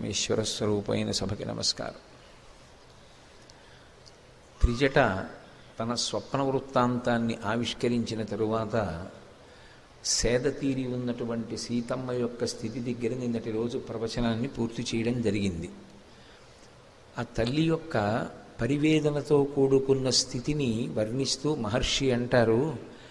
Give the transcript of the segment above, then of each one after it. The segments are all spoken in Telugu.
ఈశ్వర స్వరూపైన సభకి నమస్కారం త్రిజట తన స్వప్న వృత్తాంతాన్ని ఆవిష్కరించిన తరువాత సేద తీరి ఉన్నటువంటి సీతమ్మ యొక్క స్థితి దగ్గర నిన్నటి రోజు ప్రవచనాన్ని పూర్తి చేయడం జరిగింది ఆ తల్లి యొక్క పరివేదనతో కూడుకున్న స్థితిని వర్ణిస్తూ మహర్షి అంటారు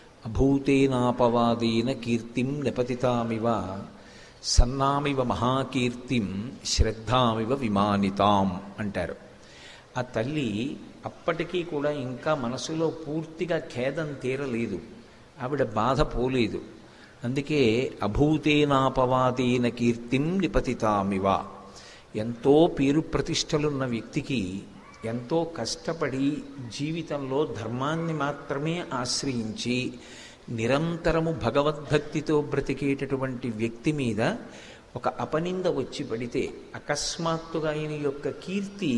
అభూతేనాపవాదేన కీర్తిం నిపతితామివ సన్నామివ మహాకీర్తిం శ్రద్ధామివ విమానితాం అంటారు ఆ తల్లి అప్పటికీ కూడా ఇంకా మనసులో పూర్తిగా ఖేదం తీరలేదు ఆవిడ బాధ పోలేదు అందుకే అభూతేనాపవాదేన కీర్తిం నిపతితామివ ఎంతో పేరు ప్రతిష్టలున్న వ్యక్తికి ఎంతో కష్టపడి జీవితంలో ధర్మాన్ని మాత్రమే ఆశ్రయించి నిరంతరము భగవద్భక్తితో బ్రతికేటటువంటి వ్యక్తి మీద ఒక అపనింద వచ్చి పడితే అకస్మాత్తుగా ఆయన యొక్క కీర్తి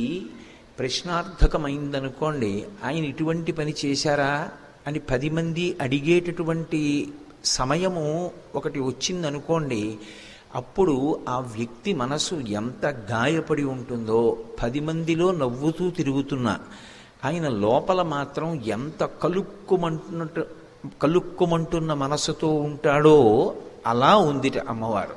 ప్రశ్నార్థకమైందనుకోండి ఆయన ఇటువంటి పని చేశారా అని పది మంది అడిగేటటువంటి సమయము ఒకటి వచ్చిందనుకోండి అప్పుడు ఆ వ్యక్తి మనసు ఎంత గాయపడి ఉంటుందో పది మందిలో నవ్వుతూ తిరుగుతున్నా ఆయన లోపల మాత్రం ఎంత కలుక్కుమంటున్నట్టు కలుక్కుమంటున్న మనసుతో ఉంటాడో అలా ఉందిట అమ్మవారు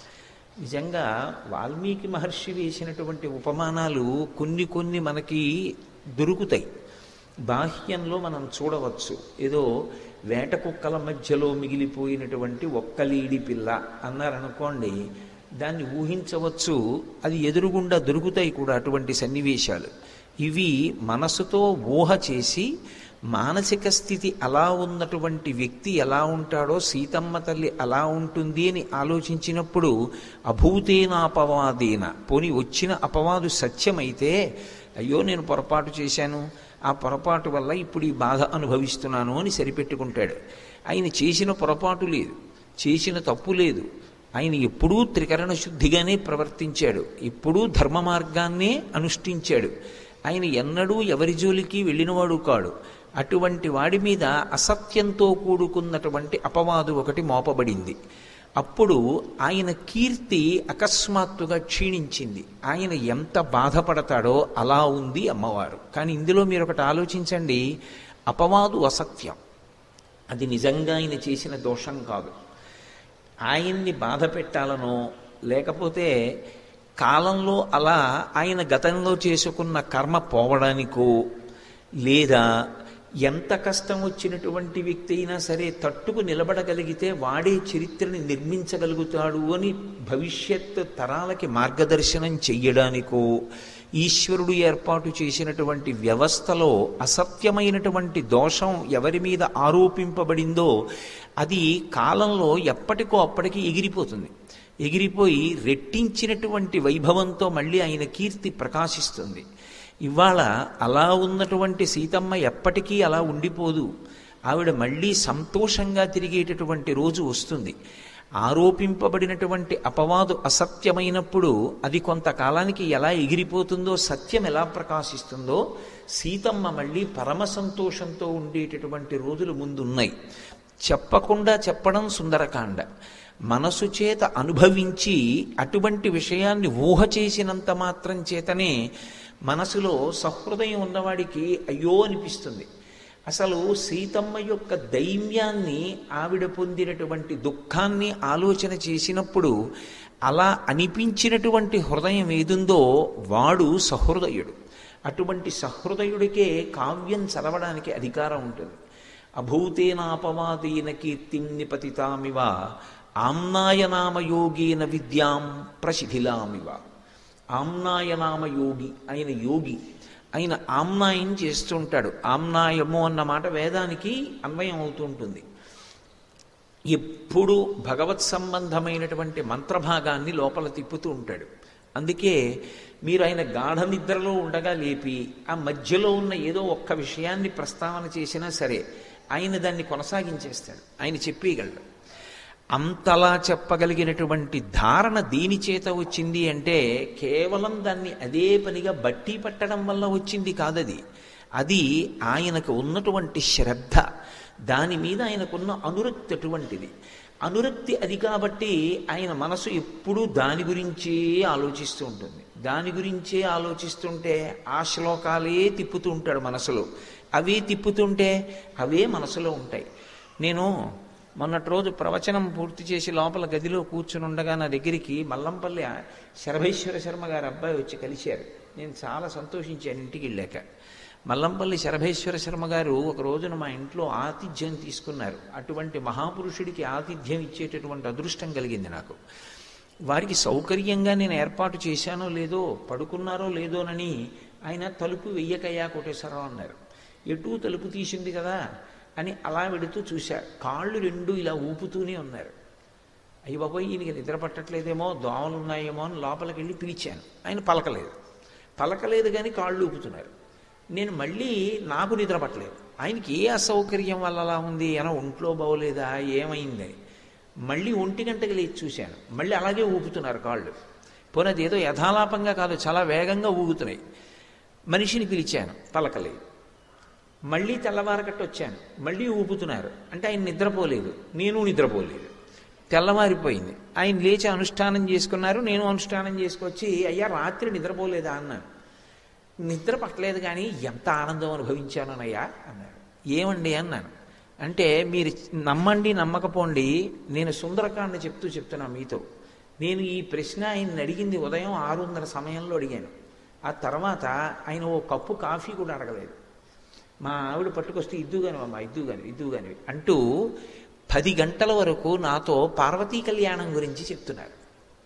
నిజంగా వాల్మీకి మహర్షి వేసినటువంటి ఉపమానాలు కొన్ని కొన్ని మనకి దొరుకుతాయి బాహ్యంలో మనం చూడవచ్చు ఏదో వేట కుక్కల మధ్యలో మిగిలిపోయినటువంటి ఒక్కలీడి పిల్ల అన్నారనుకోండి దాన్ని ఊహించవచ్చు అది ఎదురుగుండా దొరుకుతాయి కూడా అటువంటి సన్నివేశాలు ఇవి మనసుతో ఊహ చేసి మానసిక స్థితి అలా ఉన్నటువంటి వ్యక్తి ఎలా ఉంటాడో సీతమ్మ తల్లి అలా ఉంటుంది అని ఆలోచించినప్పుడు అభూతేనాపవాదేన పోని వచ్చిన అపవాదు సత్యమైతే అయ్యో నేను పొరపాటు చేశాను ఆ పొరపాటు వల్ల ఇప్పుడు ఈ బాధ అనుభవిస్తున్నాను అని సరిపెట్టుకుంటాడు ఆయన చేసిన పొరపాటు లేదు చేసిన తప్పు లేదు ఆయన ఎప్పుడూ త్రికరణ శుద్ధిగానే ప్రవర్తించాడు ఎప్పుడూ ధర్మ మార్గాన్నే అనుష్ఠించాడు ఆయన ఎన్నడూ ఎవరి జోలికి వెళ్ళినవాడు కాడు అటువంటి వాడి మీద అసత్యంతో కూడుకున్నటువంటి అపవాదు ఒకటి మోపబడింది అప్పుడు ఆయన కీర్తి అకస్మాత్తుగా క్షీణించింది ఆయన ఎంత బాధపడతాడో అలా ఉంది అమ్మవారు కానీ ఇందులో మీరు ఒకటి ఆలోచించండి అపవాదు అసత్యం అది నిజంగా ఆయన చేసిన దోషం కాదు ఆయన్ని బాధ పెట్టాలనో లేకపోతే కాలంలో అలా ఆయన గతంలో చేసుకున్న కర్మ పోవడానికో లేదా ఎంత కష్టం వచ్చినటువంటి వ్యక్తి అయినా సరే తట్టుకు నిలబడగలిగితే వాడే చరిత్రని నిర్మించగలుగుతాడు అని భవిష్యత్ తరాలకి మార్గదర్శనం చెయ్యడానికో ఈశ్వరుడు ఏర్పాటు చేసినటువంటి వ్యవస్థలో అసత్యమైనటువంటి దోషం ఎవరి మీద ఆరోపింపబడిందో అది కాలంలో ఎప్పటికో అప్పటికి ఎగిరిపోతుంది ఎగిరిపోయి రెట్టించినటువంటి వైభవంతో మళ్ళీ ఆయన కీర్తి ప్రకాశిస్తుంది ఇవాళ అలా ఉన్నటువంటి సీతమ్మ ఎప్పటికీ అలా ఉండిపోదు ఆవిడ మళ్ళీ సంతోషంగా తిరిగేటటువంటి రోజు వస్తుంది ఆరోపింపబడినటువంటి అపవాదు అసత్యమైనప్పుడు అది కొంతకాలానికి ఎలా ఎగిరిపోతుందో సత్యం ఎలా ప్రకాశిస్తుందో సీతమ్మ మళ్ళీ పరమ సంతోషంతో ఉండేటటువంటి రోజులు ముందున్నాయి చెప్పకుండా చెప్పడం సుందరకాండ మనసు చేత అనుభవించి అటువంటి విషయాన్ని ఊహ చేసినంత మాత్రం చేతనే మనసులో సహృదయం ఉన్నవాడికి అయ్యో అనిపిస్తుంది అసలు సీతమ్మ యొక్క దైన్యాన్ని ఆవిడ పొందినటువంటి దుఃఖాన్ని ఆలోచన చేసినప్పుడు అలా అనిపించినటువంటి హృదయం ఏదుందో వాడు సహృదయుడు అటువంటి సహృదయుడికే కావ్యం చదవడానికి అధికారం ఉంటుంది అభూతేనాపవాదేన కీర్తిం నిపతితామివ ఆమ్నాయనామయోగేన విద్యాం ప్రశిథిలామివ ఆమ్నాయనామయోగి ఆయన యోగి ఆయన ఆమ్నాయం చేస్తుంటాడు ఆమ్నాయము అన్న మాట వేదానికి అన్వయం అవుతుంటుంది ఎప్పుడు భగవత్ సంబంధమైనటువంటి మంత్రభాగాన్ని లోపల తిప్పుతూ ఉంటాడు అందుకే మీరు ఆయన గాఢ నిద్రలో ఉండగా లేపి ఆ మధ్యలో ఉన్న ఏదో ఒక్క విషయాన్ని ప్రస్తావన చేసినా సరే ఆయన దాన్ని కొనసాగించేస్తాడు ఆయన చెప్పేయగలడు అంతలా చెప్పగలిగినటువంటి ధారణ దీని చేత వచ్చింది అంటే కేవలం దాన్ని అదే పనిగా బట్టి పట్టడం వల్ల వచ్చింది కాదది అది ఆయనకు ఉన్నటువంటి శ్రద్ధ దాని మీద ఆయనకున్న అనురక్తి అటువంటిది అనురక్తి అది కాబట్టి ఆయన మనసు ఎప్పుడూ దాని గురించే ఆలోచిస్తూ ఉంటుంది దాని గురించే ఆలోచిస్తుంటే ఆ శ్లోకాలే తిప్పుతూ ఉంటాడు మనసులో అవే తిప్పుతుంటే అవే మనసులో ఉంటాయి నేను మొన్నటి రోజు ప్రవచనం పూర్తి చేసి లోపల గదిలో కూర్చుని ఉండగా నా దగ్గరికి మల్లంపల్లి శరభేశ్వర శర్మ గారి అబ్బాయి వచ్చి కలిశారు నేను చాలా సంతోషించాను ఇంటికి వెళ్ళాక మల్లంపల్లి శరభేశ్వర శర్మ గారు ఒక రోజున మా ఇంట్లో ఆతిథ్యం తీసుకున్నారు అటువంటి మహాపురుషుడికి ఆతిథ్యం ఇచ్చేటటువంటి అదృష్టం కలిగింది నాకు వారికి సౌకర్యంగా నేను ఏర్పాటు చేశానో లేదో పడుకున్నారో లేదోనని ఆయన తలుపు వెయ్యకయ్యా కోటేశ్వరరావు అన్నారు ఎటు తలుపు తీసింది కదా అని అలా వెడుతూ చూశారు కాళ్ళు రెండు ఇలా ఊపుతూనే ఉన్నారు అయ్యి బాబోయ్ ఈయనకి నిద్ర పట్టట్లేదేమో దోమలు ఉన్నాయేమో అని లోపలికి వెళ్ళి పిలిచాను ఆయన పలకలేదు పలకలేదు కానీ కాళ్ళు ఊపుతున్నారు నేను మళ్ళీ నాకు నిద్ర పట్టలేదు ఆయనకి ఏ అసౌకర్యం వల్ల అలా ఉంది ఏమో ఒంట్లో బాగోలేదా ఏమైందని మళ్ళీ ఒంటి గంటకి లేచి చూశాను మళ్ళీ అలాగే ఊపుతున్నారు కాళ్ళు పోనీ అది ఏదో యథాలాపంగా కాదు చాలా వేగంగా ఊగుతున్నాయి మనిషిని పిలిచాను పలకలేదు మళ్ళీ తెల్లవారకట్టు వచ్చాను మళ్ళీ ఊపుతున్నారు అంటే ఆయన నిద్రపోలేదు నేను నిద్రపోలేదు తెల్లవారిపోయింది ఆయన లేచి అనుష్ఠానం చేసుకున్నారు నేను అనుష్ఠానం చేసుకొచ్చి అయ్యా రాత్రి నిద్రపోలేదా అన్నాను నిద్ర పట్టలేదు కానీ ఎంత ఆనందం అనుభవించానయ్యా అన్నారు ఏమండి అన్నాను అంటే మీరు నమ్మండి నమ్మకపోండి నేను సుందరకాండ చెప్తూ చెప్తున్నా మీతో నేను ఈ ప్రశ్న ఆయన అడిగింది ఉదయం ఆరున్నర సమయంలో అడిగాను ఆ తర్వాత ఆయన ఓ కప్పు కాఫీ కూడా అడగలేదు మా ఆవిడ పట్టుకొస్తే ఇద్దు కాని అమ్మ ఇద్దు కాని ఇద్దు కాని అంటూ పది గంటల వరకు నాతో పార్వతీ కళ్యాణం గురించి చెప్తున్నారు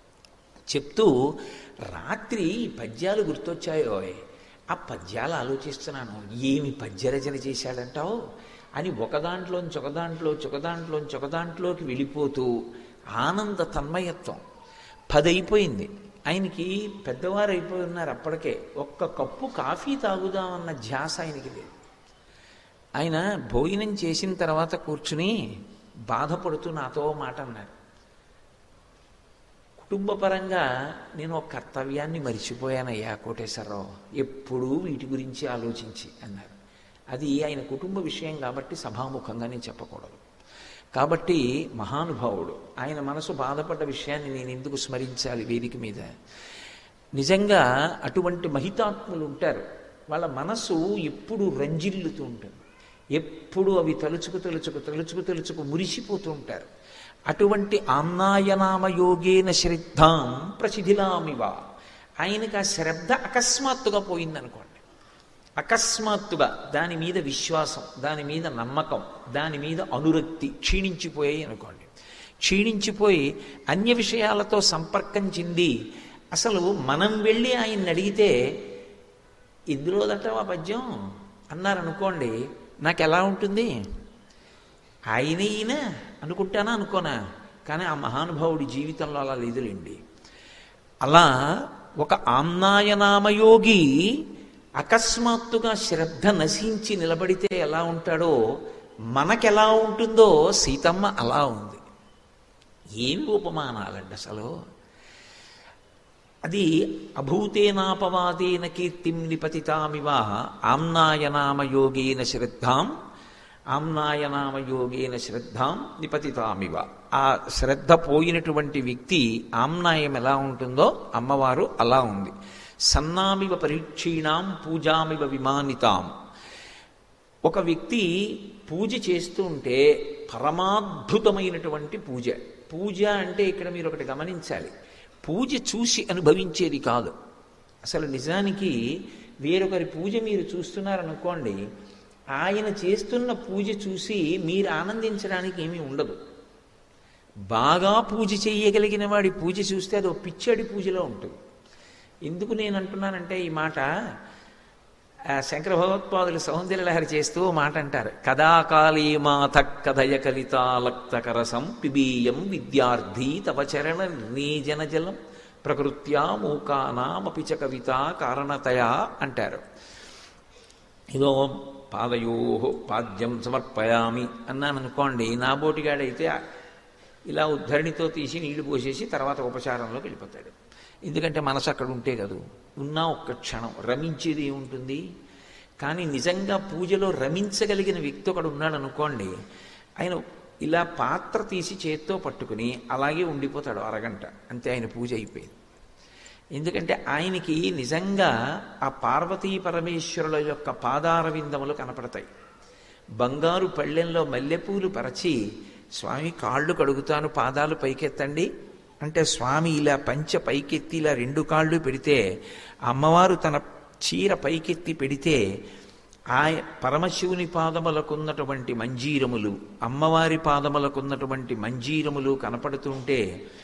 చెప్తూ రాత్రి ఈ పద్యాలు గుర్తొచ్చాయో ఆ పద్యాలు ఆలోచిస్తున్నాను ఏమి పద్యరచన చేశాడంటావు అని ఒక దాంట్లోంచి ఒక దాంట్లోంచి ఒక దాంట్లోంచి ఒక దాంట్లోకి వెళ్ళిపోతూ ఆనంద తన్మయత్వం పది అయిపోయింది ఆయనకి పెద్దవారు అయిపోయి ఉన్నారు అప్పటికే ఒక్క కప్పు కాఫీ తాగుదామన్న ధ్యాస ఆయనకి లేదు ఆయన భోజనం చేసిన తర్వాత కూర్చుని బాధపడుతూ నాతో మాట అన్నారు కుటుంబపరంగా నేను ఒక కర్తవ్యాన్ని మరిచిపోయానయ్యా కోటేశ్వరరావు ఎప్పుడూ వీటి గురించి ఆలోచించి అన్నారు అది ఆయన కుటుంబ విషయం కాబట్టి సభాముఖంగా నేను చెప్పకూడదు కాబట్టి మహానుభావుడు ఆయన మనసు బాధపడ్డ విషయాన్ని నేను ఎందుకు స్మరించాలి వేదిక మీద నిజంగా అటువంటి మహితాత్ములు ఉంటారు వాళ్ళ మనసు ఎప్పుడు రంజిల్లుతూ ఉంటుంది ఎప్పుడు అవి తలుచుకు తలుచుకు తలుచుకు తలుచుకు మురిసిపోతూ ఉంటారు అటువంటి ఆమ్నాయనామ యోగేన శ్రద్ధాం ప్రసిధిలామివ ఆయనకి ఆ శ్రద్ధ అకస్మాత్తుగా పోయిందనుకోండి అకస్మాత్తుగా దాని మీద విశ్వాసం దాని మీద నమ్మకం దాని మీద అనురక్తి క్షీణించిపోయాయి అనుకోండి క్షీణించిపోయి అన్య విషయాలతో సంపర్కం చెంది అసలు మనం వెళ్ళి ఆయన్ని అడిగితే ఇందులో దట్టవా పద్యం అన్నారనుకోండి నాకు ఎలా ఉంటుంది ఆయన ఈయన అనుకుంటానా అనుకోనా కానీ ఆ మహానుభావుడి జీవితంలో అలా లేదులేండి అలా ఒక ఆమ్నాయనామయోగి అకస్మాత్తుగా శ్రద్ధ నశించి నిలబడితే ఎలా ఉంటాడో మనకెలా ఉంటుందో సీతమ్మ అలా ఉంది ఏమి ఉపమానాలండి అసలు అది అభూతేనాపవాదేన కీర్తిం నిపతితామివ ఆమ్నాయనామయోగేన శ్రద్ధాం ఆమ్నాయనామయోగేన శ్రద్ధాం నిపతితామివ ఆ శ్రద్ధ పోయినటువంటి వ్యక్తి ఆమ్నాయం ఎలా ఉంటుందో అమ్మవారు అలా ఉంది సన్నామివ పరీక్షీణాం పూజామివ విమానితాం ఒక వ్యక్తి పూజ చేస్తూ ఉంటే పరమాద్భుతమైనటువంటి పూజ పూజ అంటే ఇక్కడ మీరు ఒకటి గమనించాలి పూజ చూసి అనుభవించేది కాదు అసలు నిజానికి వేరొకరి పూజ మీరు చూస్తున్నారనుకోండి ఆయన చేస్తున్న పూజ చూసి మీరు ఆనందించడానికి ఏమీ ఉండదు బాగా పూజ చేయగలిగిన వాడి పూజ చూస్తే అది ఒక పిచ్చడి పూజలో ఉంటుంది ఎందుకు నేను అంటున్నానంటే ఈ మాట శంకర భగవత్పాదులు సౌందర్యలహరి చేస్తూ మాట అంటారు కదాకాళీ మాత కథయ కలితాలక్తకరసం పిబీయం విద్యార్థి తవ చరణ నీజన జలం ప్రకృత్యా మూకానామపి చ కవిత కారణతయా అంటారు ఇదో పాదయో పాద్యం సమర్పయామి అన్నాను అనుకోండి నా బోటిగాడైతే ఇలా ఉద్ధరణితో తీసి నీళ్లు పోసేసి తర్వాత ఉపచారంలోకి వెళ్ళిపోతాడు ఎందుకంటే మనసు అక్కడ ఉంటే కదూ ఉన్నా ఒక్క క్షణం రమించేది ఏముంటుంది కానీ నిజంగా పూజలో రమించగలిగిన వ్యక్తి ఒకడు ఉన్నాడు అనుకోండి ఆయన ఇలా పాత్ర తీసి చేత్తో పట్టుకుని అలాగే ఉండిపోతాడు అరగంట అంతే ఆయన పూజ అయిపోయింది ఎందుకంటే ఆయనకి నిజంగా ఆ పార్వతీ పరమేశ్వరుల యొక్క పాదార విందములు కనపడతాయి బంగారు పళ్ళెంలో మల్లెపూలు పరచి స్వామి కాళ్ళు కడుగుతాను పాదాలు పైకెత్తండి అంటే స్వామి ఇలా పంచ పైకెత్తి ఇలా రెండు కాళ్ళు పెడితే అమ్మవారు తన చీర పైకెత్తి పెడితే ఆ పరమశివుని పాదములకున్నటువంటి మంజీరములు అమ్మవారి పాదములకున్నటువంటి మంజీరములు కనపడుతుంటే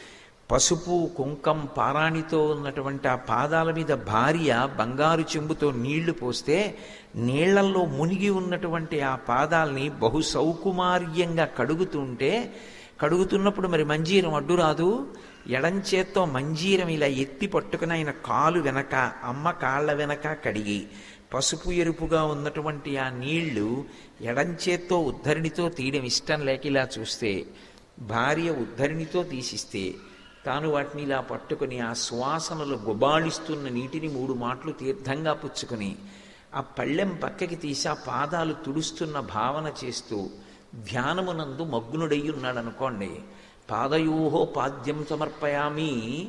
పసుపు కుంకం పారాణితో ఉన్నటువంటి ఆ పాదాల మీద భార్య బంగారు చెంబుతో నీళ్లు పోస్తే నీళ్లల్లో మునిగి ఉన్నటువంటి ఆ పాదాల్ని బహు సౌకుమార్యంగా కడుగుతుంటే కడుగుతున్నప్పుడు మరి మంజీరం అడ్డు రాదు ఎడంచేత్తో మంజీరం ఇలా ఎత్తి పట్టుకుని ఆయన కాలు వెనక అమ్మ కాళ్ళ వెనక కడిగి పసుపు ఎరుపుగా ఉన్నటువంటి ఆ నీళ్లు ఎడంచేత్తో ఉద్ధరిణితో తీయడం ఇష్టం లేక ఇలా చూస్తే భార్య ఉద్ధరిణితో తీసిస్తే తాను వాటిని ఇలా పట్టుకుని ఆ సువాసనలు గుబాళిస్తున్న నీటిని మూడు మాటలు తీర్థంగా పుచ్చుకుని ఆ పళ్ళెం పక్కకి తీసి ఆ పాదాలు తుడుస్తున్న భావన చేస్తూ ధ్యానమునందు మగ్నుడై ఉన్నాడు అనుకోండి పాదయోహో పాద్యం సమర్పయామి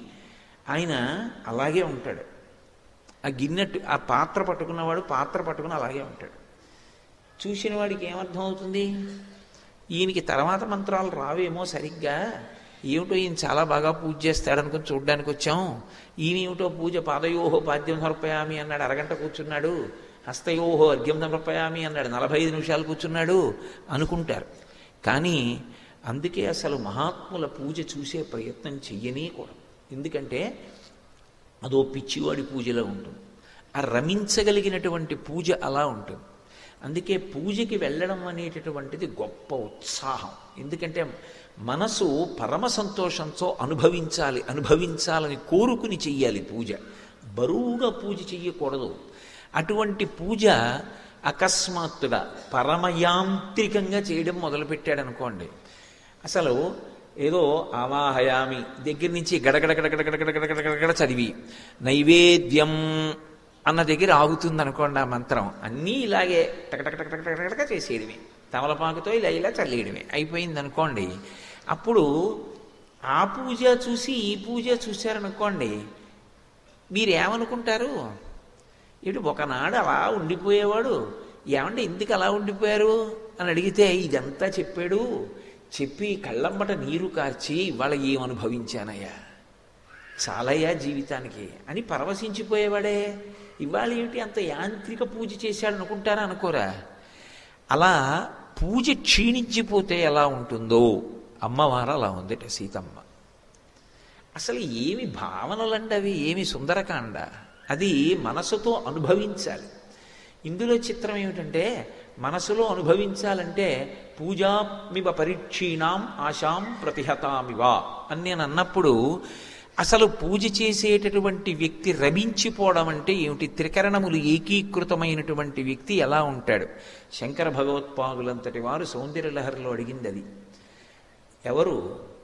ఆయన అలాగే ఉంటాడు ఆ గిన్నెట్టు ఆ పాత్ర పట్టుకున్నవాడు పాత్ర పట్టుకుని అలాగే ఉంటాడు చూసిన వాడికి ఏమర్థం అవుతుంది ఈయనకి తర్వాత మంత్రాలు రావేమో సరిగ్గా ఏమిటో ఈయన చాలా బాగా పూజ చేస్తాడనుకుని చూడ్డానికి వచ్చాం ఈయన ఏమిటో పూజ పాదయోహో పాద్యం సమర్పయామి అన్నాడు అరగంట కూర్చున్నాడు హస్తయోహో అర్ఘ్యం సమర్పయామి అన్నాడు నలభై ఐదు నిమిషాలు కూర్చున్నాడు అనుకుంటారు కానీ అందుకే అసలు మహాత్ముల పూజ చూసే ప్రయత్నం చెయ్యనీకూడదు ఎందుకంటే అదో పిచ్చివాడి పూజలో ఉంటుంది ఆ రమించగలిగినటువంటి పూజ అలా ఉంటుంది అందుకే పూజకి వెళ్ళడం అనేటటువంటిది గొప్ప ఉత్సాహం ఎందుకంటే మనసు పరమ సంతోషంతో అనుభవించాలి అనుభవించాలని కోరుకుని చెయ్యాలి పూజ బరువుగా పూజ చెయ్యకూడదు అటువంటి పూజ అకస్మాత్తుగా పరమయాంత్రికంగా చేయడం మొదలుపెట్టాడు అనుకోండి అసలు ఏదో ఆవాహయామి దగ్గర నుంచి గడగడ గడగడ గడగడ గడగడ గడగడ చదివి నైవేద్యం అన్న దగ్గర ఆగుతుంది అనుకోండి ఆ మంత్రం అన్నీ ఇలాగే టకటకటకటకటక చేసేయడమే తమలపాకుతో ఇలా ఇలా చల్లేయడమే అయిపోయింది అనుకోండి అప్పుడు ఆ పూజ చూసి ఈ పూజ చూశారనుకోండి మీరేమనుకుంటారు ఇటు ఒకనాడు అలా ఉండిపోయేవాడు ఏమంటే ఎందుకు అలా ఉండిపోయారు అని అడిగితే ఇదంతా చెప్పాడు చెప్పి కళ్ళమ్మట నీరు కార్చి ఇవాళ ఏమనుభవించానయ్యా చాలయ్యా జీవితానికి అని పరవశించిపోయేవాడే ఇవాళ ఏమిటి అంత యాంత్రిక పూజ చేశాడు అనుకుంటారా అనుకోరా అలా పూజ క్షీణించిపోతే ఎలా ఉంటుందో అమ్మవారు అలా ఉందట సీతమ్మ అసలు ఏమి భావనలండి అవి ఏమి సుందరకాండ అది మనసుతో అనుభవించాలి ఇందులో చిత్రం ఏమిటంటే మనసులో అనుభవించాలంటే పూజామివ పరీక్షీణాం ఆశాం ప్రతిహతామివ అని నేను అన్నప్పుడు అసలు పూజ చేసేటటువంటి వ్యక్తి రమించిపోవడం అంటే ఏమిటి త్రికరణములు ఏకీకృతమైనటువంటి వ్యక్తి ఎలా ఉంటాడు శంకర భగవత్పాదులంతటి వారు సౌందర్యలహరిలో అడిగింది అది ఎవరు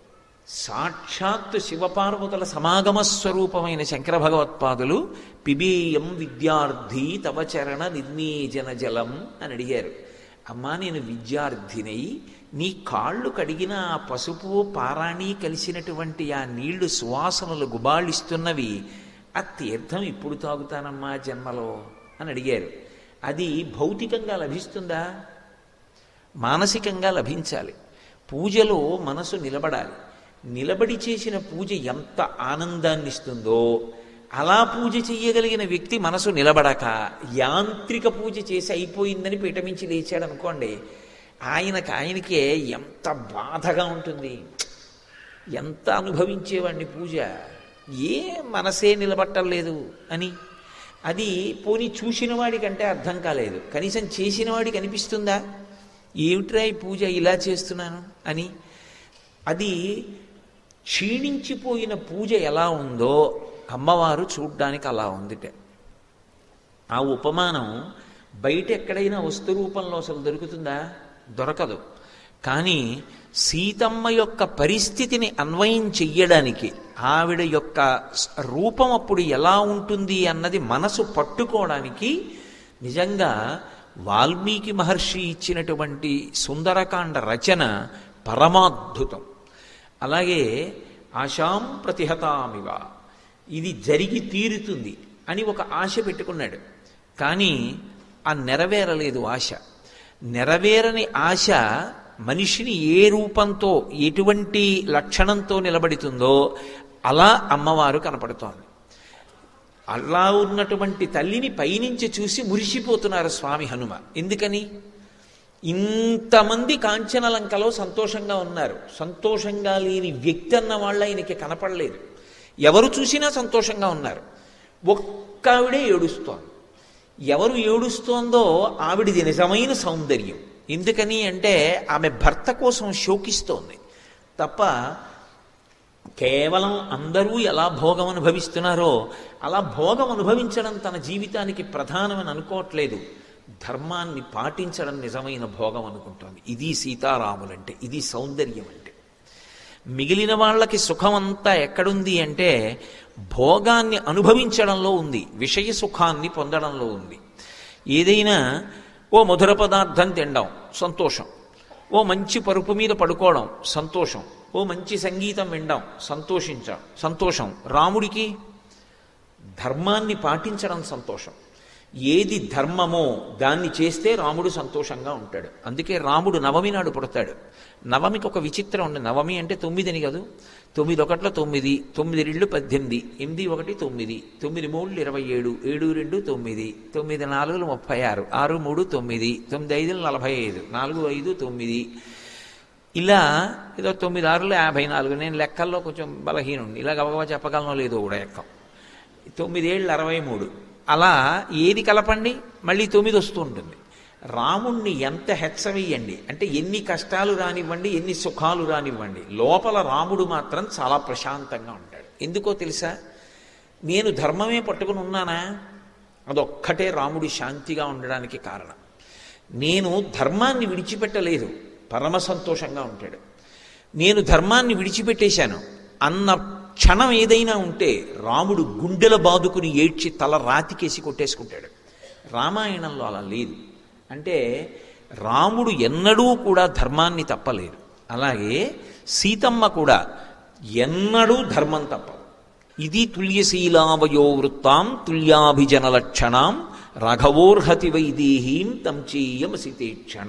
సాక్షాత్తు శివపార్వతుల సమాగమ స్వరూపమైన శంకర భగవత్పాదులు పిబేయం విద్యార్థి తవ చరణ నిర్మీజన జలం అని అడిగారు అమ్మా నేను విద్యార్థినై నీ కాళ్ళు కడిగిన ఆ పసుపు పారాణి కలిసినటువంటి ఆ నీళ్లు సువాసనలు గుబాళిస్తున్నవి ఆ తీర్థం ఇప్పుడు తాగుతానమ్మా జన్మలో అని అడిగారు అది భౌతికంగా లభిస్తుందా మానసికంగా లభించాలి పూజలో మనసు నిలబడాలి నిలబడి చేసిన పూజ ఎంత ఆనందాన్ని ఇస్తుందో అలా పూజ చెయ్యగలిగిన వ్యక్తి మనసు నిలబడక యాంత్రిక పూజ చేసి అయిపోయిందని పీఠమించి లేచాడు అనుకోండి ఆయనకు ఆయనకే ఎంత బాధగా ఉంటుంది ఎంత అనుభవించేవాడిని పూజ ఏ మనసే నిలబట్టలేదు అని అది పోనీ చూసిన వాడికంటే అర్థం కాలేదు కనీసం చేసిన వాడికి అనిపిస్తుందా ఏమిట్రా ఈ పూజ ఇలా చేస్తున్నాను అని అది క్షీణించిపోయిన పూజ ఎలా ఉందో అమ్మవారు చూడ్డానికి అలా ఉందిట ఆ ఉపమానం బయట ఎక్కడైనా వస్తు రూపంలో అసలు దొరుకుతుందా దొరకదు కానీ సీతమ్మ యొక్క పరిస్థితిని అన్వయం చెయ్యడానికి ఆవిడ యొక్క రూపం అప్పుడు ఎలా ఉంటుంది అన్నది మనసు పట్టుకోవడానికి నిజంగా వాల్మీకి మహర్షి ఇచ్చినటువంటి సుందరకాండ రచన పరమాద్భుతం అలాగే ఆశాం ప్రతిహతామివ ఇది జరిగి తీరుతుంది అని ఒక ఆశ పెట్టుకున్నాడు కానీ ఆ నెరవేరలేదు ఆశ నెరవేరని ఆశ మనిషిని ఏ రూపంతో ఎటువంటి లక్షణంతో నిలబడుతుందో అలా అమ్మవారు కనపడుతోంది అలా ఉన్నటువంటి తల్లిని పైనుంచి చూసి మురిసిపోతున్నారు స్వామి హనుమ ఎందుకని ఇంతమంది కాంచనలంకలో సంతోషంగా ఉన్నారు సంతోషంగా లేని వ్యక్తి అన్న వాళ్ళు ఆయనకి కనపడలేదు ఎవరు చూసినా సంతోషంగా ఉన్నారు ఒక్క ఆవిడే ఏడుస్తోంది ఎవరు ఏడుస్తోందో ఆవిడిది నిజమైన సౌందర్యం ఎందుకని అంటే ఆమె భర్త కోసం శోకిస్తోంది తప్ప కేవలం అందరూ ఎలా భోగం అనుభవిస్తున్నారో అలా భోగం అనుభవించడం తన జీవితానికి ప్రధానమని అనుకోవట్లేదు ధర్మాన్ని పాటించడం నిజమైన భోగం అనుకుంటోంది ఇది సీతారాములంటే ఇది సౌందర్యం అంటే మిగిలిన వాళ్ళకి సుఖం అంతా ఎక్కడుంది అంటే భోగాన్ని అనుభవించడంలో ఉంది విషయ సుఖాన్ని పొందడంలో ఉంది ఏదైనా ఓ మధుర పదార్థం తినడం సంతోషం ఓ మంచి పరుపు మీద పడుకోవడం సంతోషం ఓ మంచి సంగీతం వినడం సంతోషించడం సంతోషం రాముడికి ధర్మాన్ని పాటించడం సంతోషం ఏది ధర్మమో దాన్ని చేస్తే రాముడు సంతోషంగా ఉంటాడు అందుకే రాముడు నవమి నాడు పుడతాడు నవమికి ఒక విచిత్రం ఉంది నవమి అంటే తొమ్మిదిని కాదు తొమ్మిది ఒకట్ల తొమ్మిది తొమ్మిది రెండు పద్దెనిమిది ఎనిమిది ఒకటి తొమ్మిది తొమ్మిది మూడు ఇరవై ఏడు ఏడు రెండు తొమ్మిది తొమ్మిది నాలుగులు ముప్పై ఆరు ఆరు మూడు తొమ్మిది తొమ్మిది ఐదులు నలభై ఐదు నాలుగు ఐదు తొమ్మిది ఇలా ఏదో తొమ్మిది ఆరులు యాభై నాలుగు నేను లెక్కల్లో కొంచెం బలహీనుండి ఇలా గబగబా చెప్పగలను లేదో కూడా ఎక్కం తొమ్మిదేళ్ళు అరవై మూడు అలా ఏది కలపండి మళ్ళీ తొమ్మిది వస్తూ ఉంటుంది రాముణ్ణి ఎంత హెచ్చవేయండి అంటే ఎన్ని కష్టాలు రానివ్వండి ఎన్ని సుఖాలు రానివ్వండి లోపల రాముడు మాత్రం చాలా ప్రశాంతంగా ఉంటాడు ఎందుకో తెలుసా నేను ధర్మమే పట్టుకుని ఉన్నానా అదొక్కటే రాముడి శాంతిగా ఉండడానికి కారణం నేను ధర్మాన్ని విడిచిపెట్టలేదు పరమ సంతోషంగా ఉంటాడు నేను ధర్మాన్ని విడిచిపెట్టేశాను అన్న క్షణం ఏదైనా ఉంటే రాముడు గుండెల బాదుకుని ఏడ్చి తల రాతికేసి కొట్టేసుకుంటాడు రామాయణంలో అలా లేదు అంటే రాముడు ఎన్నడూ కూడా ధర్మాన్ని తప్పలేదు అలాగే సీతమ్మ కూడా ఎన్నడూ ధర్మం తప్పదు ఇది తుల్యశీలావయో వృత్తాం తుల్యాభిజన లక్షణాం రాఘవోర్హతి వైదేహీం తం చేయమసితేక్షణ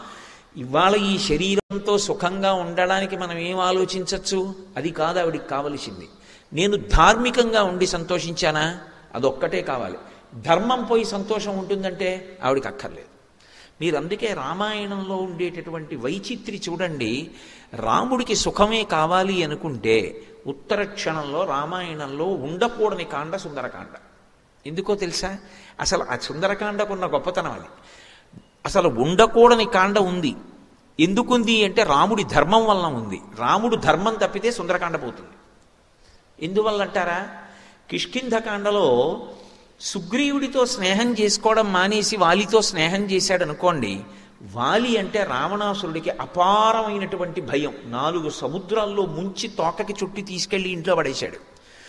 ఇవాళ ఈ శరీరంతో సుఖంగా ఉండడానికి మనం ఏం ఆలోచించవచ్చు అది కాదు ఆవిడికి కావలసింది నేను ధార్మికంగా ఉండి సంతోషించానా అదొక్కటే కావాలి ధర్మం పోయి సంతోషం ఉంటుందంటే ఆవిడికి అక్కర్లేదు మీరు అందుకే రామాయణంలో ఉండేటటువంటి వైచిత్రి చూడండి రాముడికి సుఖమే కావాలి అనుకుంటే ఉత్తర క్షణంలో రామాయణంలో ఉండకూడని కాండ సుందరకాండ ఎందుకో తెలుసా అసలు ఆ సుందరకాండకున్న గొప్పతనం అది అసలు ఉండకూడని కాండ ఉంది ఎందుకుంది అంటే రాముడి ధర్మం వలన ఉంది రాముడు ధర్మం తప్పితే సుందరకాండ పోతుంది ఎందువల్ల అంటారా కిష్కింధకాండలో సుగ్రీవుడితో స్నేహం చేసుకోవడం మానేసి వాలితో స్నేహం చేశాడు అనుకోండి వాలి అంటే రావణాసురుడికి అపారమైనటువంటి భయం నాలుగు సముద్రాల్లో ముంచి తోకకి చుట్టి తీసుకెళ్లి ఇంట్లో పడేశాడు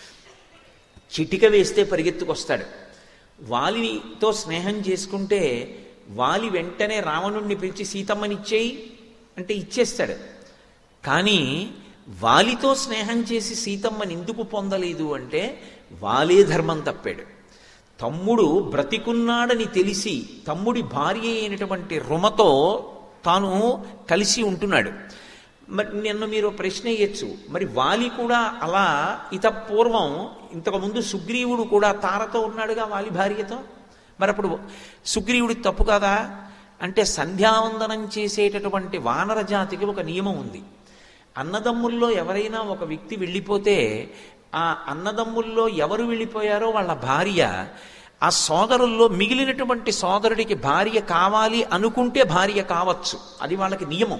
చిటిక వేస్తే పరిగెత్తుకొస్తాడు వాలితో స్నేహం చేసుకుంటే వాలి వెంటనే రావణుణ్ణి పిలిచి సీతమ్మనిచ్చేయి అంటే ఇచ్చేస్తాడు కానీ వాలితో స్నేహం చేసి సీతమ్మని ఎందుకు పొందలేదు అంటే వాలే ధర్మం తప్పాడు తమ్ముడు బ్రతికున్నాడని తెలిసి తమ్ముడి భార్య అయినటువంటి రుమతో తాను కలిసి ఉంటున్నాడు మరి నిన్న మీరు ప్రశ్న వేయచ్చు మరి వాలి కూడా అలా ఇత పూర్వం ఇంతకుముందు సుగ్రీవుడు కూడా తారతో ఉన్నాడుగా వాలి భార్యతో మరి అప్పుడు సుగ్రీవుడికి తప్పు కాదా అంటే సంధ్యావందనం చేసేటటువంటి వానర జాతికి ఒక నియమం ఉంది అన్నదమ్ముల్లో ఎవరైనా ఒక వ్యక్తి వెళ్ళిపోతే ఆ అన్నదమ్ముల్లో ఎవరు వెళ్ళిపోయారో వాళ్ళ భార్య ఆ సోదరుల్లో మిగిలినటువంటి సోదరుడికి భార్య కావాలి అనుకుంటే భార్య కావచ్చు అది వాళ్ళకి నియమం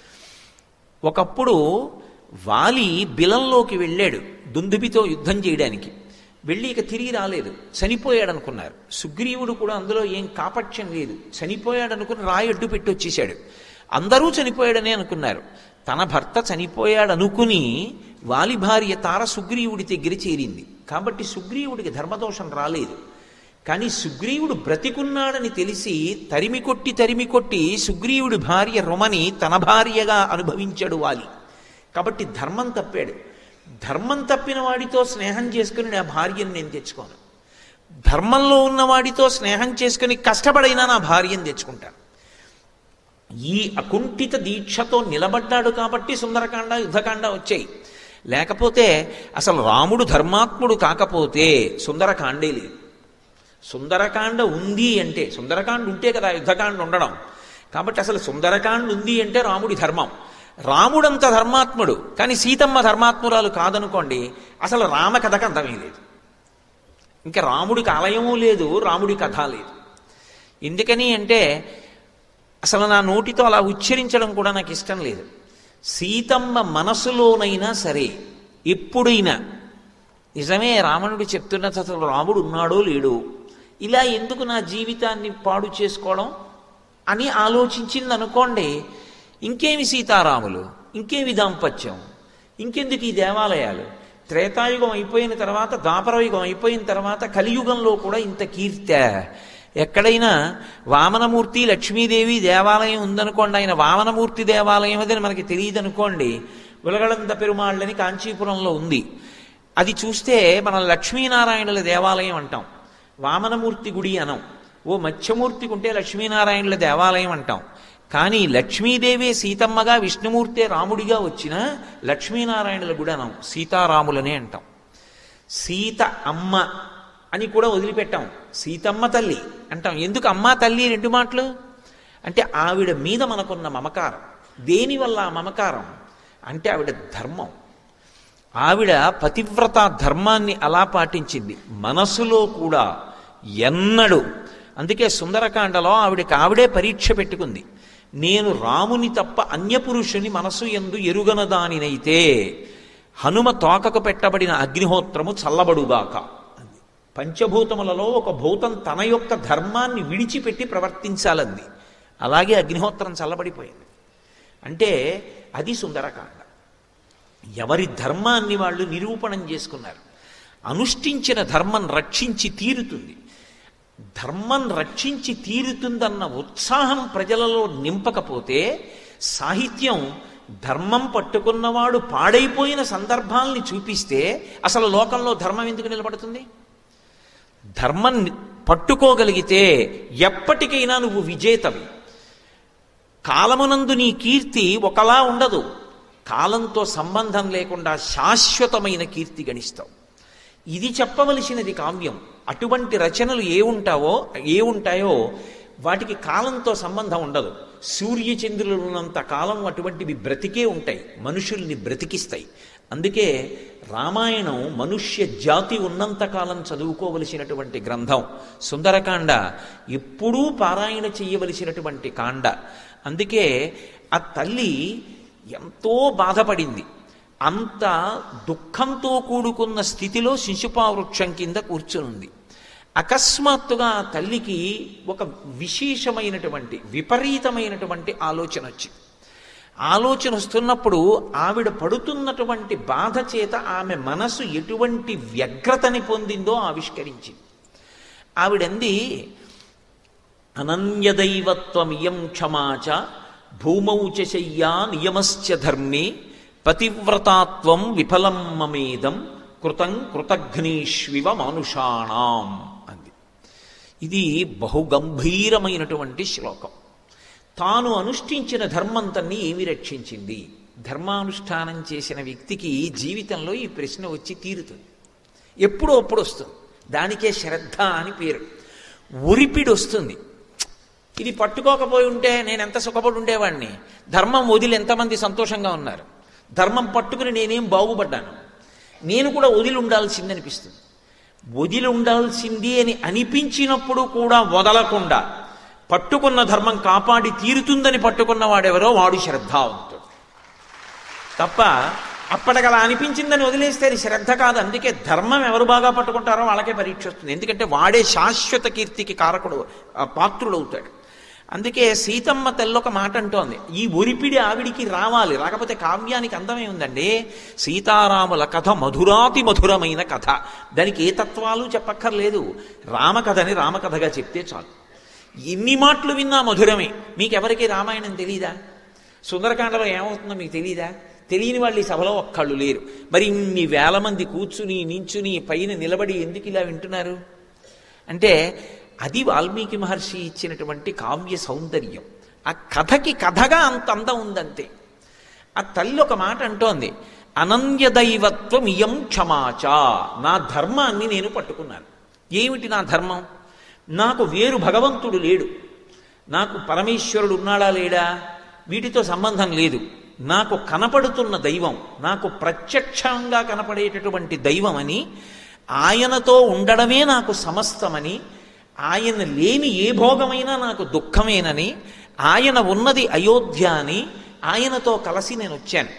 ఒకప్పుడు వాలి బిలంలోకి వెళ్ళాడు దుందుబితో యుద్ధం చేయడానికి వెళ్ళి ఇక తిరిగి రాలేదు చనిపోయాడు అనుకున్నారు సుగ్రీవుడు కూడా అందులో ఏం కాపట్యం లేదు చనిపోయాడు అనుకుని రాయి అడ్డు పెట్టి వచ్చేసాడు అందరూ చనిపోయాడనే అనుకున్నారు తన భర్త చనిపోయాడు అనుకుని వాలి భార్య తార సుగ్రీవుడి దగ్గర చేరింది కాబట్టి సుగ్రీవుడికి ధర్మదోషం రాలేదు కానీ సుగ్రీవుడు బ్రతికున్నాడని తెలిసి తరిమి కొట్టి తరిమి కొట్టి సుగ్రీవుడి భార్య రుమని తన భార్యగా అనుభవించాడు వాలి కాబట్టి ధర్మం తప్పాడు ధర్మం తప్పిన వాడితో స్నేహం చేసుకుని నా భార్యను నేను తెచ్చుకోను ధర్మంలో ఉన్నవాడితో స్నేహం చేసుకుని కష్టపడైనా నా భార్యను తెచ్చుకుంటాను ఈ అకుంఠిత దీక్షతో నిలబడ్డాడు కాబట్టి సుందరకాండ యుద్ధకాండ వచ్చాయి లేకపోతే అసలు రాముడు ధర్మాత్ముడు కాకపోతే సుందరకాండే లేదు సుందరకాండ ఉంది అంటే సుందరకాండ ఉంటే కదా యుద్ధకాండ ఉండడం కాబట్టి అసలు సుందరకాండ ఉంది అంటే రాముడి ధర్మం రాముడంత ధర్మాత్ముడు కానీ సీతమ్మ ధర్మాత్మురాలు కాదనుకోండి అసలు రామ కథకు అంతమే లేదు ఇంకా రాముడికి ఆలయము లేదు రాముడి కథ లేదు ఎందుకని అంటే అసలు నా నోటితో అలా ఉచ్చరించడం కూడా నాకు ఇష్టం లేదు సీతమ్మ మనసులోనైనా సరే ఎప్పుడైనా నిజమే రావణుడు చెప్తున్నది అసలు రాముడు ఉన్నాడో లేడో ఇలా ఎందుకు నా జీవితాన్ని పాడు చేసుకోవడం అని ఆలోచించింది అనుకోండి ఇంకేమి సీతారాములు ఇంకేమి దాంపత్యం ఇంకెందుకు ఈ దేవాలయాలు త్రేతాయుగం అయిపోయిన తర్వాత ద్వాపరయుగం అయిపోయిన తర్వాత కలియుగంలో కూడా ఇంత కీర్త ఎక్కడైనా వామనమూర్తి లక్ష్మీదేవి దేవాలయం ఉందనుకోండి ఆయన వామనమూర్తి దేవాలయం అదని మనకి తెలియదు అనుకోండి ఉలగళంద పెరుమాళ్ళని కాంచీపురంలో ఉంది అది చూస్తే మనం లక్ష్మీనారాయణుల దేవాలయం అంటాం వామనమూర్తి గుడి అనం ఓ మత్స్యమూర్తికి ఉంటే లక్ష్మీనారాయణుల దేవాలయం అంటాం కానీ లక్ష్మీదేవి సీతమ్మగా విష్ణుమూర్తే రాముడిగా వచ్చిన లక్ష్మీనారాయణుల గుడి అనం సీతారాములనే అంటాం సీత అమ్మ అని కూడా వదిలిపెట్టాం సీతమ్మ తల్లి అంటాం ఎందుకు అమ్మ తల్లి రెండు మాటలు అంటే ఆవిడ మీద మనకున్న మమకారం దేనివల్ల ఆ మమకారం అంటే ఆవిడ ధర్మం ఆవిడ పతివ్రత ధర్మాన్ని అలా పాటించింది మనసులో కూడా ఎన్నడు అందుకే సుందరకాండలో ఆవిడకి ఆవిడే పరీక్ష పెట్టుకుంది నేను రాముని తప్ప అన్యపురుషుని మనసు ఎందు ఎరుగన దానినైతే హనుమ తోకకు పెట్టబడిన అగ్నిహోత్రము చల్లబడుగాక అంది పంచభూతములలో ఒక భూతం తన యొక్క ధర్మాన్ని విడిచిపెట్టి ప్రవర్తించాలంది అలాగే అగ్నిహోత్రం చల్లబడిపోయింది అంటే అది సుందరకాండ ఎవరి ధర్మాన్ని వాళ్ళు నిరూపణం చేసుకున్నారు అనుష్ఠించిన ధర్మం రక్షించి తీరుతుంది ధర్మం రక్షించి తీరుతుందన్న ఉత్సాహం ప్రజలలో నింపకపోతే సాహిత్యం ధర్మం పట్టుకున్నవాడు పాడైపోయిన సందర్భాల్ని చూపిస్తే అసలు లోకంలో ధర్మం ఎందుకు నిలబడుతుంది ధర్మం పట్టుకోగలిగితే ఎప్పటికైనా నువ్వు విజేతవి కాలమునందు నీ కీర్తి ఒకలా ఉండదు కాలంతో సంబంధం లేకుండా శాశ్వతమైన కీర్తి గణిస్తావు ఇది చెప్పవలసినది కావ్యం అటువంటి రచనలు ఏ ఉంటావో ఏ ఉంటాయో వాటికి కాలంతో సంబంధం ఉండదు సూర్యచంద్రులు ఉన్నంత కాలం అటువంటివి బ్రతికే ఉంటాయి మనుషుల్ని బ్రతికిస్తాయి అందుకే రామాయణం మనుష్య జాతి ఉన్నంత కాలం చదువుకోవలసినటువంటి గ్రంథం సుందరకాండ ఎప్పుడూ పారాయణ చెయ్యవలసినటువంటి కాండ అందుకే ఆ తల్లి ఎంతో బాధపడింది అంత దుఃఖంతో కూడుకున్న స్థితిలో శిశుపావృక్షం కింద కూర్చునుంది అకస్మాత్తుగా ఆ తల్లికి ఒక విశేషమైనటువంటి విపరీతమైనటువంటి ఆలోచన వచ్చింది ఆలోచన వస్తున్నప్పుడు ఆవిడ పడుతున్నటువంటి బాధ చేత ఆమె మనసు ఎటువంటి వ్యగ్రతని పొందిందో ఆవిష్కరించింది ఆవిడంది అనన్యదైవత్వమియం క్షమాచ భూమౌ చ శయ్యా నియమశ్చ ధర్మే పతివ్రతాత్వం విఫలం మమేదం కృతం కృతఘ్నీష్వివ మానుషాణం అంది ఇది బహుగంభీరమైనటువంటి శ్లోకం తాను అనుష్ఠించిన ధర్మంతన్ని ఏమి రక్షించింది ధర్మానుష్ఠానం చేసిన వ్యక్తికి జీవితంలో ఈ ప్రశ్న వచ్చి తీరుతుంది ఎప్పుడో అప్పుడు వస్తుంది దానికే శ్రద్ధ అని పేరు ఉరిపిడి వస్తుంది ఇది పట్టుకోకపోయి ఉంటే నేను ఎంత సుఖపడి ఉండేవాడిని ధర్మం వదిలి ఎంతమంది సంతోషంగా ఉన్నారు ధర్మం పట్టుకుని నేనేం బాగుపడ్డాను నేను కూడా వదిలి ఉండాల్సింది అనిపిస్తుంది వదిలి ఉండాల్సింది అని అనిపించినప్పుడు కూడా వదలకుండా పట్టుకున్న ధర్మం కాపాడి తీరుతుందని పట్టుకున్న వాడెవరో వాడు శ్రద్ధావంతుడు తప్ప అప్పటికలా అనిపించిందని వదిలేస్తే అది శ్రద్ధ కాదు అందుకే ధర్మం ఎవరు బాగా పట్టుకుంటారో వాళ్ళకే పరీక్ష వస్తుంది ఎందుకంటే వాడే శాశ్వత కీర్తికి కారకుడు ఆ పాత్రుడవుతాడు అందుకే సీతమ్మ తెల్ల ఒక మాట అంటోంది ఈ ఒరిపిడి ఆవిడికి రావాలి రాకపోతే కావ్యానికి అందమే ఉందండి సీతారాముల కథ మధురాతి మధురమైన కథ దానికి ఏ తత్వాలు చెప్పక్కర్లేదు రామకథని రామకథగా చెప్తే చాలు ఎన్ని మాటలు విన్నా మధురమే మీకెవరికి రామాయణం తెలీదా సుందరకాండలో ఏమవుతుందో మీకు తెలీదా తెలియని వాళ్ళు ఈ సభలో ఒక్కళ్ళు లేరు మరి ఇన్ని వేల మంది కూర్చుని నించుని పైన నిలబడి ఎందుకు ఇలా వింటున్నారు అంటే అది వాల్మీకి మహర్షి ఇచ్చినటువంటి కావ్య సౌందర్యం ఆ కథకి కథగా అంత అందం ఉందంతే ఆ తల్లి ఒక మాట అంటోంది అనన్య దైవత్వం ఇయం క్షమాచ నా ధర్మాన్ని నేను పట్టుకున్నాను ఏమిటి నా ధర్మం నాకు వేరు భగవంతుడు లేడు నాకు పరమేశ్వరుడు ఉన్నాడా లేడా వీటితో సంబంధం లేదు నాకు కనపడుతున్న దైవం నాకు ప్రత్యక్షంగా కనపడేటటువంటి దైవం అని ఆయనతో ఉండడమే నాకు సమస్తమని ఆయన లేని ఏ భోగమైనా నాకు దుఃఖమేనని ఆయన ఉన్నది అయోధ్య అని ఆయనతో కలిసి నేను వచ్చాను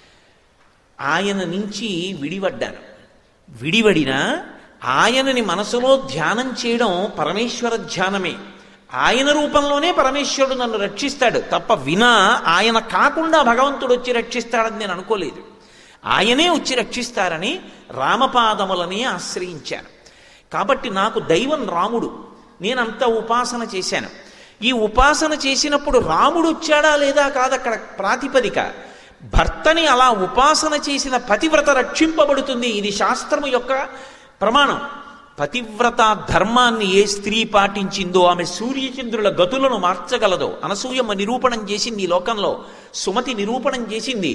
ఆయన నుంచి విడిపడ్డాను విడివడిన ఆయనని మనసులో ధ్యానం చేయడం పరమేశ్వర ధ్యానమే ఆయన రూపంలోనే పరమేశ్వరుడు నన్ను రక్షిస్తాడు తప్ప వినా ఆయన కాకుండా భగవంతుడు వచ్చి రక్షిస్తాడని నేను అనుకోలేదు ఆయనే వచ్చి రక్షిస్తారని రామపాదములని ఆశ్రయించాను కాబట్టి నాకు దైవం రాముడు నేనంత ఉపాసన చేశాను ఈ ఉపాసన చేసినప్పుడు రాముడు వచ్చాడా లేదా కాదక్కడ ప్రాతిపదిక భర్తని అలా ఉపాసన చేసిన పతివ్రత రక్షింపబడుతుంది ఇది శాస్త్రము యొక్క ప్రమాణం పతివ్రత ధర్మాన్ని ఏ స్త్రీ పాటించిందో ఆమె సూర్యచంద్రుల గతులను మార్చగలదో అనసూయమ్మ నిరూపణం చేసింది ఈ లోకంలో సుమతి నిరూపణం చేసింది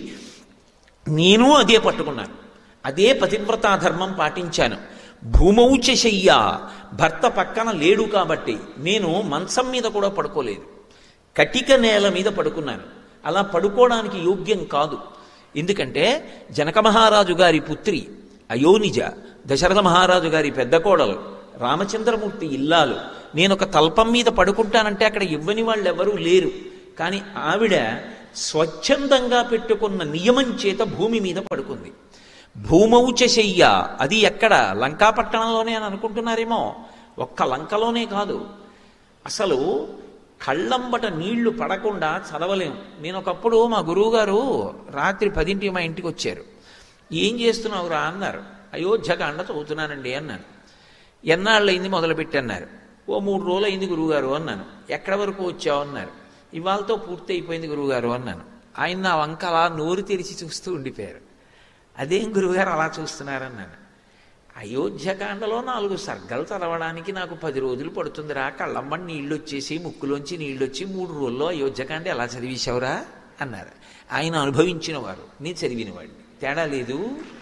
నేను అదే పట్టుకున్నాను అదే పతివ్రతా ధర్మం పాటించాను భూమౌచ శయ్య భర్త పక్కన లేడు కాబట్టి నేను మంచం మీద కూడా పడుకోలేదు కటిక నేల మీద పడుకున్నాను అలా పడుకోవడానికి యోగ్యం కాదు ఎందుకంటే జనక మహారాజు గారి పుత్రి అయోనిజ దశరథ మహారాజు గారి పెద్ద కోడలు రామచంద్రమూర్తి ఇల్లాలు నేను ఒక తల్పం మీద పడుకుంటానంటే అక్కడ ఇవ్వని వాళ్ళు ఎవరూ లేరు కానీ ఆవిడ స్వచ్ఛందంగా పెట్టుకున్న నియమం చేత భూమి మీద పడుకుంది భూమౌచ శయ్య అది ఎక్కడ లంకాపట్టణంలోనే అని అనుకుంటున్నారేమో ఒక్క లంకలోనే కాదు అసలు కళ్ళంబట నీళ్లు పడకుండా చదవలేం నేను ఒకప్పుడు మా గురువుగారు రాత్రి పదింటికి మా ఇంటికి వచ్చారు ఏం చేస్తున్నావురా అన్నారు అయోధ్యకాండ చదువుతున్నానండి అన్నాను ఎన్నాళ్ళయింది మొదలుపెట్టన్నారు ఓ మూడు రోజులు అయింది గురువుగారు అన్నాను ఎక్కడ వరకు వచ్చావు అన్నారు ఇవాళతో పూర్తి అయిపోయింది గురువుగారు అన్నాను ఆయన నా వంక అలా నోరు తెరిచి చూస్తూ ఉండిపోయారు అదేం గురువుగారు అలా చూస్తున్నారన్నాను అయోధ్యకాండలో నాలుగు సర్గలు చదవడానికి నాకు పది రోజులు పడుతుందిరా కళ్ళమ్మని నీళ్ళు వచ్చేసి ముక్కులోంచి నీళ్ళు వచ్చి మూడు రోజుల్లో అయోధ్యకాండ ఎలా చదివేశావురా అన్నారు ఆయన అనుభవించిన వారు నేను చదివినవాడిని తేడా లేదు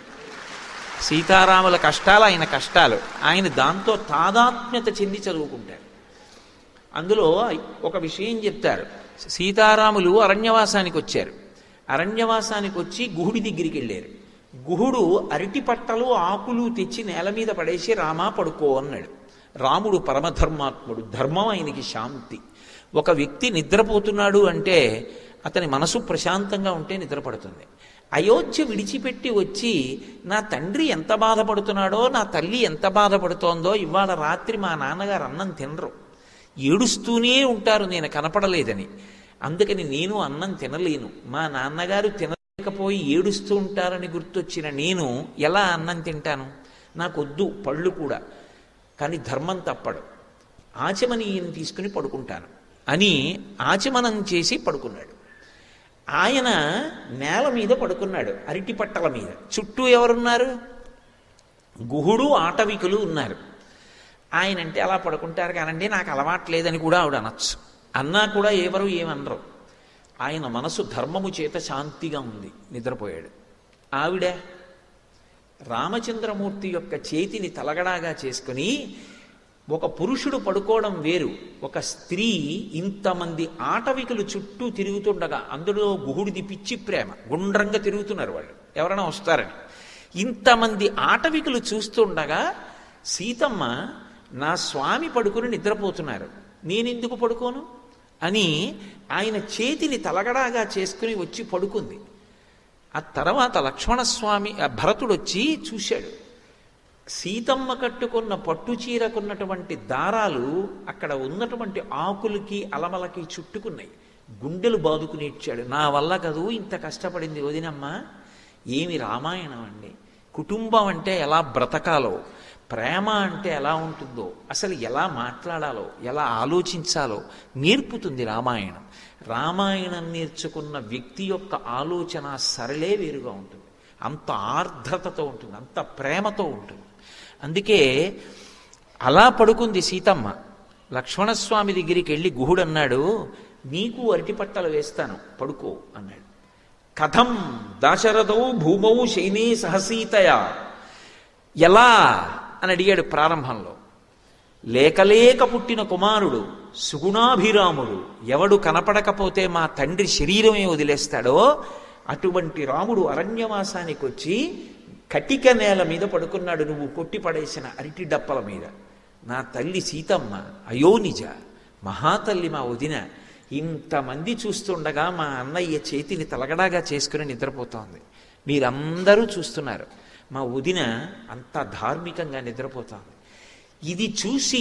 సీతారాముల కష్టాలు ఆయన కష్టాలు ఆయన దాంతో తాదాత్మ్యత చెంది చదువుకుంటారు అందులో ఒక విషయం చెప్తారు సీతారాములు అరణ్యవాసానికి వచ్చారు అరణ్యవాసానికి వచ్చి గుహుడి దగ్గరికి వెళ్ళారు గుహుడు అరటి పట్టలు ఆకులు తెచ్చి నేల మీద పడేసి రామా పడుకో అన్నాడు రాముడు పరమధర్మాత్ముడు ధర్మం ఆయనకి శాంతి ఒక వ్యక్తి నిద్రపోతున్నాడు అంటే అతని మనసు ప్రశాంతంగా ఉంటే నిద్రపడుతుంది అయోధ్య విడిచిపెట్టి వచ్చి నా తండ్రి ఎంత బాధపడుతున్నాడో నా తల్లి ఎంత బాధపడుతోందో ఇవాళ రాత్రి మా నాన్నగారు అన్నం తినరు ఏడుస్తూనే ఉంటారు నేను కనపడలేదని అందుకని నేను అన్నం తినలేను మా నాన్నగారు తినలేకపోయి ఏడుస్తూ ఉంటారని గుర్తొచ్చిన నేను ఎలా అన్నం తింటాను నాకొద్దు పళ్ళు కూడా కానీ ధర్మం తప్పడు ఆచమనీయం తీసుకుని పడుకుంటాను అని ఆచమనం చేసి పడుకున్నాడు ఆయన నేల మీద పడుకున్నాడు అరటి పట్టల మీద చుట్టూ ఎవరున్నారు గుహుడు ఆటవికులు ఉన్నారు ఆయన అంటే అలా పడుకుంటారు కానండి నాకు అలవాట్లేదని కూడా ఆవిడ అనొచ్చు అన్నా కూడా ఎవరు ఏమనరు ఆయన మనసు ధర్మము చేత శాంతిగా ఉంది నిద్రపోయాడు ఆవిడ రామచంద్రమూర్తి యొక్క చేతిని తలగడాగా చేసుకుని ఒక పురుషుడు పడుకోవడం వేరు ఒక స్త్రీ ఇంతమంది ఆటవికులు చుట్టూ తిరుగుతుండగా అందులో గుహుడిది పిచ్చి ప్రేమ గుండ్రంగా తిరుగుతున్నారు వాళ్ళు ఎవరైనా వస్తారని ఇంతమంది ఆటవికులు చూస్తుండగా సీతమ్మ నా స్వామి పడుకుని నిద్రపోతున్నారు నేనెందుకు పడుకోను అని ఆయన చేతిని తలగడాగా చేసుకుని వచ్చి పడుకుంది ఆ తర్వాత లక్ష్మణస్వామి భరతుడు వచ్చి చూశాడు సీతమ్మ కట్టుకున్న పట్టు చీరకున్నటువంటి దారాలు అక్కడ ఉన్నటువంటి ఆకులకి అలమలకి చుట్టుకున్నాయి గుండెలు బాదుకునేచ్చాడు నా వల్ల కదూ ఇంత కష్టపడింది వదినమ్మ ఏమి రామాయణం అండి కుటుంబం అంటే ఎలా బ్రతకాలో ప్రేమ అంటే ఎలా ఉంటుందో అసలు ఎలా మాట్లాడాలో ఎలా ఆలోచించాలో నేర్పుతుంది రామాయణం రామాయణం నేర్చుకున్న వ్యక్తి యొక్క ఆలోచన సరళే వేరుగా ఉంటుంది అంత ఆర్ద్రతతో ఉంటుంది అంత ప్రేమతో ఉంటుంది అందుకే అలా పడుకుంది సీతమ్మ లక్ష్మణస్వామి దగ్గరికి వెళ్ళి గుహుడు అన్నాడు నీకు అరటిపట్టలు వేస్తాను పడుకో అన్నాడు కథం దాశరథౌ భూమౌ శైనే సహసీతయ ఎలా అని అడిగాడు ప్రారంభంలో లేకలేక పుట్టిన కుమారుడు సుగుణాభిరాముడు ఎవడు కనపడకపోతే మా తండ్రి శరీరమే వదిలేస్తాడో అటువంటి రాముడు అరణ్యవాసానికి వచ్చి కటిక నేల మీద పడుకున్నాడు నువ్వు కొట్టి పడేసిన అరటి డప్పల మీద నా తల్లి సీతమ్మ అయోనిజ మహాతల్లి మా వదిన ఇంతమంది చూస్తుండగా మా అన్నయ్య చేతిని తలగడాగా చేసుకుని నిద్రపోతోంది మీరందరూ చూస్తున్నారు మా వదిన అంత ధార్మికంగా నిద్రపోతోంది ఇది చూసి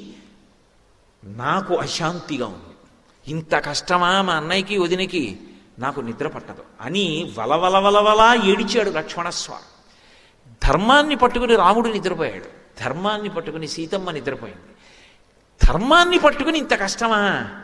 నాకు అశాంతిగా ఉంది ఇంత కష్టమా మా అన్నయ్యకి వదినకి నాకు నిద్ర పట్టదు అని వలవల వలవలా ఏడిచాడు లక్ష్మణస్వామి ధర్మాన్ని పట్టుకుని రాముడు నిద్రపోయాడు ధర్మాన్ని పట్టుకుని సీతమ్మ నిద్రపోయింది ధర్మాన్ని పట్టుకుని ఇంత కష్టమా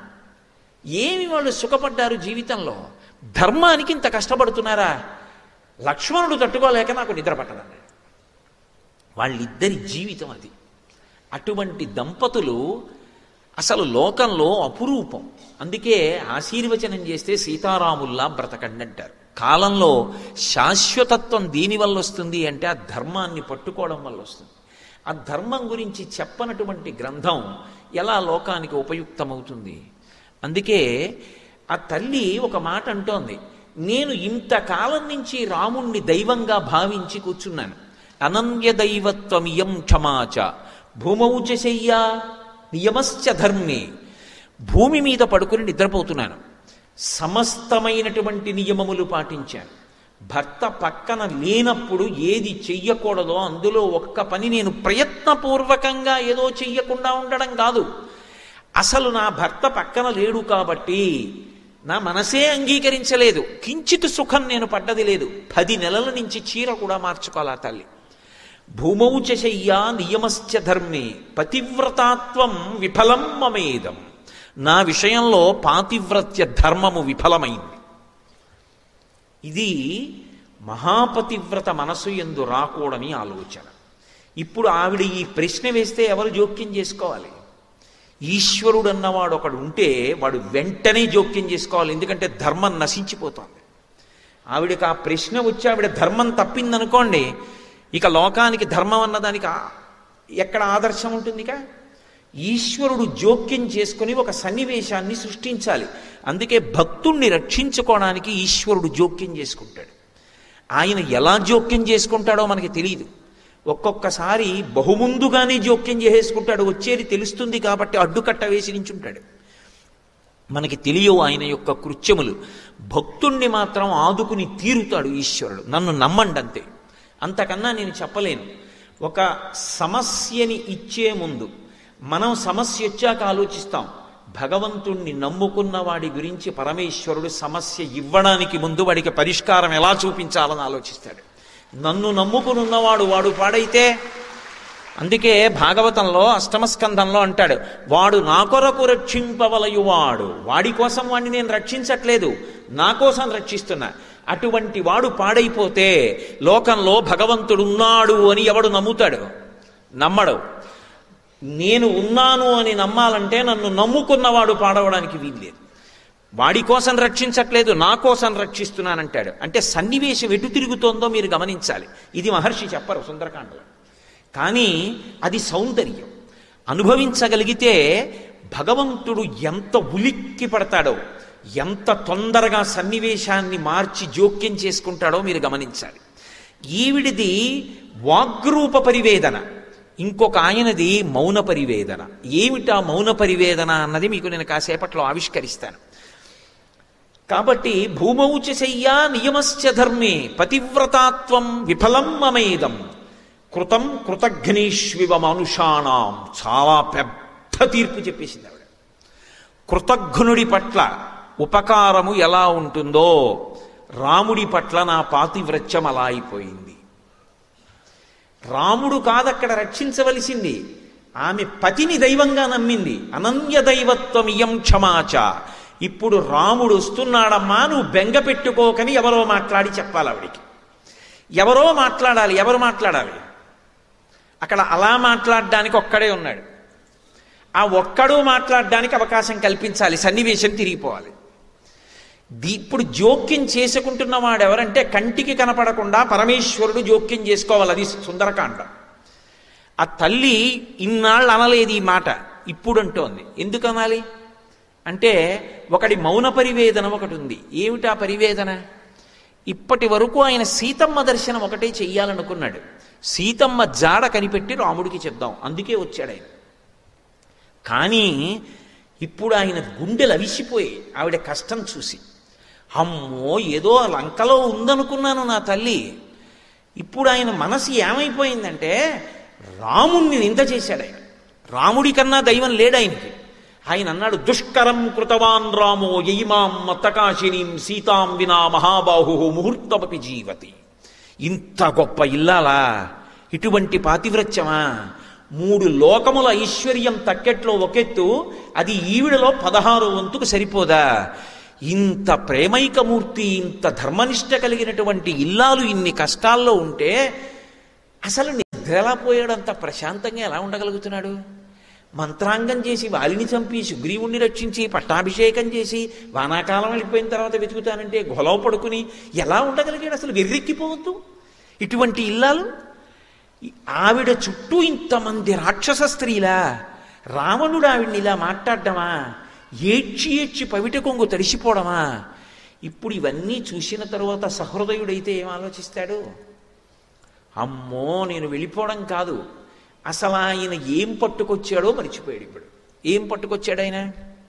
ఏమి వాళ్ళు సుఖపడ్డారు జీవితంలో ధర్మానికి ఇంత కష్టపడుతున్నారా లక్ష్మణుడు తట్టుకోలేక నాకు నిద్ర పట్టదన్నాడు వాళ్ళిద్దరి జీవితం అది అటువంటి దంపతులు అసలు లోకంలో అపురూపం అందుకే ఆశీర్వచనం చేస్తే సీతారాముల్లా బ్రతకండి అంటారు కాలంలో శాశ్వతత్వం దీని వల్ల వస్తుంది అంటే ఆ ధర్మాన్ని పట్టుకోవడం వల్ల వస్తుంది ఆ ధర్మం గురించి చెప్పనటువంటి గ్రంథం ఎలా లోకానికి ఉపయుక్తమవుతుంది అందుకే ఆ తల్లి ఒక మాట అంటోంది నేను ఇంతకాలం నుంచి రాముణ్ణి దైవంగా భావించి కూర్చున్నాను అనన్య దైవత్వమియం క్షమాచ భూమౌచ శయ్యా నియమశ్చ ధర్మే భూమి మీద పడుకుని నిద్రపోతున్నాను సమస్తమైనటువంటి నియమములు పాటించాను భర్త పక్కన లేనప్పుడు ఏది చెయ్యకూడదో అందులో ఒక్క పని నేను ప్రయత్నపూర్వకంగా ఏదో చెయ్యకుండా ఉండడం కాదు అసలు నా భర్త పక్కన లేడు కాబట్టి నా మనసే అంగీకరించలేదు కించిత్ సుఖం నేను పడ్డది లేదు పది నెలల నుంచి చీర కూడా మార్చుకోవాలా తల్లి భూమౌచ శయ్యా నియమశ్చ ధర్మే పతివ్రతాత్వం విఫలం మమేదం నా విషయంలో పాతివ్రత్య ధర్మము విఫలమైంది ఇది మహాపతివ్రత మనసు ఎందు రాకూడని ఆలోచన ఇప్పుడు ఆవిడ ఈ ప్రశ్న వేస్తే ఎవరు జోక్యం చేసుకోవాలి ఈశ్వరుడు అన్నవాడు ఒకడు ఉంటే వాడు వెంటనే జోక్యం చేసుకోవాలి ఎందుకంటే ధర్మం నశించిపోతుంది ఆవిడకి ఆ ప్రశ్న వచ్చి ఆవిడ ధర్మం తప్పిందనుకోండి ఇక లోకానికి ధర్మం అన్నదానికి ఆ- ఎక్కడ ఆదర్శం ఉంటుంది ఇక ఈశ్వరుడు జోక్యం చేసుకుని ఒక సన్నివేశాన్ని సృష్టించాలి అందుకే భక్తుణ్ణి రక్షించుకోవడానికి ఈశ్వరుడు జోక్యం చేసుకుంటాడు ఆయన ఎలా జోక్యం చేసుకుంటాడో మనకి తెలియదు ఒక్కొక్కసారి బహుముందుగానే జోక్యం చేసేసుకుంటాడు వచ్చేది తెలుస్తుంది కాబట్టి అడ్డుకట్ట వేసి నించుంటాడు మనకి తెలియవు ఆయన యొక్క కృత్యములు భక్తుణ్ణి మాత్రం ఆదుకుని తీరుతాడు ఈశ్వరుడు నన్ను నమ్మండి అంతే అంతకన్నా నేను చెప్పలేను ఒక సమస్యని ఇచ్చే ముందు మనం సమస్య వచ్చాక ఆలోచిస్తాం భగవంతుణ్ణి నమ్ముకున్న వాడి గురించి పరమేశ్వరుడు సమస్య ఇవ్వడానికి ముందు వాడికి పరిష్కారం ఎలా చూపించాలని ఆలోచిస్తాడు నన్ను నమ్ముకునున్నవాడు వాడు పాడైతే అందుకే భాగవతంలో అష్టమ స్కంధంలో అంటాడు వాడు నా కొరకు రక్షింపవలయువాడు వాడి కోసం వాడిని నేను రక్షించట్లేదు నా కోసం రక్షిస్తున్నా అటువంటి వాడు పాడైపోతే లోకంలో భగవంతుడు ఉన్నాడు అని ఎవడు నమ్ముతాడు నమ్మడు నేను ఉన్నాను అని నమ్మాలంటే నన్ను నమ్ముకున్నవాడు పాడవడానికి వీల్లేదు వాడి కోసం రక్షించట్లేదు నా కోసం రక్షిస్తున్నానంటాడు అంటే సన్నివేశం ఎటు తిరుగుతోందో మీరు గమనించాలి ఇది మహర్షి చెప్పరు సుందరకాండలో కానీ అది సౌందర్యం అనుభవించగలిగితే భగవంతుడు ఎంత ఉలిక్కి పడతాడో ఎంత తొందరగా సన్నివేశాన్ని మార్చి జోక్యం చేసుకుంటాడో మీరు గమనించాలి ఈవిడిది వాగ్రూప పరివేదన ఇంకొక ఆయనది మౌన పరివేదన ఏమిటా మౌన పరివేదన అన్నది మీకు నేను కాసేపట్లో ఆవిష్కరిస్తాను కాబట్టి భూమౌచ శయ్యా నియమశ్చ ధర్మే పతివ్రతాత్వం విఫలం మమేదం కృతం కృతఘ్నీష్వివ మనుషాణం చాలా పెద్ద తీర్పు చెప్పేసింది ఆవిడ కృతఘ్నుడి పట్ల ఉపకారము ఎలా ఉంటుందో రాముడి పట్ల నా పాతివ్రత్యం అలా అయిపోయింది రాముడు కాదక్కడ రక్షించవలసింది ఆమె పతిని దైవంగా నమ్మింది అనన్య దైవత్వం ఇయం క్షమాచ ఇప్పుడు రాముడు వస్తున్నాడమ్మా నువ్వు బెంగ పెట్టుకోకని ఎవరో మాట్లాడి చెప్పాలి ఆవిడికి ఎవరో మాట్లాడాలి ఎవరు మాట్లాడాలి అక్కడ అలా మాట్లాడడానికి ఒక్కడే ఉన్నాడు ఆ ఒక్కడు మాట్లాడడానికి అవకాశం కల్పించాలి సన్నివేశం తిరిగిపోవాలి దీ ఇప్పుడు జోక్యం చేసుకుంటున్న వాడు ఎవరంటే కంటికి కనపడకుండా పరమేశ్వరుడు జోక్యం చేసుకోవాలి అది సుందరకాండ ఆ తల్లి ఇన్నాళ్ళు అనలేదు ఈ మాట ఇప్పుడు అంటోంది ఎందుకు అనాలి అంటే ఒకటి మౌన పరివేదన ఒకటి ఉంది ఏమిటా పరివేదన ఇప్పటి వరకు ఆయన సీతమ్మ దర్శనం ఒకటే చెయ్యాలనుకున్నాడు సీతమ్మ జాడ కనిపెట్టి రాముడికి చెప్దాం అందుకే వచ్చాడు ఆయన కానీ ఇప్పుడు ఆయన గుండెలు అవిసిపోయి ఆవిడ కష్టం చూసి అమ్మో ఏదో లంకలో ఉందనుకున్నాను నా తల్లి ఇప్పుడు ఆయన మనసు ఏమైపోయిందంటే రాముణ్ణి నింద చేశాడు ఆయన రాముడి కన్నా దైవం లేడు ఆయనకి ఆయన అన్నాడు దుష్కరం కృతవాన్ రామో యయిమాం మత్తకాశినీం సీతాం వినా మహాబాహు ముహూర్తమపి జీవతి ఇంత గొప్ప ఇల్లాలా ఇటువంటి పాతివ్రత్యమా మూడు లోకముల ఐశ్వర్యం తక్కెట్లో ఒకెత్తు అది ఈవిడలో పదహారు వంతుకు సరిపోదా ఇంత ప్రేమైకమూర్తి ఇంత ధర్మనిష్ట కలిగినటువంటి ఇల్లాలు ఇన్ని కష్టాల్లో ఉంటే అసలు నిద్ర ఎలా పోయాడంత ప్రశాంతంగా ఎలా ఉండగలుగుతున్నాడు మంత్రాంగం చేసి వాలిని చంపి సుగ్రీవుణ్ణి రక్షించి పట్టాభిషేకం చేసి వానాకాలం వెళ్ళిపోయిన తర్వాత వెతుకుతానంటే గొలవ పడుకుని ఎలా ఉండగలిగాడు అసలు వెర్రెక్కిపోవద్దు ఇటువంటి ఇల్లాలు ఆవిడ చుట్టూ ఇంతమంది రాక్షస స్త్రీలా రావణుడు ఆవిడ్ని ఇలా మాట్లాడడమా ఏడ్చి ఏడ్చి పవిట కొంగు తడిసిపోవడమా ఇప్పుడు ఇవన్నీ చూసిన తరువాత సహృదయుడైతే ఏం ఆలోచిస్తాడు అమ్మో నేను వెళ్ళిపోవడం కాదు అసలు ఆయన ఏం పట్టుకొచ్చాడో మర్చిపోయాడు ఇప్పుడు ఏం పట్టుకొచ్చాడు ఆయన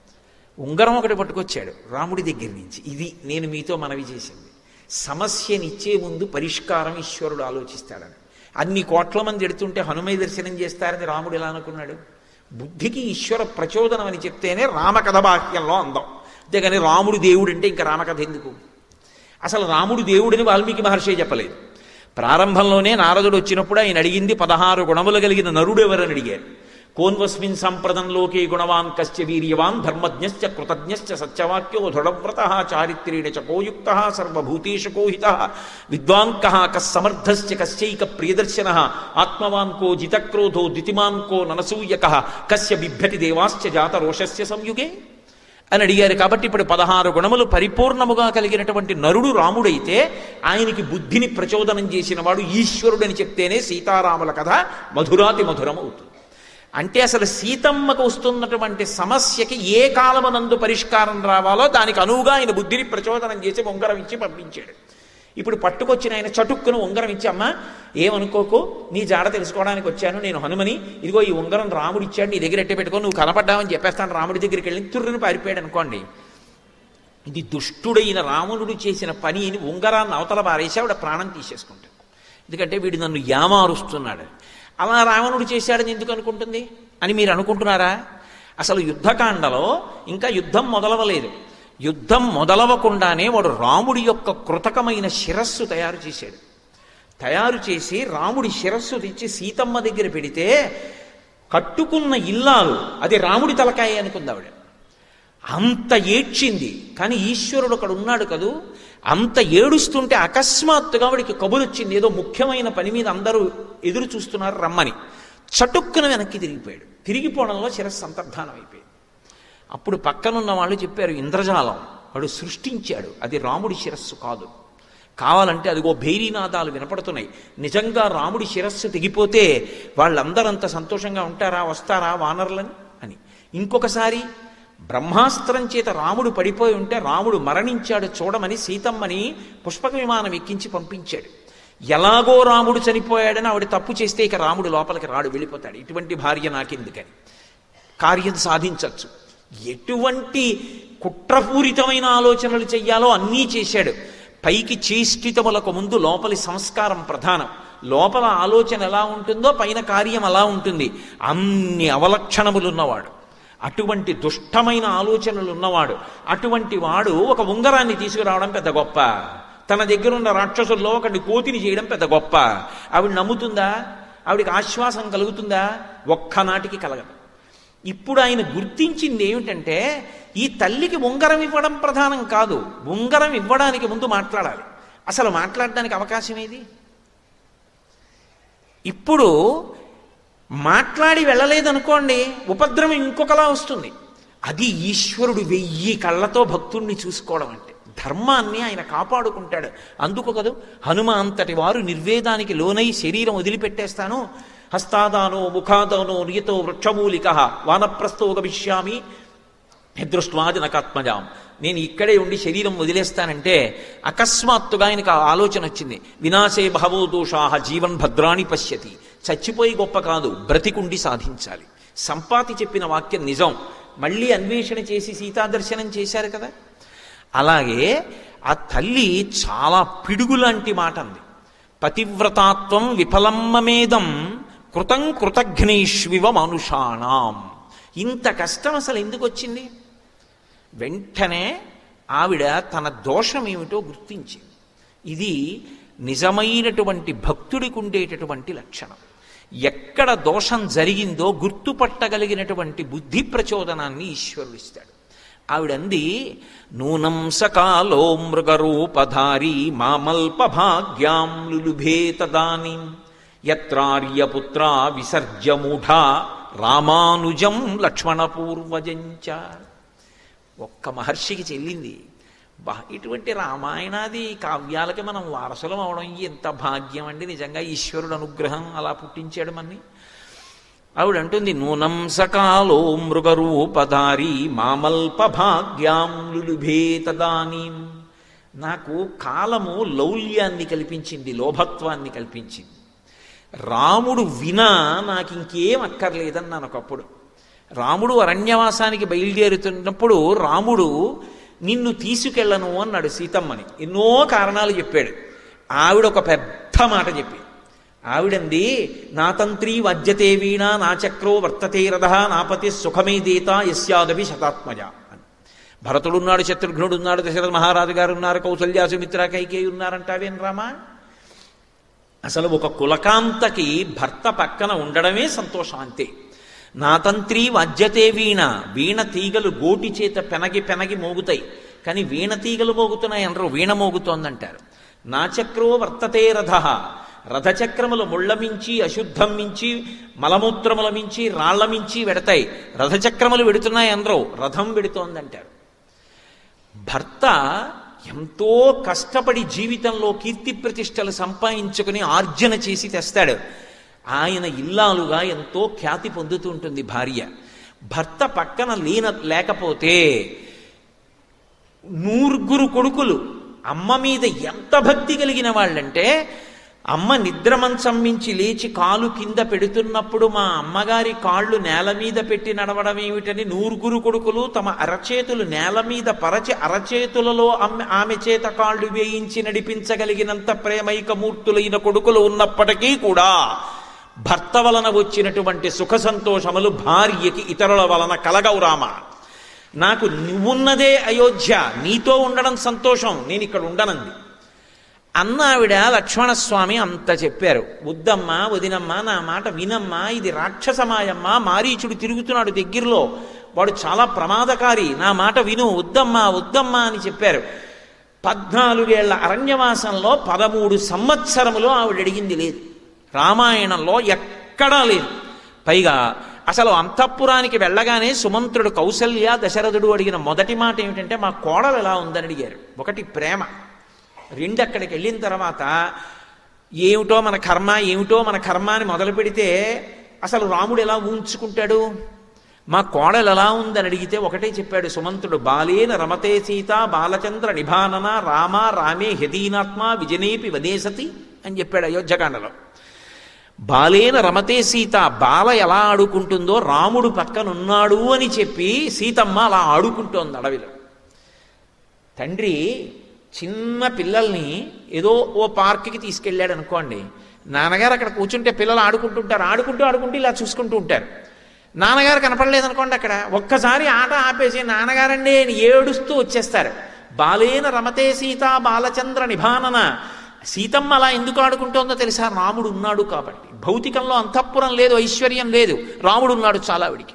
ఉంగరం ఒకటి పట్టుకొచ్చాడు రాముడి దగ్గర నుంచి ఇది నేను మీతో మనవి చేసింది సమస్యనిచ్చే ముందు పరిష్కారం ఈశ్వరుడు ఆలోచిస్తాడని అన్ని కోట్ల మంది ఎడుతుంటే హనుమై దర్శనం చేస్తారని రాముడు ఎలా అనుకున్నాడు బుద్ధికి ఈశ్వర ప్రచోదనం అని చెప్తేనే రామకథ బాహ్యంలో అందం అంతేగాని రాముడు దేవుడు అంటే ఇంకా రామకథ ఎందుకు అసలు రాముడు దేవుడిని వాల్మీకి మహర్షి చెప్పలేదు ప్రారంభంలోనే నారదుడు వచ్చినప్పుడు ఆయన అడిగింది పదహారు గుణములు కలిగిన నరుడు ఎవరని అడిగారు కోన్వస్మిన్ సంప్రదంలోకే గుణవాన్ కశ్చ వీర్యవాన్ ధర్మజ్ఞశ్చ కృతజ్ఞశ్చ సత్యవాక్యో దృఢవ్రత చారిత్రేణ చ కోయుక్త సర్వభూతేషు కోహిత విద్వాన్ కః కస్సమర్థశ్చ కశ్చైక ప్రియదర్శన ఆత్మవాన్ కో జితక్రోధో దితిమాన్ కో ననసూయక కస్య బిభ్యతి దేవాశ్చ జాత రోషస్య సంయుగే అని అడిగారు కాబట్టి ఇప్పుడు పదహారు గుణములు పరిపూర్ణముగా కలిగినటువంటి నరుడు రాముడైతే ఆయనకి బుద్ధిని ప్రచోదనం చేసిన వాడు ఈశ్వరుడని చెప్తేనే సీతారాముల కథ మధురాతి మధురం అవుతుంది అంటే అసలు సీతమ్మకు వస్తున్నటువంటి సమస్యకి ఏ కాలమనందు పరిష్కారం రావాలో దానికి అనువుగా ఆయన బుద్ధిని ప్రచోదనం చేసి ఉంగరం ఇచ్చి పంపించాడు ఇప్పుడు పట్టుకొచ్చిన ఆయన చటుక్కును ఉంగరం ఇచ్చి అమ్మా ఏమనుకోకు నీ జాడ తెలుసుకోవడానికి వచ్చాను నేను హనుమని ఇదిగో ఈ ఉంగరం రాముడు ఇచ్చాడు నీ దగ్గర ఎట్టే పెట్టుకో నువ్వు కనపడ్డావని చెప్పేస్తాను రాముడి దగ్గరికి వెళ్ళి తుర్రుని పారిపోయాడు అనుకోండి ఇది దుష్టుడైన రావణుడు చేసిన పని అని ఉంగరాన్ని అవతల పారేసి ఆవిడ ప్రాణం తీసేసుకుంటాడు ఎందుకంటే వీడు నన్ను యామారుస్తున్నాడు అలా రావణుడు చేశాడని ఎందుకు అనుకుంటుంది అని మీరు అనుకుంటున్నారా అసలు యుద్ధకాండలో ఇంకా యుద్ధం మొదలవలేదు యుద్ధం మొదలవకుండానే వాడు రాముడి యొక్క కృతకమైన శిరస్సు తయారు చేశాడు తయారు చేసి రాముడి శిరస్సు తెచ్చి సీతమ్మ దగ్గర పెడితే కట్టుకున్న ఇల్లాలు అది రాముడి తలకాయ అనుకుంది ఆవిడ అంత ఏడ్చింది కానీ ఈశ్వరుడు అక్కడ ఉన్నాడు కదూ అంత ఏడుస్తుంటే అకస్మాత్తుగా వాడికి కబురు వచ్చింది ఏదో ముఖ్యమైన పని మీద అందరూ ఎదురు చూస్తున్నారు రమ్మని చటుక్కున వెనక్కి తిరిగిపోయాడు తిరిగిపోవడంలో శిరస్సు అంతర్ధానం అయిపోయింది అప్పుడు పక్కనున్న వాళ్ళు చెప్పారు ఇంద్రజాలం వాడు సృష్టించాడు అది రాముడి శిరస్సు కాదు కావాలంటే అదిగో భైరీనాదాలు వినపడుతున్నాయి నిజంగా రాముడి శిరస్సు తెగిపోతే వాళ్ళందరంత సంతోషంగా ఉంటారా వస్తారా వానరులని అని ఇంకొకసారి బ్రహ్మాస్త్రం చేత రాముడు పడిపోయి ఉంటే రాముడు మరణించాడు చూడమని సీతమ్మని పుష్పక విమానం ఎక్కించి పంపించాడు ఎలాగో రాముడు చనిపోయాడని ఆవిడ తప్పు చేస్తే ఇక రాముడు లోపలికి రాడు వెళ్ళిపోతాడు ఇటువంటి భార్య నాకెందుకని కార్యం సాధించవచ్చు ఎటువంటి కుట్రపూరితమైన ఆలోచనలు చెయ్యాలో అన్నీ చేశాడు పైకి చేష్టితములకు ముందు లోపలి సంస్కారం ప్రధానం లోపల ఆలోచన ఎలా ఉంటుందో పైన కార్యం అలా ఉంటుంది అన్ని అవలక్షణములు ఉన్నవాడు అటువంటి దుష్టమైన ఆలోచనలు ఉన్నవాడు అటువంటి వాడు ఒక ఉంగరాన్ని తీసుకురావడం పెద్ద గొప్ప తన దగ్గర ఉన్న రాక్షసుల్లో ఒకటి కోతిని చేయడం పెద్ద గొప్ప ఆవిడ నమ్ముతుందా ఆవిడికి ఆశ్వాసం కలుగుతుందా ఒక్కనాటికి కలగదు ఇప్పుడు ఆయన గుర్తించింది ఏమిటంటే ఈ తల్లికి ఉంగరం ఇవ్వడం ప్రధానం కాదు ఉంగరం ఇవ్వడానికి ముందు మాట్లాడాలి అసలు మాట్లాడడానికి అవకాశం ఏది ఇప్పుడు మాట్లాడి వెళ్ళలేదనుకోండి ఉపద్రవం ఇంకొకలా వస్తుంది అది ఈశ్వరుడు వెయ్యి కళ్ళతో భక్తుణ్ణి చూసుకోవడం అంటే ధర్మాన్ని ఆయన కాపాడుకుంటాడు అందుకు కదూ హనుమ అంతటి వారు నిర్వేదానికి లోనై శరీరం వదిలిపెట్టేస్తాను హస్తాదానో ముఖాదానో నియతో వృక్షమూలిక వానప్రస్థో గమిష్యామి దృష్ట్వాజనకాత్మజాం నేను ఇక్కడే ఉండి శరీరం వదిలేస్తానంటే అకస్మాత్తుగా ఆయనకు ఆ ఆలోచన వచ్చింది వినాశే భవో దోషాహ జీవన్ భద్రాణి పశ్యతి చచ్చిపోయి గొప్ప కాదు బ్రతికుండి సాధించాలి సంపాతి చెప్పిన వాక్యం నిజం మళ్ళీ అన్వేషణ చేసి సీతాదర్శనం చేశారు కదా అలాగే ఆ తల్లి చాలా పిడుగులాంటి మాట అంది పతివ్రతాత్వం విఫలమ్మమేదం కృతం కృతఘ్నైష్వివ మనుషాణం ఇంత కష్టం అసలు ఎందుకు వచ్చింది వెంటనే ఆవిడ తన దోషం ఏమిటో గుర్తించింది ఇది నిజమైనటువంటి భక్తుడికి ఉండేటటువంటి లక్షణం ఎక్కడ దోషం జరిగిందో గుర్తుపట్టగలిగినటువంటి బుద్ధి ప్రచోదనాన్ని ఈశ్వరుడు ఇస్తాడు ఆవిడంది నూనం సకాలో మృగరూపధారి మామల్ప భాగ్యాం లులుభే తదానీం యత్రార్యపుత్ర విసర్జమూఢ రామానుజం లక్ష్మణపూర్వజంచ ఒక్క మహర్షికి చెల్లింది బా ఇటువంటి రామాయణాది కావ్యాలకి మనం వారసులం అవడం ఎంత భాగ్యం అండి నిజంగా ఈశ్వరుడు అనుగ్రహం అలా పుట్టించాడు మన్ని ఆవిడ అంటుంది నూనం సకాలో మృగరూపధారి మామల్ప భాగ్యాం లులుభే తదానీం నాకు కాలము లౌల్యాన్ని కల్పించింది లోభత్వాన్ని కల్పించింది రాముడు వినా నాకు ఇంకేం అక్కర్లేదన్నాను ఒకప్పుడు రాముడు అరణ్యవాసానికి బయలుదేరుతున్నప్పుడు రాముడు నిన్ను తీసుకెళ్ళను అన్నాడు సీతమ్మని ఎన్నో కారణాలు చెప్పాడు ఆవిడ ఒక పెద్ద మాట చెప్పి ఆవిడంది నా తంత్రి వజ్యతే వీణ నా చక్రో వర్తతే రథ నాపతి సుఖమే దేత యస్యాదవి శతాత్మజ అని భరతుడున్నాడు శత్రుఘ్నుడు ఉన్నాడు దశరథ మహారాజు గారు ఉన్నారు కౌసల్యా సుమిత్ర కైకేయి ఉన్నారంటావేం రామా అసలు ఒక కులకాంతకి భర్త పక్కన ఉండడమే సంతోషం అంతే నా తంత్రి వజ్యతే వీణ వీణ తీగలు గోటి చేత పెనగి పెనగి మోగుతాయి కానీ వీణ తీగలు మోగుతున్నాయి అనరు వీణ మోగుతోందంటారు నా చక్రో వర్తతే రథ రథచక్రములు ముళ్ళ మించి అశుద్ధం మించి మలమూత్రముల మించి రాళ్ల మించి వెడతాయి రథచక్రములు వెడుతున్నాయి అందరూ రథం వెడుతోందంటారు భర్త ఎంతో కష్టపడి జీవితంలో కీర్తి ప్రతిష్టలు సంపాదించుకుని ఆర్జన చేసి తెస్తాడు ఆయన ఇల్లాలుగా ఎంతో ఖ్యాతి పొందుతూ ఉంటుంది భార్య భర్త పక్కన లేన లేకపోతే నూరుగురు కొడుకులు అమ్మ మీద ఎంత భక్తి కలిగిన వాళ్ళంటే అమ్మ నిద్ర మంచం మించి లేచి కాలు కింద పెడుతున్నప్పుడు మా అమ్మగారి కాళ్ళు నేల మీద పెట్టి నడవడం ఏమిటని నూరుగురు కొడుకులు తమ అరచేతులు నేల మీద పరచి అరచేతులలో అమ్మ ఆమె చేత కాళ్ళు వేయించి నడిపించగలిగినంత ప్రేమైక మూర్తులైన కొడుకులు ఉన్నప్పటికీ కూడా భర్త వలన వచ్చినటువంటి సుఖ సంతోషములు భార్యకి ఇతరుల వలన కలగవురామ నాకు నువ్వున్నదే అయోధ్య నీతో ఉండడం సంతోషం నేను ఇక్కడ ఉండనంది అన్న ఆవిడ లక్ష్మణస్వామి అంత చెప్పారు వద్దమ్మా వదినమ్మా నా మాట వినమ్మా ఇది రాక్షసమాయమ్మా మారీచుడు తిరుగుతున్నాడు దగ్గరలో వాడు చాలా ప్రమాదకారి నా మాట విను వద్దమ్మా వద్దమ్మా అని చెప్పారు పద్నాలుగేళ్ల అరణ్యవాసంలో పదమూడు సంవత్సరములు ఆవిడ అడిగింది లేదు రామాయణంలో ఎక్కడా లేదు పైగా అసలు అంతఃపురానికి వెళ్ళగానే సుమంత్రుడు కౌసల్య దశరథుడు అడిగిన మొదటి మాట ఏమిటంటే మా కోడలు ఎలా ఉందని అడిగారు ఒకటి ప్రేమ రెండు అక్కడికి వెళ్ళిన తర్వాత ఏమిటో మన కర్మ ఏమిటో మన కర్మ అని మొదలు పెడితే అసలు రాముడు ఎలా ఊంచుకుంటాడు మా కోడలు ఎలా ఉందని అడిగితే ఒకటే చెప్పాడు సుమంతుడు బాలేన రమతే సీత బాలచంద్ర నిభానన రామ రామే హెదీనాత్మ విజనేపి వదేశతి అని చెప్పాడు అయోధ్యకాండలో బాలేన రమతే సీత బాల ఎలా ఆడుకుంటుందో రాముడు పక్కనున్నాడు అని చెప్పి సీతమ్మ అలా ఆడుకుంటోంది అడవిలో తండ్రి చిన్న పిల్లల్ని ఏదో ఓ పార్క్కి తీసుకెళ్ళాడు అనుకోండి నాన్నగారు అక్కడ కూర్చుంటే పిల్లలు ఆడుకుంటుంటారు ఆడుకుంటూ ఆడుకుంటూ ఇలా చూసుకుంటూ ఉంటారు నాన్నగారు కనపడలేదు అనుకోండి అక్కడ ఒక్కసారి ఆట ఆపేసి నాన్నగారండి అని ఏడుస్తూ వచ్చేస్తారు బాలేన రమతే సీత బాలచంద్ర నిభానన సీతమ్మ అలా ఎందుకు ఆడుకుంటోందో తెలుసా రాముడు ఉన్నాడు కాబట్టి భౌతికంలో అంతఃపురం లేదు ఐశ్వర్యం లేదు రాముడు ఉన్నాడు చాలా ఆవిడికి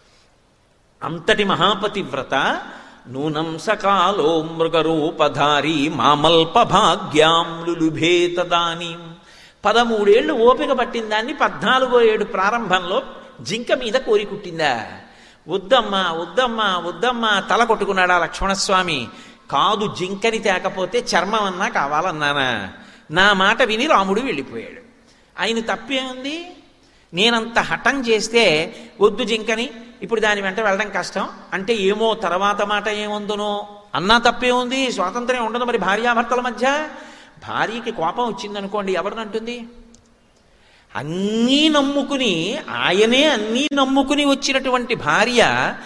అంతటి మహాపతివ్రత నూనం సకాలో మృగరూపధారి మామల్ప భాగ్యాం లులుభే తదానీం పదమూడేళ్లు ఓపిక పట్టిన దాన్ని పద్నాలుగో ఏడు ప్రారంభంలో జింక మీద కోరి కుట్టిందా వద్దమ్మా వద్దమ్మా వద్దమ్మా తల కొట్టుకున్నాడా లక్ష్మణస్వామి కాదు జింకని తేకపోతే చర్మం అన్నా కావాలన్నానా నా మాట విని రాముడు వెళ్ళిపోయాడు ఆయన తప్పేముంది నేనంత హఠం చేస్తే వద్దు జింకని ఇప్పుడు దాని వెంట వెళ్ళడం కష్టం అంటే ఏమో తర్వాత మాట ఏముందునో అన్నా తప్పే ఉంది స్వాతంత్ర్యం ఉండదు మరి భార్యాభర్తల మధ్య భార్యకి కోపం వచ్చిందనుకోండి ఎవరినంటుంది అన్నీ నమ్ముకుని ఆయనే అన్నీ నమ్ముకుని వచ్చినటువంటి భార్య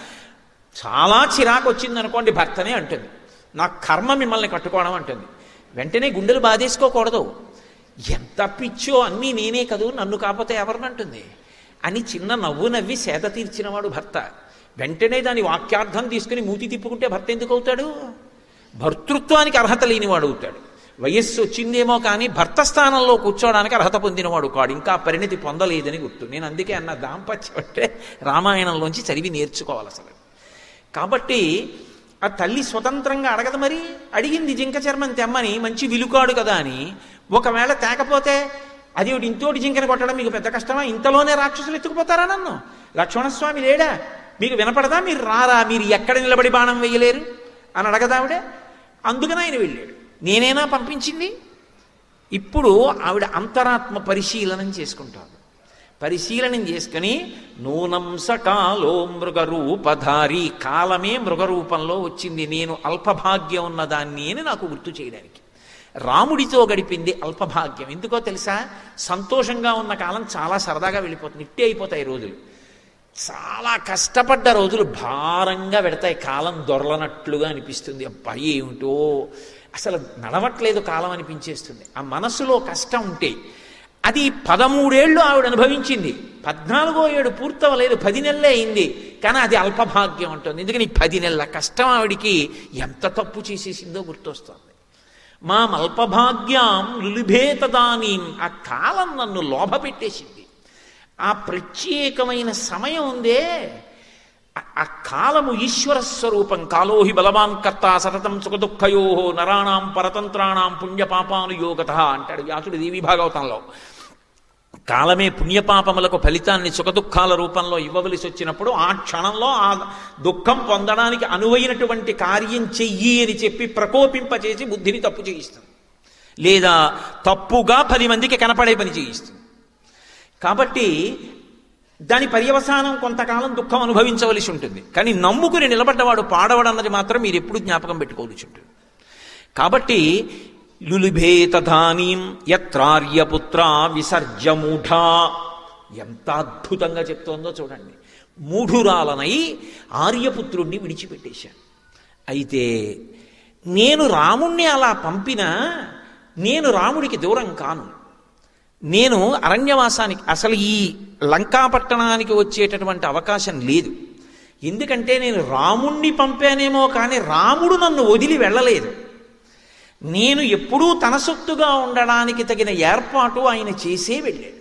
చాలా చిరాకు వచ్చిందనుకోండి భర్తనే అంటుంది నా కర్మ మిమ్మల్ని కట్టుకోవడం అంటుంది వెంటనే గుండెలు బాధేసుకోకూడదు ఎంత పిచ్చో అన్నీ నేనే కదూ నన్ను కాకపోతే ఎవరినంటుంది అని చిన్న నవ్వు నవ్వి సేద తీర్చినవాడు భర్త వెంటనే దాని వాక్యార్థం తీసుకుని మూతి తిప్పుకుంటే భర్త ఎందుకు అవుతాడు భర్తృత్వానికి అర్హత లేనివాడు అవుతాడు వయస్సు వచ్చిందేమో కానీ భర్త స్థానంలో కూర్చోవడానికి అర్హత పొందినవాడు కాడు ఇంకా పరిణతి పొందలేదని గుర్తు నేను అందుకే అన్న దాంపత్యం అంటే రామాయణంలోంచి చదివి నేర్చుకోవాలి అసలు కాబట్టి ఆ తల్లి స్వతంత్రంగా అడగదు మరి అడిగింది జింక చర్మం తెమ్మని మంచి విలుకాడు కదా అని ఒకవేళ తేకపోతే అది ఒకటి ఇంతోటి జింకని కొట్టడం మీకు పెద్ద కష్టమా ఇంతలోనే రాక్షసులు ఎత్తుకుపోతారా నన్ను లక్ష్మణస్వామి లేడా మీకు వినపడదా మీరు రారా మీరు ఎక్కడ నిలబడి బాణం వేయలేరు అని అడగదావిడే అందుకని ఆయన వెళ్ళాడు నేనేనా పంపించింది ఇప్పుడు ఆవిడ అంతరాత్మ పరిశీలనం చేసుకుంటాను పరిశీలనం చేసుకుని నూనం సకాలో మృగరూపధారి కాలమే మృగరూపంలో వచ్చింది నేను అల్పభాగ్యం ఉన్నదాన్ని అని నాకు గుర్తు చేయడానికి రాముడితో గడిపింది అల్పభాగ్యం ఎందుకో తెలుసా సంతోషంగా ఉన్న కాలం చాలా సరదాగా వెళ్ళిపోతుంది ఇట్టే అయిపోతాయి రోజులు చాలా కష్టపడ్డ రోజులు భారంగా పెడతాయి కాలం దొరలనట్లుగా అనిపిస్తుంది అబ్బా ఏమిటో అసలు నడవట్లేదు కాలం అనిపించేస్తుంది ఆ మనసులో కష్టం ఉంటే అది పదమూడేళ్ళు ఆవిడ అనుభవించింది పద్నాలుగో ఏడు పూర్తవలేదు పది నెలలే అయింది కానీ అది అల్పభాగ్యం ఉంటుంది ఎందుకని ఈ పది నెలల కష్టం ఆవిడికి ఎంత తప్పు చేసేసిందో గుర్తొస్తుంది మా అల్పభాగ్యం లులిభేతదానీం ఆ కాలం నన్ను లోభ పెట్టేసింది ఆ ప్రత్యేకమైన సమయం ఉందే ఆ కాలము ఈశ్వర స్వరూపం కాలోహి బలవాన్ కర్త సతతం సుఖదుఃఖయో నరాణాం పరతంత్రాణం పుణ్యపాపానుయోగత అంటాడు వ్యాసుడు దేవి భాగవతంలో కాలమే పుణ్యపాపములకు ఫలితాన్ని సుఖదుఖాల రూపంలో ఇవ్వవలసి వచ్చినప్పుడు ఆ క్షణంలో ఆ దుఃఖం పొందడానికి అనువైనటువంటి కార్యం చెయ్యి అని చెప్పి ప్రకోపింపచేసి బుద్ధిని తప్పు చేయిస్తుంది లేదా తప్పుగా పది మందికి కనపడే పని చేయిస్తుంది కాబట్టి దాని పర్యవసానం కొంతకాలం దుఃఖం అనుభవించవలసి ఉంటుంది కానీ నమ్ముకుని నిలబడ్డవాడు పాడవడన్నది మాత్రం మీరు ఎప్పుడు జ్ఞాపకం పెట్టుకోవలసి ఉంటుంది కాబట్టి లులిభే తథానీం యత్రార్యపుత్ర విసర్జమూఢా ఎంత అద్భుతంగా చెప్తోందో చూడండి మూఢురాలనై ఆర్యపుత్రుణ్ణి విడిచిపెట్టేశాను అయితే నేను రాముణ్ణి అలా పంపినా నేను రాముడికి దూరం కాను నేను అరణ్యవాసానికి అసలు ఈ లంకాపట్టణానికి వచ్చేటటువంటి అవకాశం లేదు ఎందుకంటే నేను రాముణ్ణి పంపానేమో కానీ రాముడు నన్ను వదిలి వెళ్ళలేదు నేను ఎప్పుడూ తన సొత్తుగా ఉండడానికి తగిన ఏర్పాటు ఆయన చేసే వెళ్ళాడు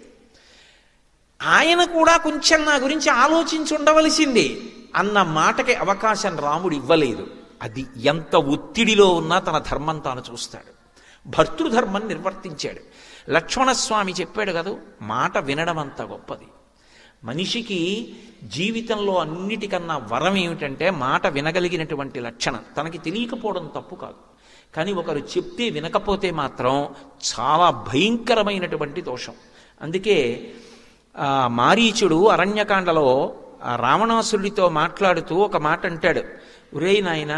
ఆయన కూడా కొంచెం నా గురించి ఆలోచించి ఉండవలసింది అన్న మాటకి అవకాశం రాముడు ఇవ్వలేదు అది ఎంత ఒత్తిడిలో ఉన్నా తన ధర్మం తాను చూస్తాడు భర్తృధర్మం నిర్వర్తించాడు లక్ష్మణస్వామి చెప్పాడు కదూ మాట వినడం అంత గొప్పది మనిషికి జీవితంలో అన్నిటికన్నా వరం ఏమిటంటే మాట వినగలిగినటువంటి లక్షణం తనకి తెలియకపోవడం తప్పు కాదు కానీ ఒకరు చెప్తే వినకపోతే మాత్రం చాలా భయంకరమైనటువంటి దోషం అందుకే ఆ మారీచుడు అరణ్యకాండలో ఆ రావణాసురుడితో మాట్లాడుతూ ఒక మాట అంటాడు ఒరే నాయన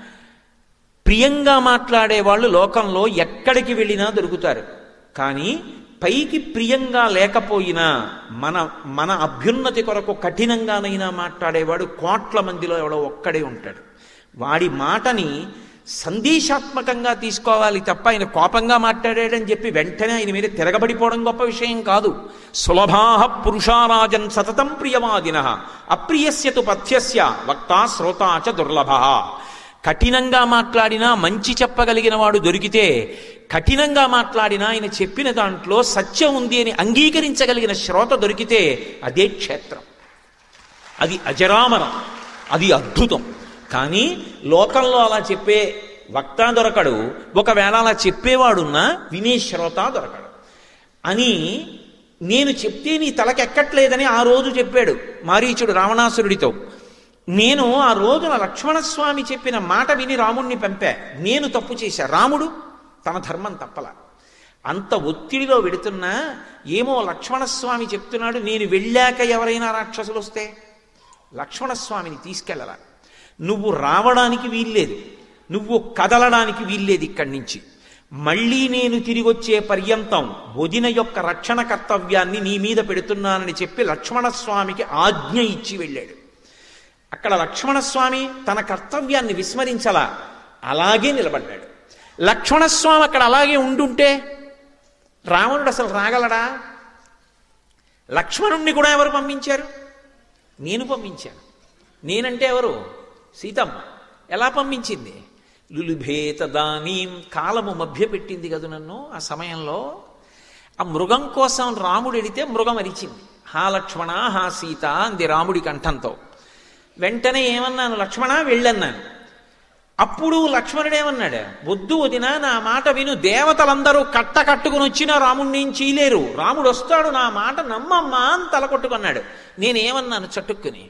ప్రియంగా మాట్లాడే వాళ్ళు లోకంలో ఎక్కడికి వెళ్ళినా దొరుకుతారు కానీ పైకి ప్రియంగా లేకపోయినా మన మన అభ్యున్నతి కొరకు కఠినంగానైనా మాట్లాడేవాడు కోట్ల మందిలో ఎవడో ఒక్కడే ఉంటాడు వాడి మాటని సందేశాత్మకంగా తీసుకోవాలి తప్ప ఆయన కోపంగా మాట్లాడాడని చెప్పి వెంటనే ఆయన మీద తిరగబడిపోవడం గొప్ప విషయం కాదు సులభా పురుషారాజన్ సతతం ప్రియవాదిన అప్రియస్యతు పథ్యస్య వక్తా శ్రోతా చ దుర్లభ కఠినంగా మాట్లాడినా మంచి చెప్పగలిగిన వాడు దొరికితే కఠినంగా మాట్లాడినా ఆయన చెప్పిన దాంట్లో సత్యం ఉంది అని అంగీకరించగలిగిన శ్రోత దొరికితే అదే క్షేత్రం అది అజరామరం అది అద్భుతం కానీ లోకంలో అలా చెప్పే వక్త దొరకడు ఒకవేళ అలా చెప్పేవాడున్నా వినే శ్రోత దొరకడు అని నేను చెప్తే నీ తలకెక్కట్లేదని ఆ రోజు చెప్పాడు మారీచుడు రావణాసురుడితో నేను ఆ రోజున లక్ష్మణస్వామి చెప్పిన మాట విని రాముణ్ణి పంపా నేను తప్పు చేశా రాముడు తన ధర్మం తప్పల అంత ఒత్తిడిలో వెడుతున్నా ఏమో లక్ష్మణస్వామి చెప్తున్నాడు నేను వెళ్ళాక ఎవరైనా రాక్షసులు వస్తే లక్ష్మణస్వామిని తీసుకెళ్ళరా నువ్వు రావడానికి వీల్లేదు నువ్వు కదలడానికి వీల్లేదు ఇక్కడి నుంచి మళ్ళీ నేను తిరిగి వచ్చే పర్యంతం వదిన యొక్క రక్షణ కర్తవ్యాన్ని నీ మీద పెడుతున్నానని చెప్పి లక్ష్మణస్వామికి ఆజ్ఞ ఇచ్చి వెళ్ళాడు అక్కడ లక్ష్మణస్వామి తన కర్తవ్యాన్ని విస్మరించలా అలాగే నిలబడ్డాడు లక్ష్మణస్వామి అక్కడ అలాగే ఉండుంటే రావణుడు అసలు రాగలడా లక్ష్మణుణ్ణి కూడా ఎవరు పంపించారు నేను పంపించాను నేనంటే ఎవరు సీతమ్మ ఎలా పంపించింది లులుభేత దానీం కాలము మభ్యపెట్టింది కదా నన్ను ఆ సమయంలో ఆ మృగం కోసం రాముడు ఎడితే మృగం అరిచింది హా లక్ష్మణ హా సీత అంది రాముడి కంఠంతో వెంటనే ఏమన్నాను లక్ష్మణ వెళ్ళన్నాను అప్పుడు లక్ష్మణుడు ఏమన్నాడు వద్దు వదిన నా మాట విను దేవతలందరూ కట్ట కట్టుకుని వచ్చినా రాముడిని ఏం చేయలేరు రాముడు వస్తాడు నా మాట నమ్మమ్మా అని తలకొట్టుకున్నాడు నేనేమన్నాను చటుక్కుని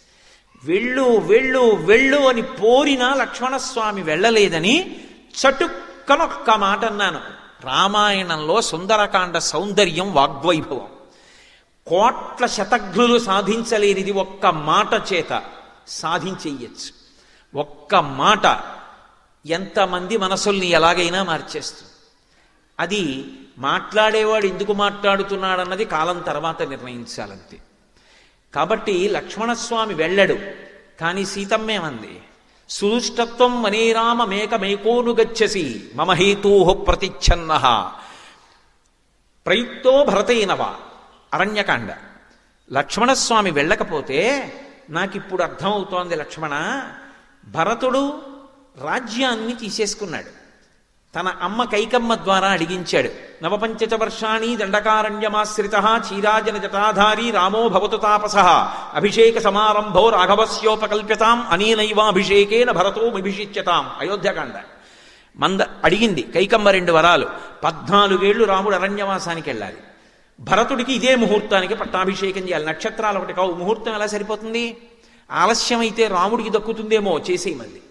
వెళ్ళు వెళ్ళు వెళ్ళు అని పోరినా లక్ష్మణస్వామి వెళ్ళలేదని చటుక్కనొక్క మాట అన్నాను రామాయణంలో సుందరకాండ సౌందర్యం వాగ్వైభవం కోట్ల శతఘ్నులు సాధించలేనిది ఒక్క మాట చేత సాధించేయచ్చు ఒక్క మాట ఎంతమంది మనసుల్ని ఎలాగైనా మార్చేస్తుంది అది మాట్లాడేవాడు ఎందుకు మాట్లాడుతున్నాడన్నది కాలం తర్వాత నిర్ణయించాలంతే కాబట్టి లక్ష్మణస్వామి వెళ్ళడు కానీ సీతమ్మేమంది సుదుష్టత్వం మనేరామ మేకమేకోను గచ్చసి మమ హేతూ ప్రతిచ్ఛన్న ప్రయుక్తో భరతైనవ అరణ్యకాండ లక్ష్మణస్వామి వెళ్ళకపోతే నాకిప్పుడు అర్థమవుతోంది లక్ష్మణ భరతుడు రాజ్యాన్ని తీసేసుకున్నాడు తన అమ్మ కైకమ్మ ద్వారా అడిగించాడు నవపంచచ వర్షాణి దండకారణ్యమాశ్రిత చీరాజన జటాధారి రామో భవతు తాపస అభిషేక సమారంభో రాఘవస్యోపకల్ప్యతాం అనీనైవాభిషేకేన భరతో అభిషిచ్యతాం అయోధ్యకాండ మంద అడిగింది కైకమ్మ రెండు వరాలు పద్నాలుగేళ్లు రాముడు అరణ్యవాసానికి వెళ్ళాలి భరతుడికి ఇదే ముహూర్తానికి పట్టాభిషేకం చేయాలి నక్షత్రాలు ఒకటి కావు ముహూర్తం ఎలా సరిపోతుంది ఆలస్యమైతే రాముడికి దక్కుతుందేమో చేసేయి మళ్ళీ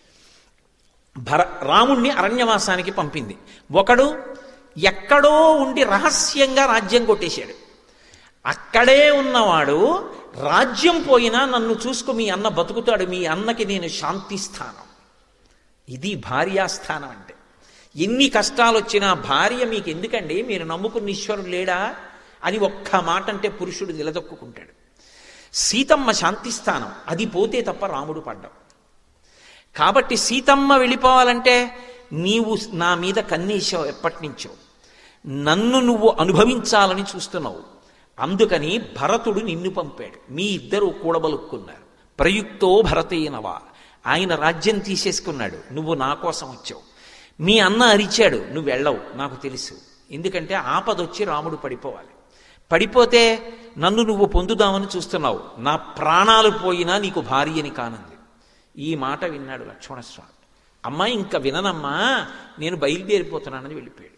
భర రాముణ్ణి అరణ్యవాసానికి పంపింది ఒకడు ఎక్కడో ఉండి రహస్యంగా రాజ్యం కొట్టేశాడు అక్కడే ఉన్నవాడు రాజ్యం పోయినా నన్ను చూసుకో మీ అన్న బతుకుతాడు మీ అన్నకి నేను శాంతి స్థానం ఇది భార్యాస్థానం అంటే ఎన్ని కష్టాలు వచ్చినా భార్య మీకు ఎందుకండి మీరు నమ్ముకున్న ఈశ్వరుడు లేడా అని ఒక్క మాట అంటే పురుషుడు నిలదొక్కుంటాడు సీతమ్మ శాంతిస్థానం అది పోతే తప్ప రాముడు పడ్డం కాబట్టి సీతమ్మ వెళ్ళిపోవాలంటే నీవు నా మీద కన్నీసావు ఎప్పటి నుంచో నన్ను నువ్వు అనుభవించాలని చూస్తున్నావు అందుకని భరతుడు నిన్ను పంపాడు మీ ఇద్దరు కూడబలుక్కున్నారు ప్రయుక్తో భరతేనవా ఆయన రాజ్యం తీసేసుకున్నాడు నువ్వు నా కోసం వచ్చావు మీ అన్న అరిచాడు నువ్వు వెళ్ళవు నాకు తెలుసు ఎందుకంటే ఆపదొచ్చి రాముడు పడిపోవాలి పడిపోతే నన్ను నువ్వు పొందుదామని చూస్తున్నావు నా ప్రాణాలు పోయినా నీకు భార్యని కానుంది ఈ మాట విన్నాడు లక్ష్మణస్వామి అమ్మ ఇంకా విననమ్మా నేను బయలుదేరిపోతున్నానని వెళ్ళిపోయాడు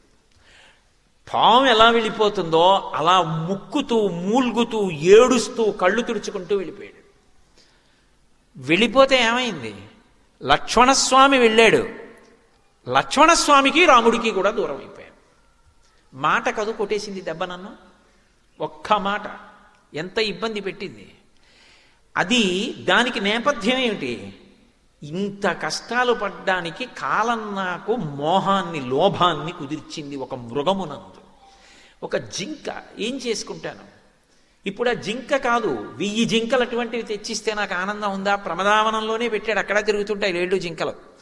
పాము ఎలా వెళ్ళిపోతుందో అలా ముక్కుతూ మూల్గుతూ ఏడుస్తూ కళ్ళు తుడుచుకుంటూ వెళ్ళిపోయాడు వెళ్ళిపోతే ఏమైంది లక్ష్మణస్వామి వెళ్ళాడు లక్ష్మణస్వామికి రాముడికి కూడా దూరం అయిపోయాడు మాట కదు కొట్టేసింది దెబ్బ నన్ను ఒక్క మాట ఎంత ఇబ్బంది పెట్టింది అది దానికి నేపథ్యం ఏమిటి ఇంత కష్టాలు పడ్డానికి కాలం నాకు మోహాన్ని లోభాన్ని కుదిర్చింది ఒక మృగమునందు ఒక జింక ఏం చేసుకుంటాను ఇప్పుడు ఆ జింక కాదు వెయ్యి జింకలు అటువంటివి తెచ్చిస్తే నాకు ఆనందం ఉందా ప్రమదావనంలోనే పెట్టాడు అక్కడ తిరుగుతుంటాయి ఏళ్ళు జింకలు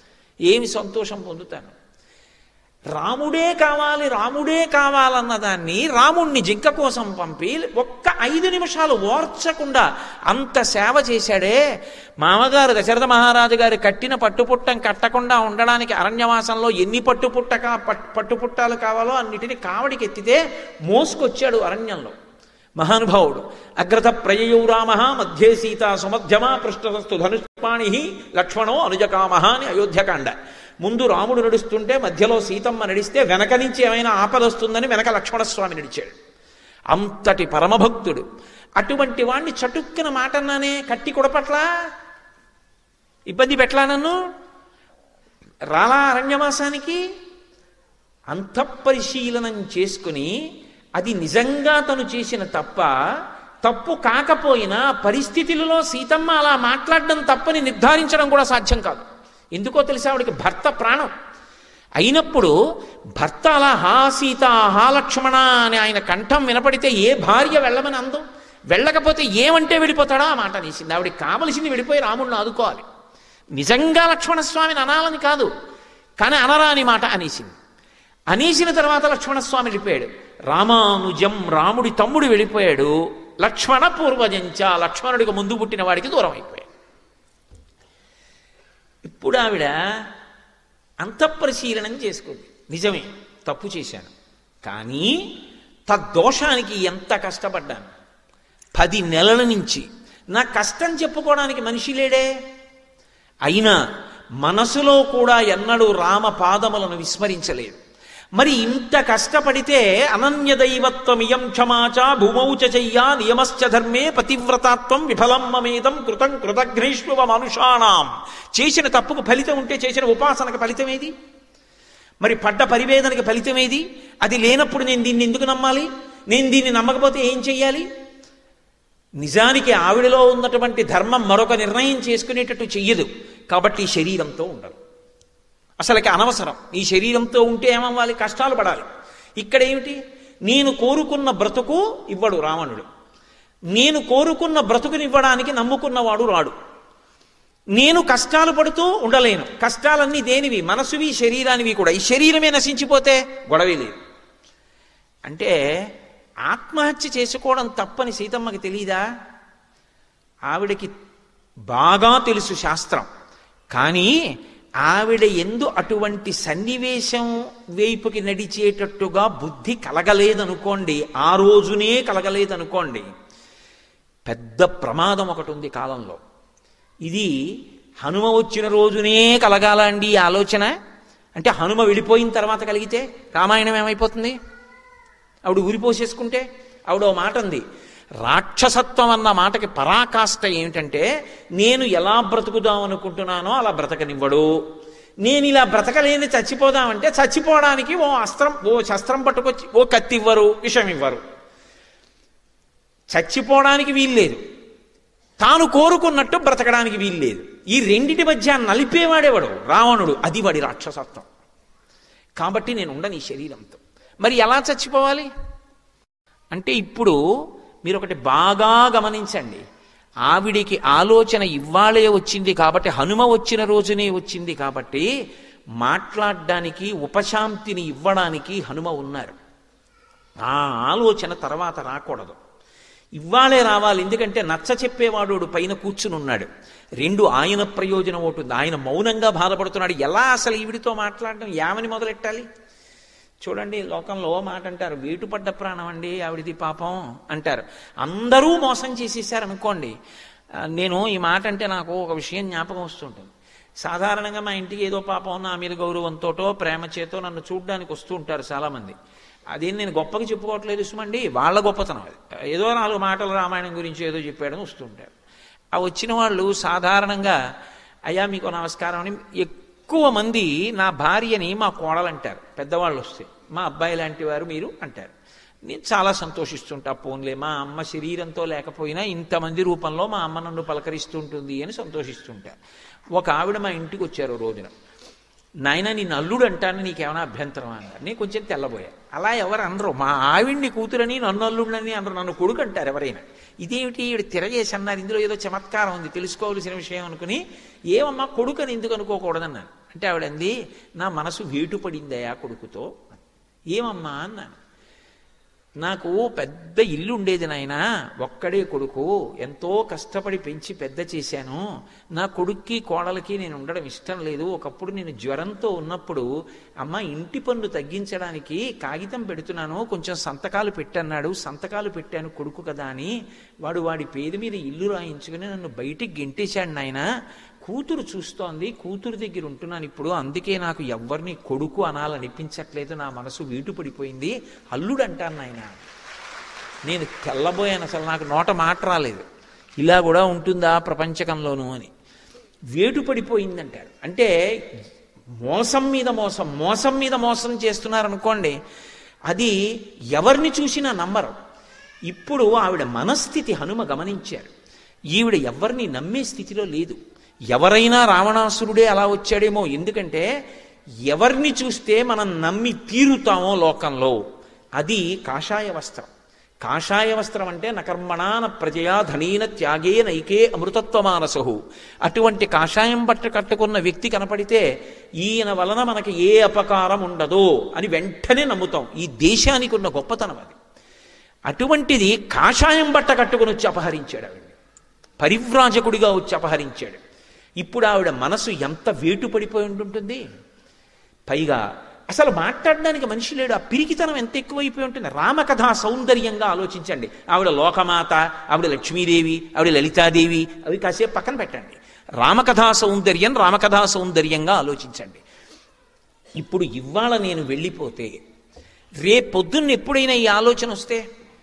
ఏమి సంతోషం పొందుతాను రాముడే కావాలి రాముడే కావాలన్న దాన్ని రాముణ్ణి జింక కోసం పంపి ఒక్క ఐదు నిమిషాలు ఓర్చకుండా అంత సేవ చేశాడే మామగారు దశరథ మహారాజు గారు కట్టిన పట్టుపుట్టం కట్టకుండా ఉండడానికి అరణ్యవాసంలో ఎన్ని పట్టుపుట్టక పట్- పట్టుపుట్టాలు కావాలో అన్నిటిని కావడికి ఎత్తితే మోసుకొచ్చాడు అరణ్యంలో మహానుభావుడు అగ్రత ప్రయయౌ రామ మధ్యే సీత సుమధ్యమా పృష్ఠవస్తు ధనుష్పాణి లక్ష్మణో అనుజకామ అని అయోధ్యకాండ ముందు రాముడు నడుస్తుంటే మధ్యలో సీతమ్మ నడిస్తే వెనక నుంచి ఏమైనా ఆపద వస్తుందని వెనక లక్ష్మణస్వామి నడిచాడు అంతటి పరమభక్తుడు అటువంటి వాణ్ణి చటుక్కున మాటన్నానే కట్టి కొడపట్లా ఇబ్బంది పెట్లా నన్ను రాలా అరణ్యవాసానికి అంతఃపరిశీలనం చేసుకుని అది నిజంగా తను చేసిన తప్ప తప్పు కాకపోయినా పరిస్థితులలో సీతమ్మ అలా మాట్లాడడం తప్పని నిర్ధారించడం కూడా సాధ్యం కాదు ఎందుకో తెలిసి ఆవిడకి భర్త ప్రాణం అయినప్పుడు భర్త అలా హా సీత హా లక్ష్మణ అని ఆయన కంఠం వినపడితే ఏ భార్య వెళ్ళమని అందం వెళ్ళకపోతే ఏమంటే వెళ్ళిపోతాడా ఆ మాట అనేసింది ఆవిడకి కావలసింది వెళ్ళిపోయి రాముడిని ఆదుకోవాలి నిజంగా లక్ష్మణస్వామిని అనాలని కాదు కానీ అనరాని మాట అనేసింది అనేసిన తర్వాత లక్ష్మణస్వామి వెళ్ళిపోయాడు రామానుజం రాముడి తమ్ముడు వెళ్ళిపోయాడు లక్ష్మణ పూర్వజంచ లక్ష్మణుడికి ముందు పుట్టిన వాడికి దూరం అయిపోయాడు ఇప్పుడు ఆవిడ అంతఃపరిశీలనం చేసుకుంది నిజమే తప్పు చేశాను కానీ తద్దోషానికి ఎంత కష్టపడ్డాను పది నెలల నుంచి నా కష్టం చెప్పుకోవడానికి మనిషి లేడే అయినా మనసులో కూడా ఎన్నడూ రామ పాదములను విస్మరించలేదు మరి ఇంత కష్టపడితే అనన్య దైవత్వమియం క్షమాచ భూమౌచ చెయ్యా నియమశ్చ ధర్మే పతివ్రతాత్వం విఫలం మమేదం కృతం కృతఘ్నేష్వ మనుషాణం చేసిన తప్పుకు ఫలితం ఉంటే చేసిన ఉపాసనకు ఫలితం ఏది మరి పడ్డ పరివేదనకి ఫలితం ఏది అది లేనప్పుడు నేను దీన్ని ఎందుకు నమ్మాలి నేను దీన్ని నమ్మకపోతే ఏం చెయ్యాలి నిజానికి ఆవిడలో ఉన్నటువంటి ధర్మం మరొక నిర్ణయం చేసుకునేటట్టు చెయ్యదు కాబట్టి ఈ శరీరంతో ఉండదు అసలుకి అనవసరం ఈ శరీరంతో ఉంటే ఏమవ్వాలి కష్టాలు పడాలి ఇక్కడ ఏమిటి నేను కోరుకున్న బ్రతుకు ఇవ్వడు రావణుడు నేను కోరుకున్న బ్రతుకునివ్వడానికి నమ్ముకున్నవాడు రాడు నేను కష్టాలు పడుతూ ఉండలేను కష్టాలన్నీ దేనివి మనసువి శరీరానివి కూడా ఈ శరీరమే నశించిపోతే గొడవే లేదు అంటే ఆత్మహత్య చేసుకోవడం తప్పని సీతమ్మకి తెలీదా ఆవిడకి బాగా తెలుసు శాస్త్రం కానీ ఆవిడ ఎందు అటువంటి సన్నివేశం వైపుకి నడిచేటట్టుగా బుద్ధి కలగలేదనుకోండి ఆ రోజునే కలగలేదనుకోండి పెద్ద ప్రమాదం ఒకటి ఉంది కాలంలో ఇది హనుమ వచ్చిన రోజునే కలగాల అండి ఈ ఆలోచన అంటే హనుమ వెళ్ళిపోయిన తర్వాత కలిగితే రామాయణం ఏమైపోతుంది ఆవిడ ఊరిపోసేసుకుంటే ఆవిడ ఓ మాట ఉంది రాక్షసత్వం అన్న మాటకి పరాకాష్ట ఏమిటంటే నేను ఎలా బ్రతుకుదాం అనుకుంటున్నానో అలా బ్రతకనివ్వడు నేను ఇలా బ్రతకలేని చచ్చిపోదామంటే చచ్చిపోవడానికి ఓ అస్త్రం ఓ శస్త్రం పట్టుకొచ్చి ఓ కత్తి ఇవ్వరు విషం ఇవ్వరు చచ్చిపోవడానికి వీల్లేదు తాను కోరుకున్నట్టు బ్రతకడానికి వీల్లేదు ఈ రెండిటి మధ్య నలిపేవాడేవాడు రావణుడు అది వాడి రాక్షసత్వం కాబట్టి నేను ఉండను ఈ శరీరంతో మరి ఎలా చచ్చిపోవాలి అంటే ఇప్పుడు మీరు ఒకటి బాగా గమనించండి ఆవిడికి ఆలోచన ఇవ్వాలే వచ్చింది కాబట్టి హనుమ వచ్చిన రోజునే వచ్చింది కాబట్టి మాట్లాడడానికి ఉపశాంతిని ఇవ్వడానికి హనుమ ఉన్నారు ఆ ఆలోచన తర్వాత రాకూడదు ఇవ్వాలే రావాలి ఎందుకంటే నచ్చ చెప్పేవాడు పైన కూర్చుని ఉన్నాడు రెండు ఆయన ప్రయోజనం ఒకటి ఆయన మౌనంగా బాధపడుతున్నాడు ఎలా అసలు ఈవిడితో మాట్లాడడం యామని మొదలెట్టాలి చూడండి లోకంలో మాట అంటారు వేటుపడ్డ ప్రాణం అండి ఆవిడిది పాపం అంటారు అందరూ మోసం చేసేసారు అనుకోండి ఆ, నేను ఈ మాట అంటే నాకు ఒక విషయం జ్ఞాపకం వస్తుంటుంది సాధారణంగా మా ఇంటికి ఏదో పాపం నా మీద గౌరవంతోటో ప్రేమ చేతో నన్ను చూడడానికి వస్తూ ఉంటారు చాలామంది అదేం నేను గొప్పగా చెప్పుకోవట్లేదు ఇసుమండి వాళ్ళ గొప్పతనం అది ఏదో నాలుగు మాటలు రామాయణం గురించి ఏదో చెప్పాడని వస్తుంటారు ఆ వచ్చిన వాళ్ళు సాధారణంగా అయ్యా మీకు నమస్కారం అని ఎక్కువ మంది నా భార్యని మా కోడలంటారు పెద్దవాళ్ళు వస్తే మా అబ్బాయి లాంటి వారు మీరు అంటారు నేను చాలా సంతోషిస్తుంటా పోన్లే మా అమ్మ శరీరంతో లేకపోయినా ఇంతమంది రూపంలో మా అమ్మ నన్ను పలకరిస్తుంటుంది అని సంతోషిస్తుంటా ఒక ఆవిడ మా ఇంటికి వచ్చారు ఓ రోజున నాయన నేను అల్లుడు అంటాను నీకేమైనా అభ్యంతరం అన్నారు నేను కొంచెం తెల్లబోయా అలా ఎవరు అనరు మా ఆవిడ్ని కూతురని నన్ను అల్లుడిని అనరు నన్ను కొడుకు అంటారు ఎవరైనా ఇదేమిటి ఈవిడ తిరగేసి అన్నారు ఇందులో ఏదో చమత్కారం ఉంది తెలుసుకోవలసిన విషయం అనుకుని ఏమమ్మా కొడుకు అని ఎందుకు అనుకోకూడదన్నాను అంటే ఆవిడంది నా మనసు వేటు పడిందయా కొడుకుతో ఏమమ్మా అన్నాను నాకు పెద్ద ఇల్లు ఉండేది నాయన ఒక్కడే కొడుకు ఎంతో కష్టపడి పెంచి పెద్ద చేశాను నా కొడుక్కి కోడలకి నేను ఉండడం ఇష్టం లేదు ఒకప్పుడు నేను జ్వరంతో ఉన్నప్పుడు అమ్మ ఇంటి పన్ను తగ్గించడానికి కాగితం పెడుతున్నాను కొంచెం సంతకాలు పెట్టన్నాడు సంతకాలు పెట్టాను కొడుకు కదా అని వాడు వాడి పేరు మీద ఇల్లు రాయించుకుని నన్ను బయటికి గెంటేశాడు నాయన కూతురు చూస్తోంది కూతురు దగ్గర ఉంటున్నాను ఇప్పుడు అందుకే నాకు ఎవ్వరిని కొడుకు అనాలనిపించట్లేదు నా మనసు వీటు పడిపోయింది అల్లుడు అంటాను నాయన నేను తెల్లబోయాను అసలు నాకు నోట మాట రాలేదు ఇలా కూడా ఉంటుందా ప్రపంచకంలోనూ అని వేటు పడిపోయిందంటారు అంటే మోసం మీద మోసం మోసం మీద మోసం చేస్తున్నారనుకోండి అది ఎవరిని చూసినా నమ్మరు ఇప్పుడు ఆవిడ మనస్థితి హనుమ గమనించారు ఈవిడ ఎవరిని నమ్మే స్థితిలో లేదు ఎవరైనా రావణాసురుడే అలా వచ్చాడేమో ఎందుకంటే ఎవరిని చూస్తే మనం నమ్మి తీరుతామో లోకంలో అది కాషాయ వస్త్రం కాషాయ వస్త్రం అంటే నకర్మణాన ప్రజయా ధనీన త్యాగే నైకే అమృతత్వమానసహు అటువంటి కాషాయం బట్ట కట్టుకున్న వ్యక్తి కనపడితే ఈయన వలన మనకి ఏ అపకారం ఉండదు అని వెంటనే నమ్ముతాం ఈ దేశానికి ఉన్న గొప్పతనం అది అటువంటిది కాషాయం బట్ట కట్టుకుని వచ్చి అపహరించాడు ఆవిడ పరివ్రాజకుడిగా వచ్చి అపహరించాడు ఇప్పుడు ఆవిడ మనసు ఎంత వేటు పడిపోయి ఉంటుంటుంది పైగా అసలు మాట్లాడడానికి మనిషి లేడు ఆ పిరికితనం ఎంత ఎక్కువైపోయి ఉంటుంది రామకథా సౌందర్యంగా ఆలోచించండి ఆవిడ లోకమాత ఆవిడ లక్ష్మీదేవి ఆవిడ లలితాదేవి అవి కాసేపు పక్కన పెట్టండి రామకథా సౌందర్యం రామకథా సౌందర్యంగా ఆలోచించండి ఇప్పుడు ఇవాళ నేను వెళ్ళిపోతే రేపొద్దున్న ఎప్పుడైనా ఈ ఆలోచన వస్తే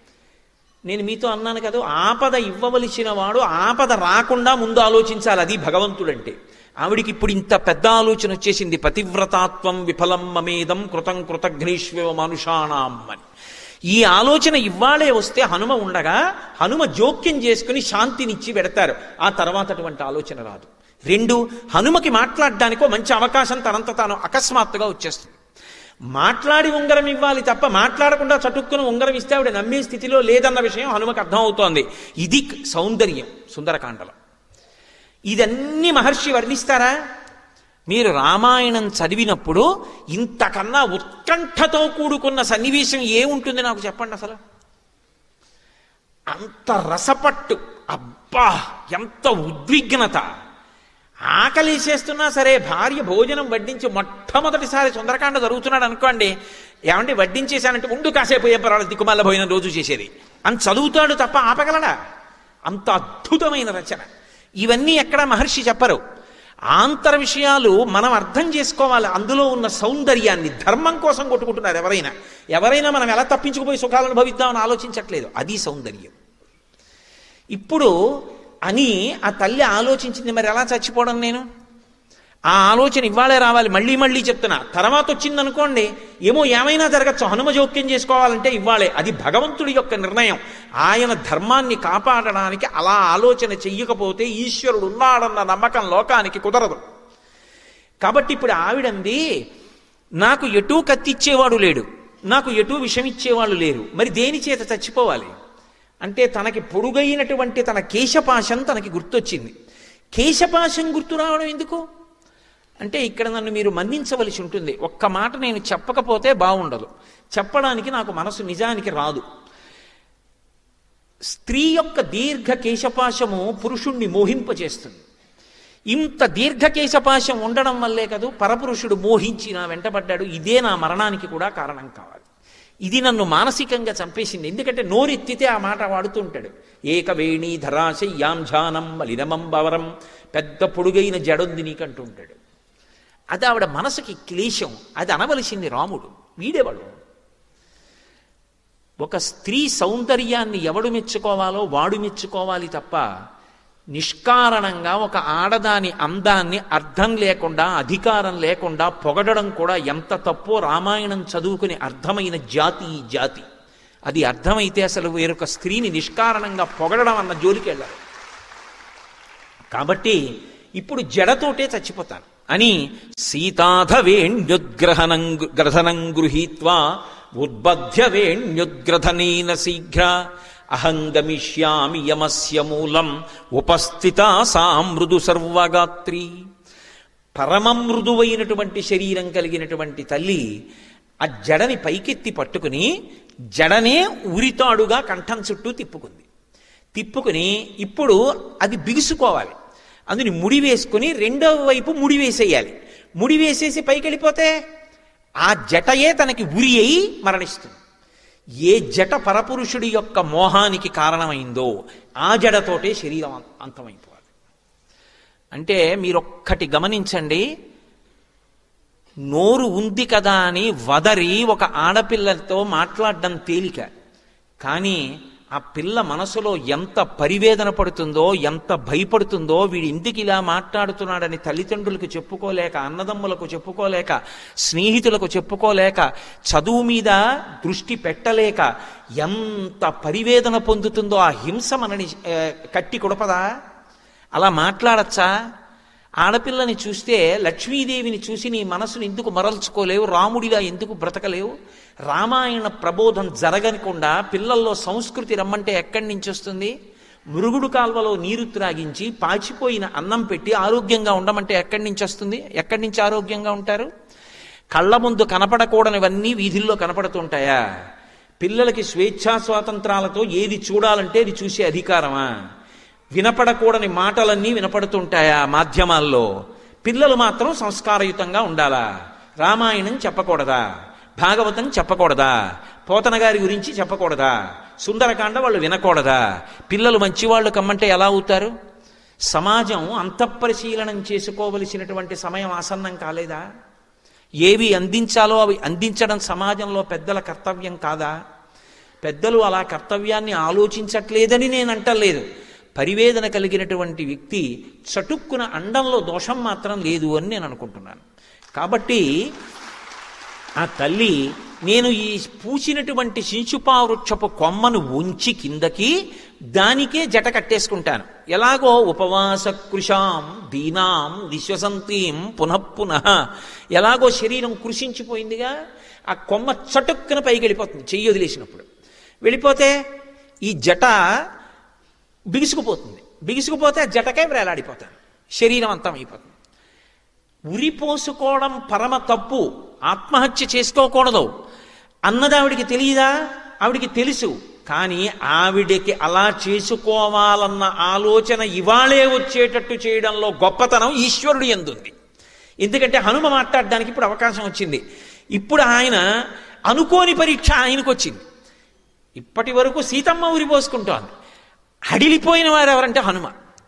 నేను మీతో అన్నాను కదా ఆపద ఇవ్వవలసిన వాడు ఆపద రాకుండా ముందు ఆలోచించాలి అది భగవంతుడంటే ఆవిడికి ఇప్పుడు ఇంత పెద్ద ఆలోచన వచ్చేసింది పతివ్రతాత్వం విఫలం మమేదం కృతం కృతఘ్నేష్వ మనుషాణం అని ఈ ఆలోచన ఇవ్వాలే వస్తే హనుమ ఉండగా హనుమ జోక్యం చేసుకుని శాంతినిచ్చి పెడతారు ఆ తర్వాత అటువంటి ఆలోచన రాదు రెండు హనుమకి మాట్లాడడానికో మంచి అవకాశం తనంత తాను అకస్మాత్తుగా వచ్చేస్తుంది మాట్లాడి ఉంగరం ఇవ్వాలి తప్ప మాట్లాడకుండా చటుక్కున ఉంగరం ఇస్తే ఆవిడ నమ్మే స్థితిలో లేదన్న విషయం హనుమకు అర్థమవుతోంది ఇది సౌందర్యం సుందరకాండలో ఇదన్నీ మహర్షి వర్ణిస్తారా మీరు రామాయణం చదివినప్పుడు ఇంతకన్నా ఉత్కంఠతో కూడుకున్న సన్నివేశం ఏముంటుంది నాకు చెప్పండి అసలు అంత రసపట్టు అబ్బా ఎంత ఉద్విగ్నత ఆకలిసేస్తున్నా సరే భార్య భోజనం వడ్డించి మొట్టమొదటిసారి సుందరకాండ జరుగుతున్నాడు అనుకోండి ఏమంటే వడ్డించేశానంటే ఉండు కాసేపు ఏం పర్వాలేదు దిక్కుమాల భోజనం రోజు చేసేది అని చదువుతాడు తప్ప ఆపగలడా అంత అద్భుతమైన రచన ఇవన్నీ ఎక్కడ మహర్షి చెప్పరు ఆంతర విషయాలు మనం అర్థం చేసుకోవాలి అందులో ఉన్న సౌందర్యాన్ని ధర్మం కోసం కొట్టుకుంటున్నారు ఎవరైనా ఎవరైనా మనం ఎలా తప్పించుకుపోయి సుఖాలు అనుభవిద్దామని ఆలోచించట్లేదు అది సౌందర్యం ఇప్పుడు అని ఆ తల్లి ఆలోచించింది మరి ఎలా చచ్చిపోవడం నేను ఆ ఆలోచన ఇవ్వాలే రావాలి మళ్ళీ మళ్ళీ చెప్తున్నా తర్వాత వచ్చింది అనుకోండి ఏమో ఏమైనా జరగచ్చు హనుమ జోక్యం చేసుకోవాలంటే ఇవ్వాలే అది భగవంతుడి యొక్క నిర్ణయం ఆయన ధర్మాన్ని కాపాడడానికి అలా ఆలోచన చెయ్యకపోతే ఈశ్వరుడు ఉన్నాడన్న నమ్మకం లోకానికి కుదరదు కాబట్టి ఇప్పుడు ఆవిడంది నాకు ఎటూ కత్తిచ్చేవాడు లేడు నాకు ఎటూ విషమిచ్చేవాళ్ళు లేరు మరి దేని చేత చచ్చిపోవాలి అంటే తనకి పొడుగైనటువంటి తన కేశపాశం తనకి గుర్తొచ్చింది కేశపాశం గుర్తు రావడం ఎందుకు అంటే ఇక్కడ నన్ను మీరు మన్నించవలసి ఉంటుంది ఒక్క మాట నేను చెప్పకపోతే బాగుండదు చెప్పడానికి నాకు మనసు నిజానికి రాదు స్త్రీ యొక్క దీర్ఘ కేశపాశము పురుషుణ్ణి మోహింపచేస్తుంది ఇంత దీర్ఘ కేశపాశం ఉండడం వల్లే కదూ పరపురుషుడు మోహించి నా వెంటబడ్డాడు ఇదే నా మరణానికి కూడా కారణం కావాలి ఇది నన్ను మానసికంగా చంపేసింది ఎందుకంటే నోరెత్తితే ఆ మాట వాడుతుంటాడు ఏకవేణి ధరాశయ్యాం ఝానం మలినమం బవరం పెద్ద పొడుగైన జడుంది నీకంటూ ఉంటాడు అది ఆవిడ మనసుకి క్లేశం అది అనవలసింది రాముడు వీడేవాడు ఒక స్త్రీ సౌందర్యాన్ని ఎవడు మెచ్చుకోవాలో వాడు మెచ్చుకోవాలి తప్ప నిష్కారణంగా ఒక ఆడదాని అందాన్ని అర్థం లేకుండా అధికారం లేకుండా పొగడడం కూడా ఎంత తప్పో రామాయణం చదువుకుని అర్థమైన జాతి ఈ జాతి అది అర్థమైతే అసలు వేరొక స్త్రీని నిష్కారణంగా పొగడడం అన్న జోలికి వెళ్ళారు కాబట్టి ఇప్పుడు జడతోటే చచ్చిపోతాను అని సీతాధవేణ్యుద్గ్రహణం గ్రథనం గృహీత్వా ఉద్బధ్య వేణ్యుద్గ్రథనేన శీఘ్ర అహంగమిష్యామి యమస్య మూలం ఉపస్థిత సా మృదు సర్వగాత్రి పరమ మృదువైనటువంటి శరీరం కలిగినటువంటి తల్లి ఆ జడని పైకెత్తి పట్టుకుని జడనే ఉరితాడుగా కంఠం చుట్టూ తిప్పుకుంది తిప్పుకుని ఇప్పుడు అది బిగుసుకోవాలి అందుని ముడి వేసుకుని రెండవ వైపు ముడి వేసేయాలి ముడి వేసేసి పైకి వెళ్ళిపోతే ఆ జటయే తనకి ఉరి అయి మరణిస్తుంది ఏ జట పరపురుషుడి యొక్క మోహానికి కారణమైందో ఆ జడతోటే శరీరం అం- అంతమైపోవాలి అంటే మీరొక్కటి గమనించండి నోరు ఉంది కదా అని వదరి ఒక ఆడపిల్లతో మాట్లాడడం తేలిక కానీ ఆ పిల్ల మనసులో ఎంత పరివేదన పడుతుందో ఎంత భయపడుతుందో వీడు ఎందుకు ఇలా మాట్లాడుతున్నాడని తల్లిదండ్రులకు చెప్పుకోలేక అన్నదమ్ములకు చెప్పుకోలేక స్నేహితులకు చెప్పుకోలేక చదువు మీద దృష్టి పెట్టలేక ఎంత పరివేదన పొందుతుందో ఆ హింస మనని ఆ, కట్టి కొడపదా అలా మాట్లాడచ్చా ఆడపిల్లని చూస్తే లక్ష్మీదేవిని చూసి నీ మనసుని ఎందుకు మరల్చుకోలేవు రాముడిలా ఎందుకు బ్రతకలేవు రామాయణ ప్రబోధం జరగకుండా పిల్లల్లో సంస్కృతి రమ్మంటే ఎక్కడి నుంచి వస్తుంది మురుగుడు కాల్వలో నీరు త్రాగించి పాచిపోయిన అన్నం పెట్టి ఆరోగ్యంగా ఉండమంటే ఎక్కడి నుంచి వస్తుంది ఎక్కడి నుంచి ఆరోగ్యంగా ఉంటారు కళ్ళ ముందు కనపడకూడనివన్నీ వీధుల్లో కనపడుతుంటాయా పిల్లలకి స్వేచ్ఛా స్వాతంత్రాలతో ఏది చూడాలంటే అది చూసే అధికారమా వినపడకూడని మాటలన్నీ వినపడుతుంటాయా మాధ్యమాల్లో పిల్లలు మాత్రం సంస్కారయుతంగా ఉండాలా రామాయణం చెప్పకూడదా భాగవతం చెప్పకూడదా పోతన గారి గురించి చెప్పకూడదా సుందరకాండ వాళ్ళు వినకూడదా పిల్లలు మంచివాళ్ళు కమ్మంటే ఎలా అవుతారు సమాజం అంతఃపరిశీలనం చేసుకోవలసినటువంటి సమయం ఆసన్నం కాలేదా ఏవి అందించాలో అవి అందించడం సమాజంలో పెద్దల కర్తవ్యం కాదా పెద్దలు అలా కర్తవ్యాన్ని ఆలోచించట్లేదని నేను అంటలేదు పరివేదన కలిగినటువంటి వ్యక్తి చటుక్కున అండంలో దోషం మాత్రం లేదు అని నేను అనుకుంటున్నాను కాబట్టి ఆ తల్లి నేను ఈ పూసినటువంటి శించుపా వృక్షపు కొమ్మను ఉంచి కిందకి దానికే జట కట్టేసుకుంటాను ఎలాగో ఉపవాస కృషాం దీనాం విశ్వసంతీం పునఃపునః ఎలాగో శరీరం కృషించిపోయిందిగా ఆ కొమ్మ చటుక్కున పైకి వెళ్ళిపోతుంది చెయ్యి వదిలేసినప్పుడు వెళ్ళిపోతే ఈ జట బిగుసుకుపోతుంది బిగుసుకుపోతే ఆ జటకే వేలాడిపోతాను శరీరం అంతం అయిపోతుంది ఉరి పోసుకోవడం పరమ తప్పు ఆత్మహత్య చేసుకోకూడదు అన్నది ఆవిడికి తెలియదా ఆవిడికి తెలుసు కానీ ఆవిడకి అలా చేసుకోవాలన్న ఆలోచన ఇవాళే వచ్చేటట్టు చేయడంలో గొప్పతనం ఈశ్వరుడు ఎందుంది ఎందుకంటే హనుమ మాట్లాడడానికి ఇప్పుడు అవకాశం వచ్చింది ఇప్పుడు ఆయన అనుకోని పరీక్ష ఆయనకు వచ్చింది ఇప్పటి వరకు సీతమ్మ ఉరిపోసుకుంటోంది హడిలిపోయిన వారు ఎవరంటే హనుమ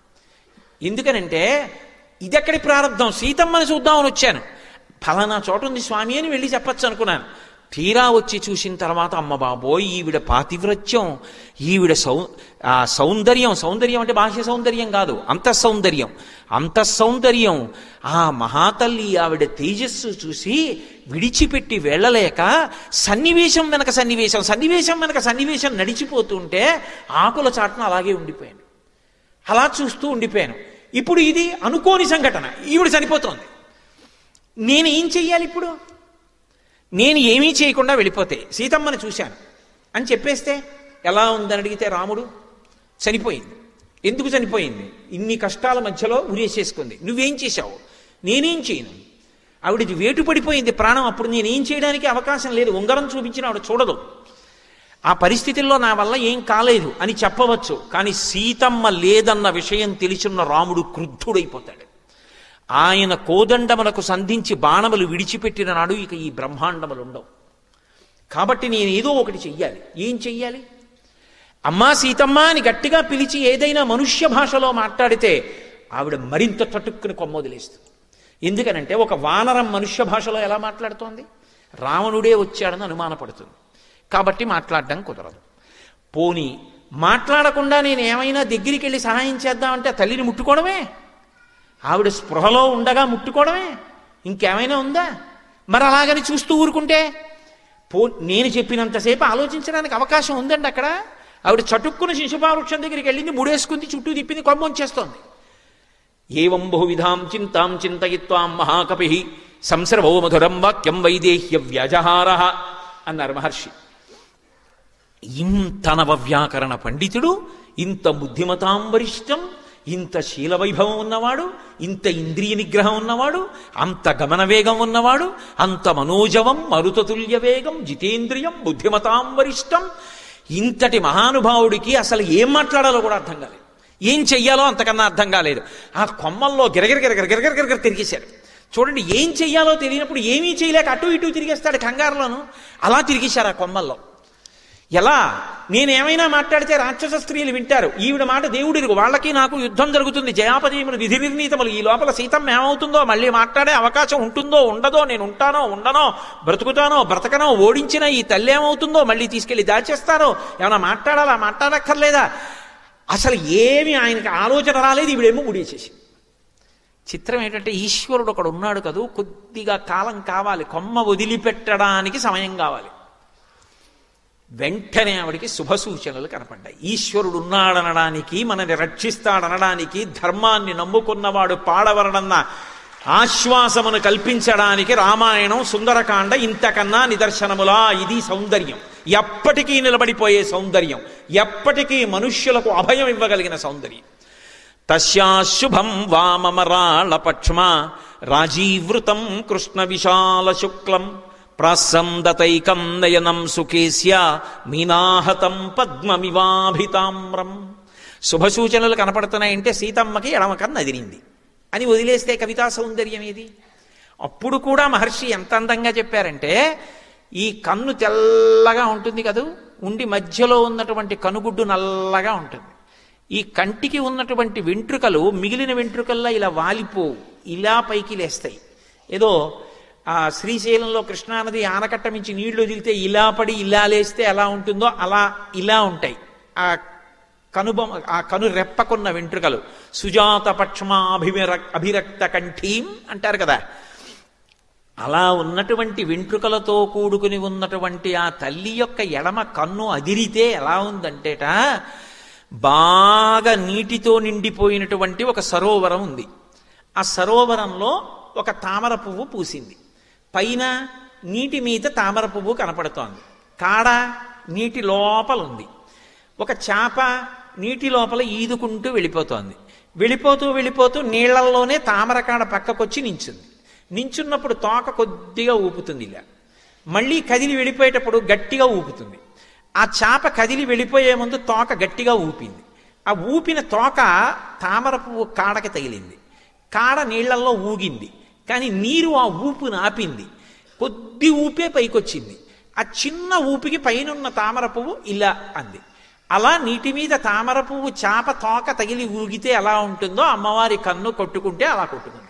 ఎందుకనంటే ఇదెక్కడి ప్రారంధం సీతమ్మని చూద్దామని వచ్చాను ఫలానా చోట ఉంది స్వామి అని వెళ్ళి చెప్పచ్చు అనుకున్నాను తీరా వచ్చి చూసిన తర్వాత అమ్మ బాబోయ్ ఈవిడ పాతివ్రత్యం ఈవిడ సౌ ఆ సౌందర్యం సౌందర్యం అంటే బాహ్య సౌందర్యం కాదు అంత సౌందర్యం అంత సౌందర్యం ఆ మహాతల్లి ఆవిడ తేజస్సు చూసి విడిచిపెట్టి వెళ్ళలేక సన్నివేశం వెనక సన్నివేశం సన్నివేశం వెనక సన్నివేశం నడిచిపోతుంటే ఆకుల చాటున అలాగే ఉండిపోయాను అలా చూస్తూ ఉండిపోయాను ఇప్పుడు ఇది అనుకోని సంఘటన ఈవిడ చనిపోతోంది నేను ఏం చెయ్యాలి ఇప్పుడు నేను ఏమీ చేయకుండా వెళ్ళిపోతే సీతమ్మని చూశాను అని చెప్పేస్తే ఎలా ఉందని అడిగితే రాముడు చనిపోయింది ఎందుకు చనిపోయింది ఇన్ని కష్టాల మధ్యలో ఉరేసేసుకుంది నువ్వేం చేశావు నేనేం చేయను ఆవిడది వేటు పడిపోయింది ప్రాణం అప్పుడు నేనేం చేయడానికి అవకాశం లేదు ఉంగరం చూపించిన ఆవిడ చూడదు ఆ పరిస్థితుల్లో నా వల్ల ఏం కాలేదు అని చెప్పవచ్చు కానీ సీతమ్మ లేదన్న విషయం తెలిసిన రాముడు క్రుద్ధుడైపోతాడు ఆయన కోదండములకు సంధించి బాణములు విడిచిపెట్టిన నాడు ఇక ఈ బ్రహ్మాండములు ఉండవు కాబట్టి నేను ఏదో ఒకటి చెయ్యాలి ఏం చెయ్యాలి అమ్మా సీతమ్మ అని గట్టిగా పిలిచి ఏదైనా మనుష్య భాషలో మాట్లాడితే ఆవిడ మరింత తటుక్కుని కొమ్మొదిలేస్తుంది ఎందుకనంటే ఒక వానరం మనుష్య భాషలో ఎలా మాట్లాడుతోంది రావణుడే వచ్చాడని అనుమానపడుతుంది కాబట్టి మాట్లాడడం కుదరదు పోని మాట్లాడకుండా నేను ఏమైనా దగ్గరికి వెళ్ళి సహాయం చేద్దామంటే ఆ తల్లిని ముట్టుకోవడమే ఆవిడ స్పృహలో ఉండగా ముట్టుకోవడమే ఇంకేమైనా ఉందా మరి అలాగని చూస్తూ ఊరుకుంటే పో నేను చెప్పినంతసేపు ఆలోచించడానికి అవకాశం ఉందండి అక్కడ ఆవిడ చటుక్కున శిశుపావృక్షం దగ్గరికి వెళ్ళింది ముడేసుకుంది చుట్టూ తిప్పింది కొమ్మొంచేస్తోంది ఏవం బహువిధాం చింతాం చింతయిత్వాం మహాకపి సంసర్వో మధురం వాక్యం వైదేహ్య వ్యాజహార అన్నారు మహర్షి ఇంత నవవ్యాకరణ పండితుడు ఇంత బుద్ధిమతాం వరిష్టం ఇంత శీలవైభవం ఉన్నవాడు ఇంత ఇంద్రియ నిగ్రహం ఉన్నవాడు అంత గమన వేగం ఉన్నవాడు అంత మనోజవం మరుతతుల్య వేగం జితేంద్రియం బుద్ధిమతాం వరిష్టం ఇంతటి మహానుభావుడికి అసలు ఏం మాట్లాడాలో కూడా అర్థం కాలేదు ఏం చెయ్యాలో అంతకన్నా అర్థం కాలేదు ఆ కొమ్మల్లో గిరగిర గిరగిర గిరగిర గిరగిర తిరిగేశారు చూడండి ఏం చెయ్యాలో తెలియనప్పుడు ఏమీ చేయలేక అటు ఇటు తిరిగేస్తాడు కంగారులోను అలా తిరిగేశారు ఆ కొమ్మల్లో ఎలా నేనేమైనా మాట్లాడితే రాక్షస స్త్రీలు వింటారు ఈవిడ మాట దేవుడిరుగు వాళ్ళకి నాకు యుద్ధం జరుగుతుంది జయాపజయములు విధి నిర్ణీతములు ఈ లోపల సీతం ఏమవుతుందో మళ్ళీ మాట్లాడే అవకాశం ఉంటుందో ఉండదో నేను ఉంటానో ఉండనో బ్రతుకుతానో బ్రతకనో ఓడించిన ఈ తల్లి ఏమవుతుందో మళ్ళీ తీసుకెళ్లి దాచేస్తారో ఏమైనా మాట్లాడాలా మాట్లాడక్కర్లేదా అసలు ఏమి ఆయనకి ఆలోచన రాలేదు ఈవిడేమో ముడిచేసి చిత్రం ఏంటంటే ఈశ్వరుడు ఒకడు ఉన్నాడు కదూ కొద్దిగా కాలం కావాలి కొమ్మ వదిలిపెట్టడానికి సమయం కావాలి వెంటనే ఆవిడికి శుభ సూచనలు కనపడ్డాయి ఈశ్వరుడు ఉన్నాడనడానికి మనని రక్షిస్తాడనడానికి ధర్మాన్ని నమ్ముకున్నవాడు పాడవరడన్న ఆశ్వాసమును కల్పించడానికి రామాయణం సుందరకాండ ఇంతకన్నా నిదర్శనములా ఇది సౌందర్యం ఎప్పటికీ నిలబడిపోయే సౌందర్యం ఎప్పటికీ మనుష్యులకు అభయం ఇవ్వగలిగిన సౌందర్యం తస్యాశుభం వామమరాళపక్ష్మ రాజీవృతం కృష్ణ విశాల శుక్లం ప్రాసందతైకం నయనం సుకేశ్య మీనాహతం పద్మమివాభితామ్రం శుభసూచనలు కనపడుతున్నాయంటే సీతమ్మకి ఎడమ కన్ను అదిరింది అని వదిలేస్తే కవితా సౌందర్యం ఏది అప్పుడు కూడా మహర్షి ఎంత అందంగా చెప్పారంటే ఈ కన్ను తెల్లగా ఉంటుంది కదూ ఉండి మధ్యలో ఉన్నటువంటి కనుగుడ్డు నల్లగా ఉంటుంది ఈ కంటికి ఉన్నటువంటి వెంట్రుకలు మిగిలిన వెంట్రుకల్లా ఇలా వాలిపోవు ఇలా పైకి లేస్తాయి ఏదో ఆ శ్రీశైలంలో కృష్ణానది ఆనకట్ట మించి నీళ్లు వదిలితే ఇలా పడి ఇలా లేస్తే ఎలా ఉంటుందో అలా ఇలా ఉంటాయి ఆ కనుబొమ ఆ కను రెప్పకున్న వెంట్రుకలు సుజాత పక్ష్మాభిర అభిరక్త కంఠీం అంటారు కదా అలా ఉన్నటువంటి వెంట్రుకలతో కూడుకుని ఉన్నటువంటి ఆ తల్లి యొక్క ఎడమ కన్ను అదిరితే ఎలా ఉందంటేట బాగా నీటితో నిండిపోయినటువంటి ఒక సరోవరం ఉంది ఆ సరోవరంలో ఒక తామర పువ్వు పూసింది పైన నీటి మీద తామర పువ్వు కనపడుతోంది కాడ నీటి లోపల ఉంది ఒక చేప నీటి లోపల ఈదుకుంటూ వెళ్ళిపోతోంది వెళ్ళిపోతూ వెళ్ళిపోతూ నీళ్లల్లోనే తామరకాడ పక్కకొచ్చి నించుంది నించున్నప్పుడు తోక కొద్దిగా ఊపుతుంది ఇలా మళ్ళీ కదిలి వెళ్ళిపోయేటప్పుడు గట్టిగా ఊపుతుంది ఆ చేప కదిలి వెళ్ళిపోయే ముందు తోక గట్టిగా ఊపింది ఆ ఊపిన తోక తామర పువ్వు కాడకి తగిలింది కాడ నీళ్లల్లో ఊగింది కానీ నీరు ఆ ఊపును ఆపింది కొద్ది ఊపే పైకొచ్చింది ఆ చిన్న ఊపికి పైనున్న తామర పువ్వు ఇలా అంది అలా నీటి మీద తామర పువ్వు చాప తోక తగిలి ఊగితే ఎలా ఉంటుందో అమ్మవారి కన్ను కొట్టుకుంటే అలా కొట్టుకుంటుంది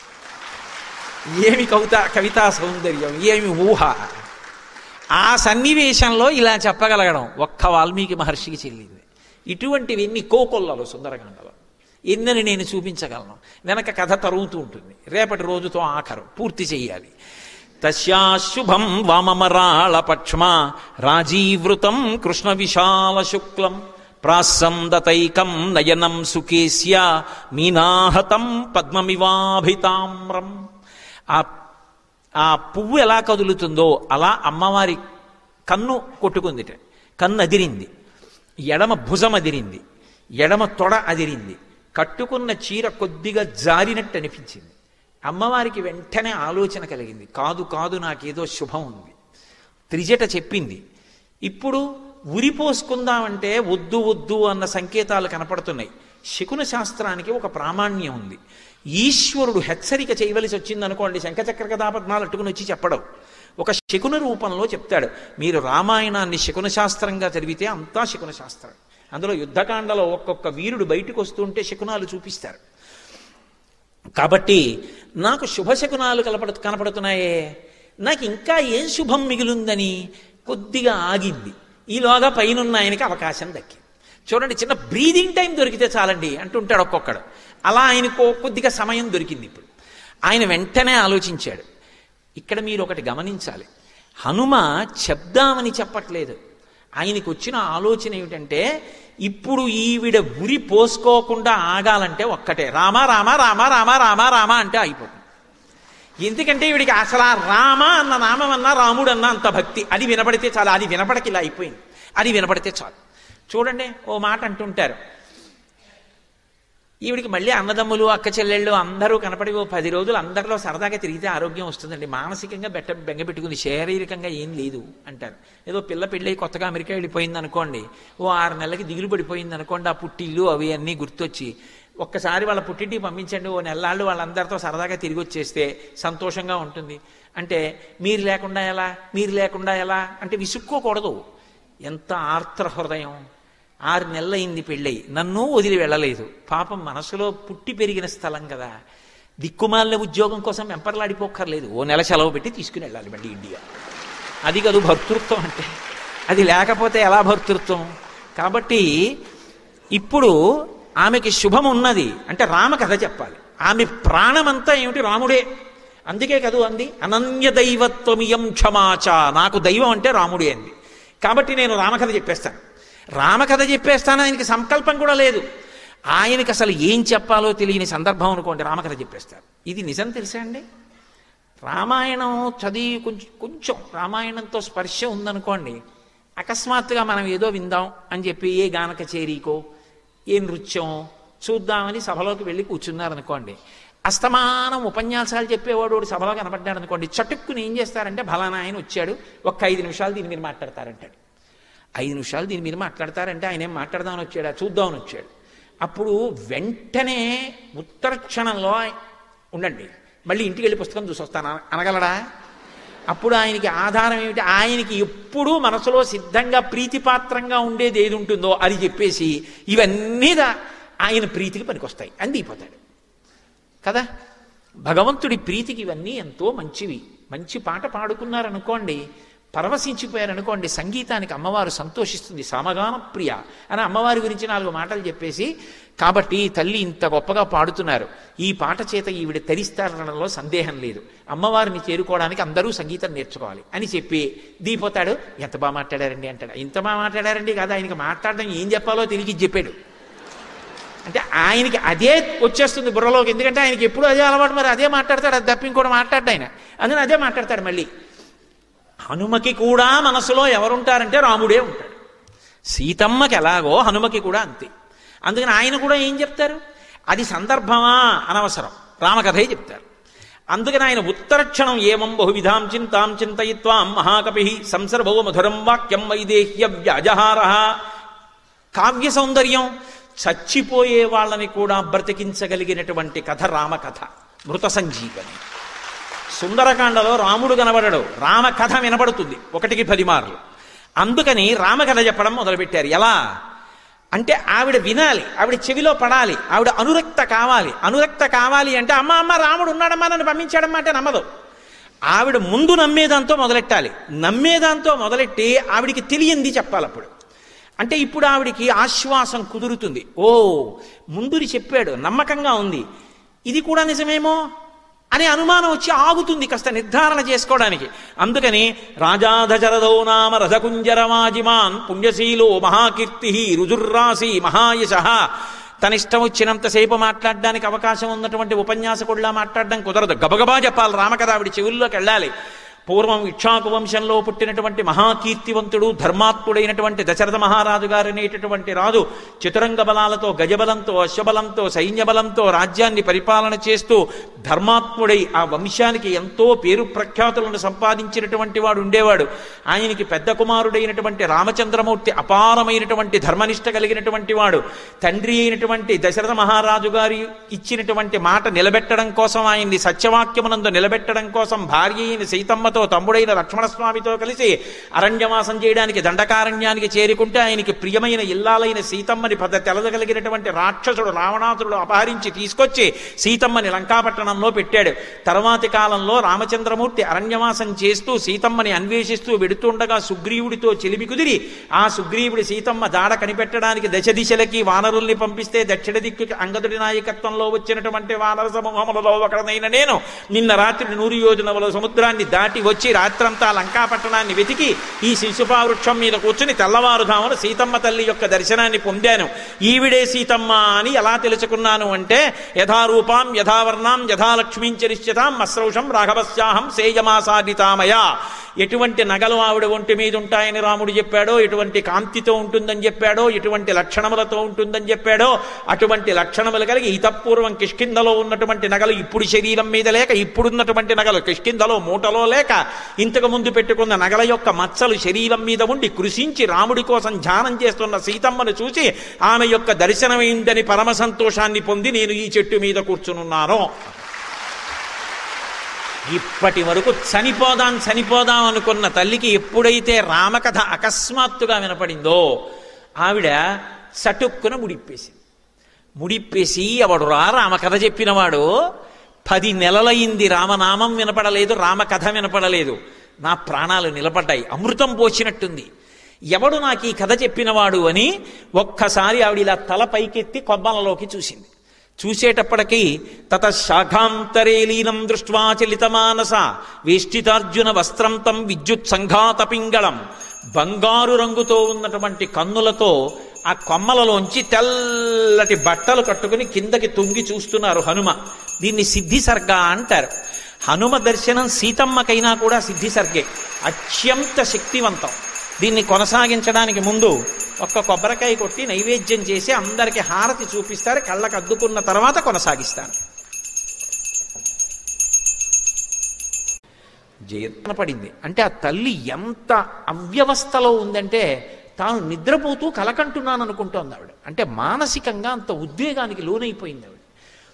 ఏమి కవిత కవితా సౌందర్యం ఏమి ఊహ ఆ సన్నివేశంలో ఇలా చెప్పగలగడం ఒక్క వాల్మీకి మహర్షికి చెల్లింది ఇటువంటివి ఎన్ని కోకొల్లలు సుందరకాండలో ఎన్నని నేను చూపించగలను వెనక కథ తరుగుతూ ఉంటుంది రేపటి రోజుతో ఆఖరు పూర్తి చెయ్యాలి తస్యాశుభం వామమరాళపక్ష్మ రాజీవృతం కృష్ణ విశాల శుక్లం ప్రాసందతైకం నయనం సుకేశ్య మీనాహతం పద్మమివాభితామ్రం ఆ ఆ పువ్వు ఎలా కదులుతుందో అలా అమ్మవారి కన్ను కొట్టుకుందిట కన్ను అదిరింది ఎడమ భుజం అదిరింది ఎడమ తొడ అదిరింది కట్టుకున్న చీర కొద్దిగా జారినట్టు అనిపించింది అమ్మవారికి వెంటనే ఆలోచన కలిగింది కాదు కాదు నాకేదో శుభం ఉంది త్రిజట చెప్పింది ఇప్పుడు ఉరిపోసుకుందామంటే వద్దు వద్దు అన్న సంకేతాలు కనపడుతున్నాయి శకున శాస్త్రానికి ఒక ప్రామాణ్యం ఉంది ఈశ్వరుడు హెచ్చరిక చేయవలసి వచ్చిందనుకోండి శంఖచక్ర కథాపద్మాలు అట్టుకుని వచ్చి చెప్పడం ఒక శకున రూపంలో చెప్తాడు మీరు రామాయణాన్ని శకున శాస్త్రంగా చదివితే అంతా శకున శాస్త్రం అందులో యుద్ధకాండలో ఒక్కొక్క వీరుడు బయటకు వస్తుంటే శకునాలు చూపిస్తారు కాబట్టి నాకు శుభశకునాలు కలపడ కనపడుతున్నాయే నాకు ఇంకా ఏం శుభం మిగిలిందని కొద్దిగా ఆగింది ఈలోగా పైనున్న ఆయనకి అవకాశం దక్కింది చూడండి చిన్న బ్రీదింగ్ టైం దొరికితే చాలండి అంటుంటాడు ఒక్కొక్కడు అలా ఆయనకు కొద్దిగా సమయం దొరికింది ఇప్పుడు ఆయన వెంటనే ఆలోచించాడు ఇక్కడ మీరు ఒకటి గమనించాలి హనుమ చెప్దామని చెప్పట్లేదు ఆయనకు వచ్చిన ఆలోచన ఏమిటంటే ఇప్పుడు ఈవిడ ఉరి పోసుకోకుండా ఆగాలంటే ఒక్కటే రామ రామ రామ రామ రామ రామ అంటే అయిపోతుంది ఎందుకంటే ఈవిడికి అసలు ఆ రామ అన్న నామం అన్నా రాముడు అన్న అంత భక్తి అది వినపడితే చాలు అది వినపడకి ఇలా అయిపోయింది అది వినపడితే చాలు చూడండి ఓ మాట అంటుంటారు ఈవిడికి మళ్ళీ అన్నదమ్ములు అక్క చెల్లెళ్ళు అందరూ కనపడి ఓ పది రోజులు అందరిలో సరదాగా తిరిగితే ఆరోగ్యం వస్తుందండి మానసికంగా బెట్ట బెంగ పెట్టుకుంది శారీరకంగా ఏం లేదు అంటారు ఏదో పిల్ల పెళ్ళి కొత్తగా అమెరికా వెళ్ళిపోయింది అనుకోండి ఓ ఆరు నెలలకి దిగులు పడిపోయింది అనుకోండి ఆ పుట్టిల్లు అవి అన్నీ గుర్తొచ్చి ఒక్కసారి వాళ్ళ పుట్టింటికి పంపించండి ఓ నెల్లాళ్ళు వాళ్ళందరితో సరదాగా తిరిగి వచ్చేస్తే సంతోషంగా ఉంటుంది అంటే మీరు లేకుండా ఎలా మీరు లేకుండా ఎలా అంటే విసుక్కోకూడదు ఎంత ఆర్ద్ర హృదయం ఆరు నెలలైంది పెళ్ళై నన్ను వదిలి వెళ్ళలేదు పాపం మనసులో పుట్టి పెరిగిన స్థలం కదా దిక్కుమాలిన ఉద్యోగం కోసం వెంపర్లాడిపోక్కర్లేదు ఓ నెల సెలవు పెట్టి తీసుకుని వెళ్ళాలి మళ్ళీ ఇండియా అది కాదు భర్తృత్వం అంటే అది లేకపోతే ఎలా భర్తృత్వం కాబట్టి ఇప్పుడు ఆమెకి శుభం ఉన్నది అంటే రామ కథ చెప్పాలి ఆమె ప్రాణమంతా ఏమిటి రాముడే అందుకే కదూ అంది అనన్య దైవత్వమియం క్షమాచ నాకు దైవం అంటే రాముడే అంది కాబట్టి నేను రామకథ చెప్పేస్తాను రామకథ చెప్పేస్తాను ఆయనకి సంకల్పం కూడా లేదు ఆయనకి అసలు ఏం చెప్పాలో తెలియని సందర్భం అనుకోండి రామకథ చెప్పేస్తారు ఇది నిజం తెలుసా అండి రామాయణం చదివి కొంచెం కొంచెం రామాయణంతో స్పర్శ ఉందనుకోండి అకస్మాత్తుగా మనం ఏదో విందాం అని చెప్పి ఏ గాన కచేరీకో ఏ నృత్యం చూద్దామని సభలోకి వెళ్ళి కూర్చున్నారనుకోండి అస్తమానం ఉపన్యాసాలు చెప్పేవాడు వాడు సభలో కనపడ్డాడు అనుకోండి చటుక్కుని ఏం చేస్తారంటే ఫలానా ఆయన వచ్చాడు ఒక్క ఐదు నిమిషాలు దీని మీద మాట్లాడతారంటాడు ఐదు నిమిషాలు దీని మీద మాట్లాడతారంటే ఆయన ఏం మాట్లాడదామని వచ్చాడా చూద్దామని వచ్చాడు అప్పుడు వెంటనే ఉత్తర క్షణంలో ఉండండి మళ్ళీ ఇంటికి వెళ్ళి పుస్తకం చూసి వస్తాను అన- అనగలడా అప్పుడు ఆయనకి ఆధారం ఏమిటి ఆయనకి ఎప్పుడూ మనసులో సిద్ధంగా ప్రీతిపాత్రంగా ఉండేది ఏది ఉంటుందో అది చెప్పేసి ఇవన్నీ దా- ఆయన ప్రీతికి పనికొస్తాయి అందిపోతాడు కదా భగవంతుడి ప్రీతికి ఇవన్నీ ఎంతో మంచివి మంచి పాట పాడుకున్నారనుకోండి పరవశించిపోయారనుకోండి సంగీతానికి అమ్మవారు సంతోషిస్తుంది సమగాన ప్రియ అని అమ్మవారి గురించి నాలుగు మాటలు చెప్పేసి కాబట్టి తల్లి ఇంత గొప్పగా పాడుతున్నారు ఈ పాట చేత ఈవిడ తరిస్తారనడంలో సందేహం లేదు అమ్మవారిని చేరుకోవడానికి అందరూ సంగీతం నేర్చుకోవాలి అని చెప్పి దీపోతాడు ఎంత బాగా మాట్లాడారండి అంటాడు ఇంత బాగా మాట్లాడారండి కదా ఆయనకి మాట్లాడడం ఏం చెప్పాలో తెలియకి చెప్పాడు అంటే ఆయనకి అదే వచ్చేస్తుంది బుర్రలోకి ఎందుకంటే ఆయనకి ఎప్పుడు అదే అలవాటు మరి అదే మాట్లాడతాడు అది తప్ప ఇంకోటి మాట్లాడ్డా ఆయన అందుకని అదే మాట్లాడతాడు మళ్ళీ హనుమకి కూడా మనసులో ఎవరుంటారంటే రాముడే ఉంటాడు సీతమ్మకి ఎలాగో హనుమకి కూడా అంతే అందుకని ఆయన కూడా ఏం చెప్తారు అది సందర్భమా అనవసరం రామకథే చెప్తారు అందుకని ఆయన ఉత్తరక్షణం ఏమం బహువిధాం చింతాం చింతయిత్వాం మహాకపి సంసర్భో మధురం వాక్యం వైదేహ్య వ్యాజహార కావ్య సౌందర్యం చచ్చిపోయే వాళ్ళని కూడా బ్రతికించగలిగినటువంటి కథ రామకథ మృత సంజీవని సుందరకాండలో రాముడు కనబడడు రామ కథ వినబడుతుంది ఒకటికి పది మార్లు అందుకని రామకథ చెప్పడం మొదలుపెట్టారు ఎలా అంటే ఆవిడ వినాలి ఆవిడ చెవిలో పడాలి ఆవిడ అనురక్త కావాలి అనురక్త కావాలి అంటే అమ్మ అమ్మ రాముడు ఉన్నాడమ్మా నన్ను పంపించాడమ్మా అంటే నమ్మదు ఆవిడ ముందు నమ్మేదాంతో మొదలెట్టాలి నమ్మేదాంతో మొదలెట్టి ఆవిడికి తెలియంది చెప్పాలి అప్పుడు అంటే ఇప్పుడు ఆవిడికి ఆశ్వాసం కుదురుతుంది ఓ ముందుని చెప్పాడు నమ్మకంగా ఉంది ఇది కూడా నిజమేమో అనే అనుమానం వచ్చి ఆగుతుంది కాస్త నిర్ధారణ చేసుకోవడానికి అందుకని రాజాధచరదో నామ రథకుంజరమాజిమాన్ పుణ్యశీలో మహాకీర్తి రుజుర్రాసి మహాయశ తన ఇష్టం వచ్చినంతసేపు మాట్లాడడానికి అవకాశం ఉన్నటువంటి ఉపన్యాసకుడిలా మాట్లాడడం కుదరదు గబగబా చెప్పాలి రామకథ ఆవిడ చెవుల్లోకి వెళ్ళాలి పూర్వం ఇక్షాకు వంశంలో పుట్టినటువంటి మహాకీర్తివంతుడు ధర్మాత్ముడైనటువంటి దశరథ మహారాజు గారు అనేటటువంటి రాజు చతురంగ బలాలతో గజబలంతో అశ్వబలంతో సైన్య బలంతో రాజ్యాన్ని పరిపాలన చేస్తూ ధర్మాత్ముడై ఆ వంశానికి ఎంతో పేరు ప్రఖ్యాతులను సంపాదించినటువంటి వాడు ఉండేవాడు ఆయనకి పెద్ద కుమారుడైనటువంటి రామచంద్రమూర్తి అపారమైనటువంటి ధర్మనిష్ట కలిగినటువంటి వాడు తండ్రి అయినటువంటి దశరథ మహారాజు గారి ఇచ్చినటువంటి మాట నిలబెట్టడం కోసం ఆయన్ని సత్యవాక్యమునందు నిలబెట్టడం కోసం భార్య అయిన సీతమ్మతో తమ్ముడైన లక్ష్మణస్వామితో కలిసి అరణ్యవాసం చేయడానికి దండకారణ్యానికి చేరుకుంటే ఆయనకి ప్రియమైన ఇల్లాలైన సీతమ్మని పద తెలదగలిగినటువంటి రాక్షసుడు రావణాసురుడు అపహరించి తీసుకొచ్చి సీతమ్మని లంకాపట్టణంలో పెట్టాడు తర్వాతి కాలంలో రామచంద్రమూర్తి అరణ్యవాసం చేస్తూ సీతమ్మని అన్వేషిస్తూ వెడుతుండగా సుగ్రీవుడితో చెలిమి కుదిరి ఆ సుగ్రీవుడి సీతమ్మ దాడ కనిపెట్టడానికి దశ దిశలకి వానరుల్ని పంపిస్తే దక్షిణ దిక్కుకి అంగదుడి నాయకత్వంలో వచ్చినటువంటి వానర సమూహములలో ఒకడనైన నేను నిన్న రాత్రి నూరు యోజనముల సముద్రాన్ని దాటి వచ్చి రాత్రంతా లంకాపట్టణాన్ని వెతికి ఈ శిశుపా వృక్షం మీద కూర్చుని తెల్లవారుధామున సీతమ్మ తల్లి యొక్క దర్శనాన్ని పొందాను ఈవిడే సీతమ్మ అని ఎలా తెలుసుకున్నాను అంటే యథారూపాం యథావర్ణాం యథాలక్ష్మీం చరిష్యతాం అస్రౌషం రాఘవస్యాహం సేయమాసాదితామయ ఎటువంటి నగలు ఆవిడ ఒంటి మీద ఉంటాయని రాముడు చెప్పాడో ఎటువంటి కాంతితో ఉంటుందని చెప్పాడో ఎటువంటి లక్షణములతో ఉంటుందని చెప్పాడో అటువంటి లక్షణములు కలిగి ఇతపూర్వం కిష్కిందలో ఉన్నటువంటి నగలు ఇప్పుడు శరీరం మీద లేక ఇప్పుడున్నటువంటి నగలు కిష్కిందలో మూటలో లేక ఇంతకు ముందు పెట్టుకున్న నగల యొక్క మచ్చలు శరీరం మీద ఉండి కృషించి రాముడి కోసం ధ్యానం చేస్తున్న సీతమ్మను చూసి ఆమె యొక్క దర్శనమైందని పరమ సంతోషాన్ని పొంది నేను ఈ చెట్టు మీద కూర్చునున్నాను ఇప్పటి వరకు చనిపోదాం చనిపోదాం అనుకున్న తల్లికి ఎప్పుడైతే రామకథ అకస్మాత్తుగా వినపడిందో ఆవిడ సటుక్కున ముడిప్పేసింది ముడిప్పేసి ఎవడురా రామకథ చెప్పినవాడు పది నెలలయింది రామనామం వినపడలేదు రామకథ వినపడలేదు నా ప్రాణాలు నిలబడ్డాయి అమృతం పోసినట్టుంది ఎవడు నాకు ఈ కథ చెప్పినవాడు అని ఒక్కసారి ఆవిడ ఇలా తల పైకెత్తి కొబ్బలలోకి చూసింది చూసేటప్పటికీ తత శాఖాంతరే లీనం దృష్ట్వా చలితమానస వేష్టితార్జున వస్త్రం తం విద్యుత్ సంఘాత పింగళం బంగారు రంగుతో ఉన్నటువంటి కన్నులతో ఆ కొమ్మలలోంచి తెల్లటి బట్టలు కట్టుకుని కిందకి తొంగి చూస్తున్నారు హనుమ దీన్ని సిద్ధి సర్గ అంటారు హనుమ దర్శనం సీతమ్మకైనా కూడా సిద్ధి సర్గే అత్యంత శక్తివంతం దీన్ని కొనసాగించడానికి ముందు ఒక్క కొబ్బరికాయ కొట్టి నైవేద్యం చేసి అందరికి హారతి చూపిస్తారు కళ్ళకు అద్దుకున్న తర్వాత కొనసాగిస్తాను జయత్న పడింది అంటే ఆ తల్లి ఎంత అవ్యవస్థలో ఉందంటే తాను నిద్రపోతూ కలకంటున్నాను అనుకుంటోంది ఆవిడ అంటే మానసికంగా అంత ఉద్వేగానికి లోనైపోయింది ఆవిడ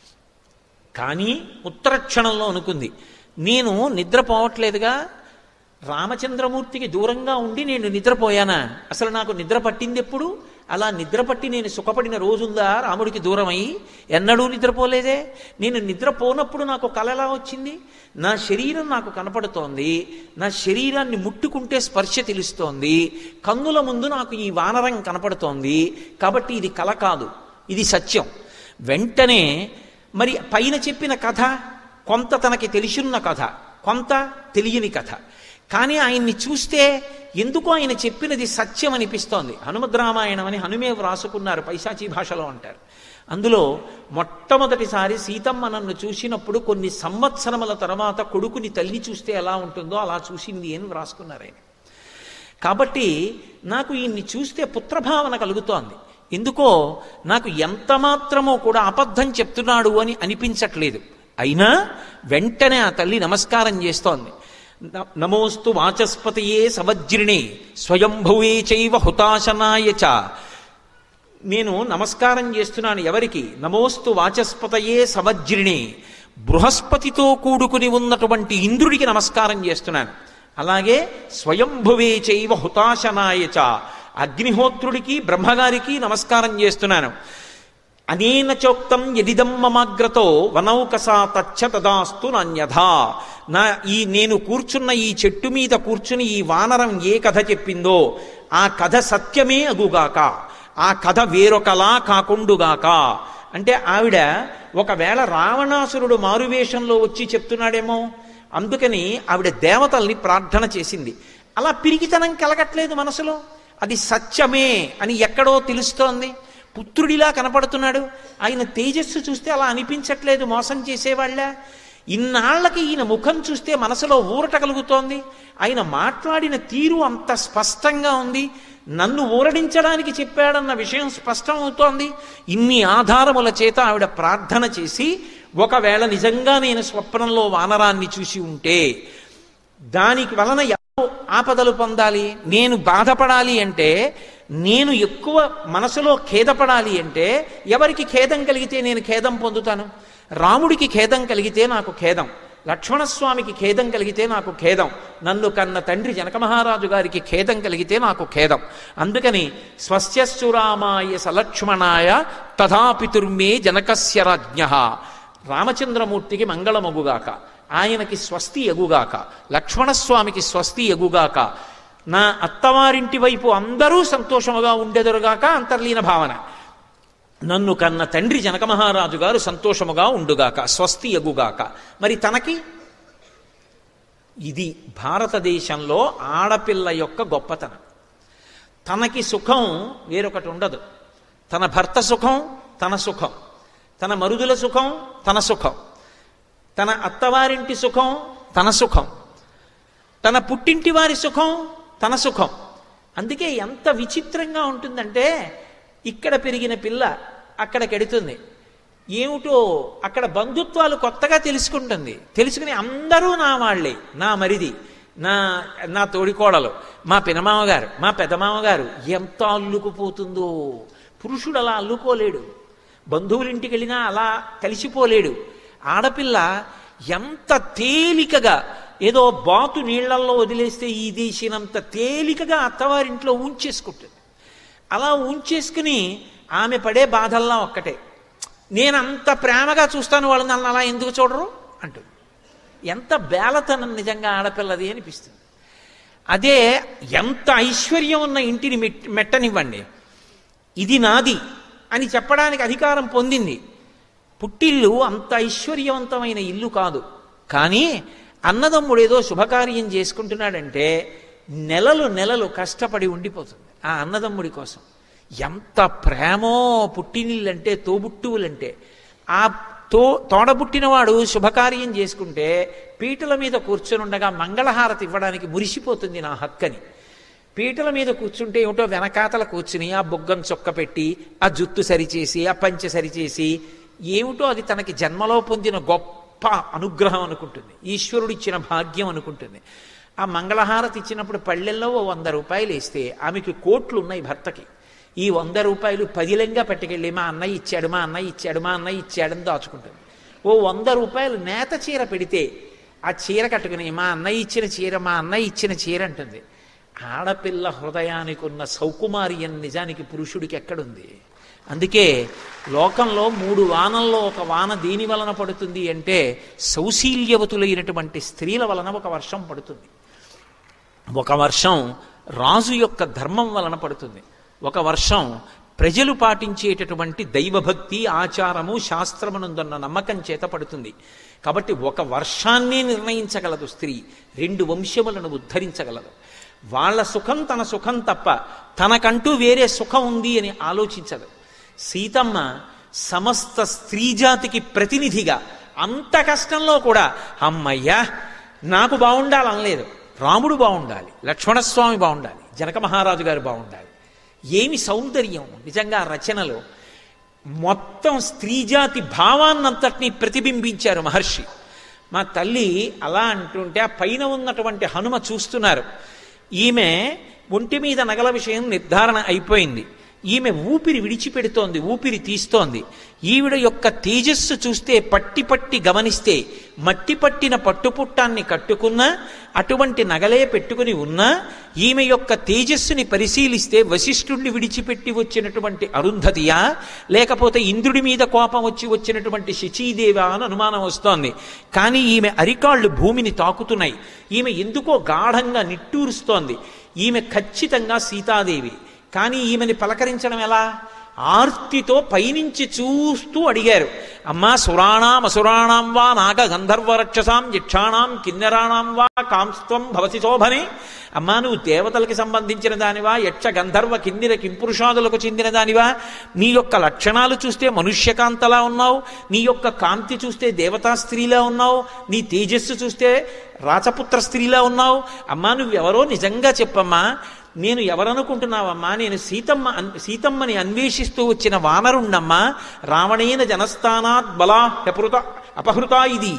కానీ ఉత్తర క్షణంలో అనుకుంది నేను నిద్రపోవట్లేదుగా రామచంద్రమూర్తికి దూరంగా ఉండి నేను నిద్రపోయానా అసలు నాకు నిద్ర పట్టింది ఎప్పుడు అలా నిద్ర పట్టి నేను సుఖపడిన రోజుందా రాముడికి దూరమై ఎన్నడూ నిద్రపోలేదే నేను నిద్రపోనప్పుడు నాకు కల ఎలా వచ్చింది నా శరీరం నాకు కనపడుతోంది నా శరీరాన్ని ముట్టుకుంటే స్పర్శ తెలుస్తోంది కన్నుల ముందు నాకు ఈ వానరం కనపడుతోంది కాబట్టి ఇది కల కాదు ఇది సత్యం వెంటనే మరి పైన చెప్పిన కథ కొంత తనకి తెలిసిన్న కథ కొంత తెలియని కథ కానీ ఆయన్ని చూస్తే ఎందుకు ఆయన చెప్పినది సత్యం అనిపిస్తోంది హనుమద్రామాయణం అని హనుమే వ్రాసుకున్నారు పైశాచీ భాషలో అంటారు అందులో మొట్టమొదటిసారి సీతమ్మ నన్ను చూసినప్పుడు కొన్ని సంవత్సరముల తర్వాత కొడుకుని తల్లి చూస్తే ఎలా ఉంటుందో అలా చూసింది అని వ్రాసుకున్నారు ఆయన కాబట్టి నాకు ఈయన్ని చూస్తే పుత్రభావన కలుగుతోంది ఎందుకో నాకు ఎంత మాత్రమో కూడా అబద్ధం చెప్తున్నాడు అని అనిపించట్లేదు అయినా వెంటనే ఆ తల్లి నమస్కారం చేస్తోంది నమోస్తు వాచస్పతయే సవజ్రిణే స్వయంభువే చైవ హుతాశనాయ చ నేను నమస్కారం చేస్తున్నాను ఎవరికి నమోస్తు వాచస్పతయే సవజ్రిణే బృహస్పతితో కూడుకుని ఉన్నటువంటి ఇంద్రుడికి నమస్కారం చేస్తున్నాను అలాగే స్వయంభువే చైవ హుతాశనాయ చ అగ్నిహోత్రుడికి బ్రహ్మగారికి నమస్కారం చేస్తున్నాను అనేన చోక్తం యదిదం మమాగ్రతో వనౌకసా తచ్చ తదాస్తు నాణ్యథా నా ఈ నేను కూర్చున్న ఈ చెట్టు మీద కూర్చుని ఈ వానరం ఏ కథ చెప్పిందో ఆ కథ సత్యమే అగుగాక ఆ కథ వేరొకలా కాకుండుగాక అంటే ఆవిడ ఒకవేళ రావణాసురుడు మారువేషంలో వచ్చి చెప్తున్నాడేమో అందుకని ఆవిడ దేవతల్ని ప్రార్థన చేసింది అలా పిరిగితనం కలగట్లేదు మనసులో అది సత్యమే అని ఎక్కడో తెలుస్తోంది పుత్రుడిలా కనపడుతున్నాడు ఆయన తేజస్సు చూస్తే అలా అనిపించట్లేదు మోసం చేసేవాళ్ళ ఇన్నాళ్లకి ఈయన ముఖం చూస్తే మనసులో ఊరట కలుగుతోంది ఆయన మాట్లాడిన తీరు అంత స్పష్టంగా ఉంది నన్ను ఊరడించడానికి చెప్పాడన్న విషయం స్పష్టం అవుతోంది ఇన్ని ఆధారముల చేత ఆవిడ ప్రార్థన చేసి ఒకవేళ నిజంగా నేను స్వప్నంలో వానరాన్ని చూసి ఉంటే దానికి వలన ఎవరు ఆపదలు పొందాలి నేను బాధపడాలి అంటే నేను ఎక్కువ మనసులో ఖేదపడాలి అంటే ఎవరికి ఖేదం కలిగితే నేను ఖేదం పొందుతాను రాముడికి ఖేదం కలిగితే నాకు ఖేదం లక్ష్మణస్వామికి ఖేదం కలిగితే నాకు ఖేదం నన్ను కన్న తండ్రి జనక మహారాజు గారికి ఖేదం కలిగితే నాకు ఖేదం అందుకని స్వస్యశ్చురామాయ సలక్ష్మణాయ తథాపితుర్మే జనకస్య రాజ్ఞ రామచంద్రమూర్తికి మంగళమగుగాక ఆయనకి స్వస్తి ఎగుగాక లక్ష్మణస్వామికి స్వస్తి ఎగుగాక నా అత్తవారింటి వైపు అందరూ సంతోషముగా ఉండెదరుగాక అంతర్లీన భావన నన్ను కన్న తండ్రి జనక మహారాజు గారు సంతోషముగా ఉండుగాక స్వస్తి ఎగుగాక మరి తనకి ఇది భారతదేశంలో ఆడపిల్ల యొక్క గొప్పతనం తనకి సుఖం వేరొకటి ఉండదు తన భర్త సుఖం తన సుఖం తన మరుదుల సుఖం తన సుఖం తన అత్తవారింటి సుఖం తన సుఖం తన పుట్టింటి వారి సుఖం తన సుఖం అందుకే ఎంత విచిత్రంగా ఉంటుందంటే ఇక్కడ పెరిగిన పిల్ల అక్కడికెడుతుంది ఏమిటో అక్కడ బంధుత్వాలు కొత్తగా తెలుసుకుంటుంది తెలుసుకుని అందరూ నా వాళ్ళే నా మరిది నా నా తోడికోడలు మా పినమామగారు మా పెదమామగారు ఎంత అల్లుకుపోతుందో పురుషుడు అలా అల్లుకోలేడు బంధువుల ఇంటికి వెళ్ళినా అలా కలిసిపోలేడు ఆడపిల్ల ఎంత తేలికగా ఏదో బాతు నీళ్లల్లో వదిలేస్తే ఈ దేశినంత తేలికగా అత్తవారింట్లో ఉంచేసుకుంటుంది అలా ఉంచేసుకుని ఆమె పడే బాధల్లా ఒక్కటే నేను అంత ప్రేమగా చూస్తాను వాళ్ళు నన్ను అలా ఎందుకు చూడరు అంటుంది ఎంత బేలతనం నిజంగా ఆడపిల్లది అనిపిస్తుంది అదే ఎంత ఐశ్వర్యం ఉన్న ఇంటిని మెట్ మెట్టనివ్వండి ఇది నాది అని చెప్పడానికి అధికారం పొందింది పుట్టిల్లు అంత ఐశ్వర్యవంతమైన ఇల్లు కాదు కానీ అన్నదమ్ముడు ఏదో శుభకార్యం చేసుకుంటున్నాడంటే నెలలు నెలలు కష్టపడి ఉండిపోతుంది ఆ అన్నదమ్ముడి కోసం ఎంత ప్రేమో పుట్టినిల్లంటే తోబుట్టువులంటే ఆ తో తోడబుట్టినవాడు శుభకార్యం చేసుకుంటే పీటల మీద కూర్చొనుండగా మంగళహారతి ఇవ్వడానికి మురిసిపోతుంది నా హక్కని పీటల మీద కూర్చుంటే ఏమిటో వెనకాతల కూర్చుని ఆ బొగ్గం చొక్క పెట్టి ఆ జుత్తు సరిచేసి ఆ పంచె సరిచేసి ఏమిటో అది తనకి జన్మలో పొందిన గొప్ప అనుగ్రహం అనుకుంటుంది ఈశ్వరుడు ఇచ్చిన భాగ్యం అనుకుంటుంది ఆ మంగళహారతి ఇచ్చినప్పుడు పళ్ళెల్లో ఓ వంద రూపాయలు వేస్తే ఆమెకి కోట్లు ఉన్నాయి భర్తకి ఈ వంద రూపాయలు పదిలంగా పట్టుకెళ్ళి మా అన్నయ్య ఇచ్చాడు మా అన్నయ్య ఇచ్చాడు మా అన్నయ్య ఇచ్చాడని దాచుకుంటుంది ఓ వంద రూపాయలు నేత చీర పెడితే ఆ చీర కట్టుకుని మా అన్నయ్య ఇచ్చిన చీర మా అన్నయ్య ఇచ్చిన చీర అంటుంది ఆడపిల్ల హృదయానికి ఉన్న సౌకుమార్యం నిజానికి పురుషుడికి ఎక్కడుంది అందుకే లోకంలో మూడు వానల్లో ఒక వాన దేని వలన పడుతుంది అంటే సౌశీల్యవతులైనటువంటి స్త్రీల వలన ఒక వర్షం పడుతుంది ఒక వర్షం రాజు యొక్క ధర్మం వలన పడుతుంది ఒక వర్షం ప్రజలు పాటించేటటువంటి దైవభక్తి ఆచారము శాస్త్రమునందున్న నమ్మకం చేత పడుతుంది కాబట్టి ఒక వర్షాన్నే నిర్ణయించగలదు స్త్రీ రెండు వంశములను ఉద్ధరించగలదు వాళ్ళ సుఖం తన సుఖం తప్ప తనకంటూ వేరే సుఖం ఉంది అని ఆలోచించదు సీతమ్మ సమస్త స్త్రీజాతికి ప్రతినిధిగా అంత కష్టంలో కూడా అమ్మయ్యా నాకు బాగుండాలనలేదు రాముడు బాగుండాలి లక్ష్మణస్వామి బాగుండాలి జనక మహారాజు గారు బాగుండాలి ఏమి సౌందర్యం నిజంగా రచనలో మొత్తం స్త్రీజాతి భావాన్నంతటినీ ప్రతిబింబించారు మహర్షి మా తల్లి అలా అంటుంటే ఆ పైన ఉన్నటువంటి హనుమ చూస్తున్నారు ఈమె ఒంటి మీద నగల విషయం నిర్ధారణ అయిపోయింది ఈమె ఊపిరి విడిచిపెడుతోంది ఊపిరి తీస్తోంది ఈవిడ యొక్క తేజస్సు చూస్తే పట్టి పట్టి గమనిస్తే మట్టి పట్టిన పట్టుపుట్టాన్ని కట్టుకున్నా అటువంటి నగలే పెట్టుకుని ఉన్నా ఈమె యొక్క తేజస్సుని పరిశీలిస్తే వశిష్ఠుణ్ణి విడిచిపెట్టి వచ్చినటువంటి అరుంధతియా లేకపోతే ఇంద్రుడి మీద కోపం వచ్చి వచ్చినటువంటి శచీదేవా అని అనుమానం వస్తోంది కానీ ఈమె అరికాళ్ళు భూమిని తాకుతున్నాయి ఈమె ఎందుకో గాఢంగా నిట్టూరుస్తోంది ఈమె ఖచ్చితంగా సీతాదేవి కానీ ఈమెని పలకరించడం ఎలా ఆర్తితో పైనుంచి చూస్తూ అడిగారు అమ్మా సురాణాం అసురాణాం వా నాగ గంధర్వ రక్షసాం యక్షాణాం కిన్నెరాణాం వా కాంస్త్వం భవసి శోభనే అమ్మా నువ్వు దేవతలకి సంబంధించిన దానివా యక్ష గంధర్వ కిన్నెర కింపురుషాదులకు చెందిన దానివా నీ యొక్క లక్షణాలు చూస్తే మనుష్యకాంతలా ఉన్నావు నీ యొక్క కాంతి చూస్తే దేవతా స్త్రీలా ఉన్నావు నీ తేజస్సు చూస్తే రాచపుత్ర స్త్రీలా ఉన్నావు అమ్మా నువ్వెవరో నిజంగా చెప్పమ్మా నేను ఎవరనుకుంటున్నావమ్మా నేను సీతమ్మ అన్- సీతమ్మని అన్వేషిస్తూ వచ్చిన వానరుణ్ణమ్మా రావణేన జనస్థానాత్ బలా అపహృత అపహృత ఇది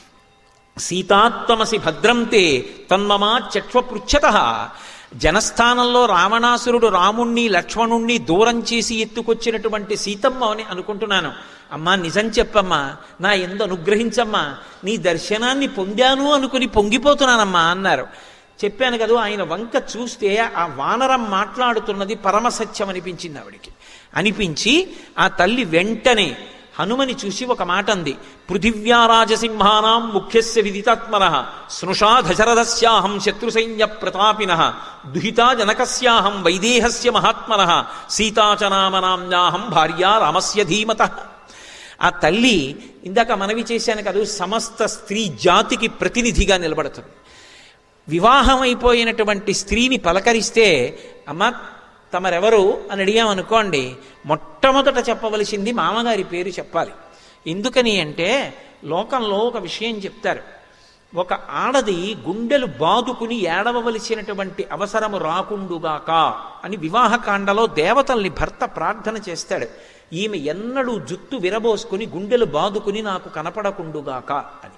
సీతాత్మసి భద్రంతే తన్మమా చక్ష్వపృచ్ఛత జనస్థానంలో రావణాసురుడు రాముణ్ణి లక్ష్మణుణ్ణి దూరం చేసి ఎత్తుకొచ్చినటువంటి సీతమ్మ అని అనుకుంటున్నాను అమ్మా నిజం చెప్పమ్మా నా ఎందు అనుగ్రహించమ్మా నీ దర్శనాన్ని పొందాను అనుకుని పొంగిపోతున్నానమ్మా అన్నారు చెప్పాను కదా ఆయన వంక చూస్తే ఆ వానరం మాట్లాడుతున్నది పరమసత్యం అనిపించింది ఆవిడికి అనిపించి ఆ తల్లి వెంటనే హనుమని చూసి ఒక మాట అంది పృథివ్యారాజసింహానాం ముఖ్యస్య విదితాత్మన స్నుషా దశరథస్యాహం శత్రుసైన్య ప్రతాపిన దుహితా జనకస్యాహం వైదేహస్య మహాత్మన సీతాచనామనామ్యాహం భార్యా రామస్య ధీమత ఆ తల్లి ఇందాక మనవి చేశాను కదా సమస్త స్త్రీ జాతికి ప్రతినిధిగా నిలబడుతుంది వివాహం అయిపోయినటువంటి స్త్రీని పలకరిస్తే అమ్మ తమరెవరు అని అడిగామనుకోండి మొట్టమొదట చెప్పవలసింది మామగారి పేరు చెప్పాలి ఎందుకని అంటే లోకంలో ఒక విషయం చెప్తారు ఒక ఆడది గుండెలు బాదుకుని ఏడవవలసినటువంటి అవసరము రాకుండుగాక అని వివాహకాండలో దేవతల్ని భర్త ప్రార్థన చేస్తాడు ఈమె ఎన్నడూ జుత్తు విరబోసుకుని గుండెలు బాదుకుని నాకు కనపడకుండుగాక అని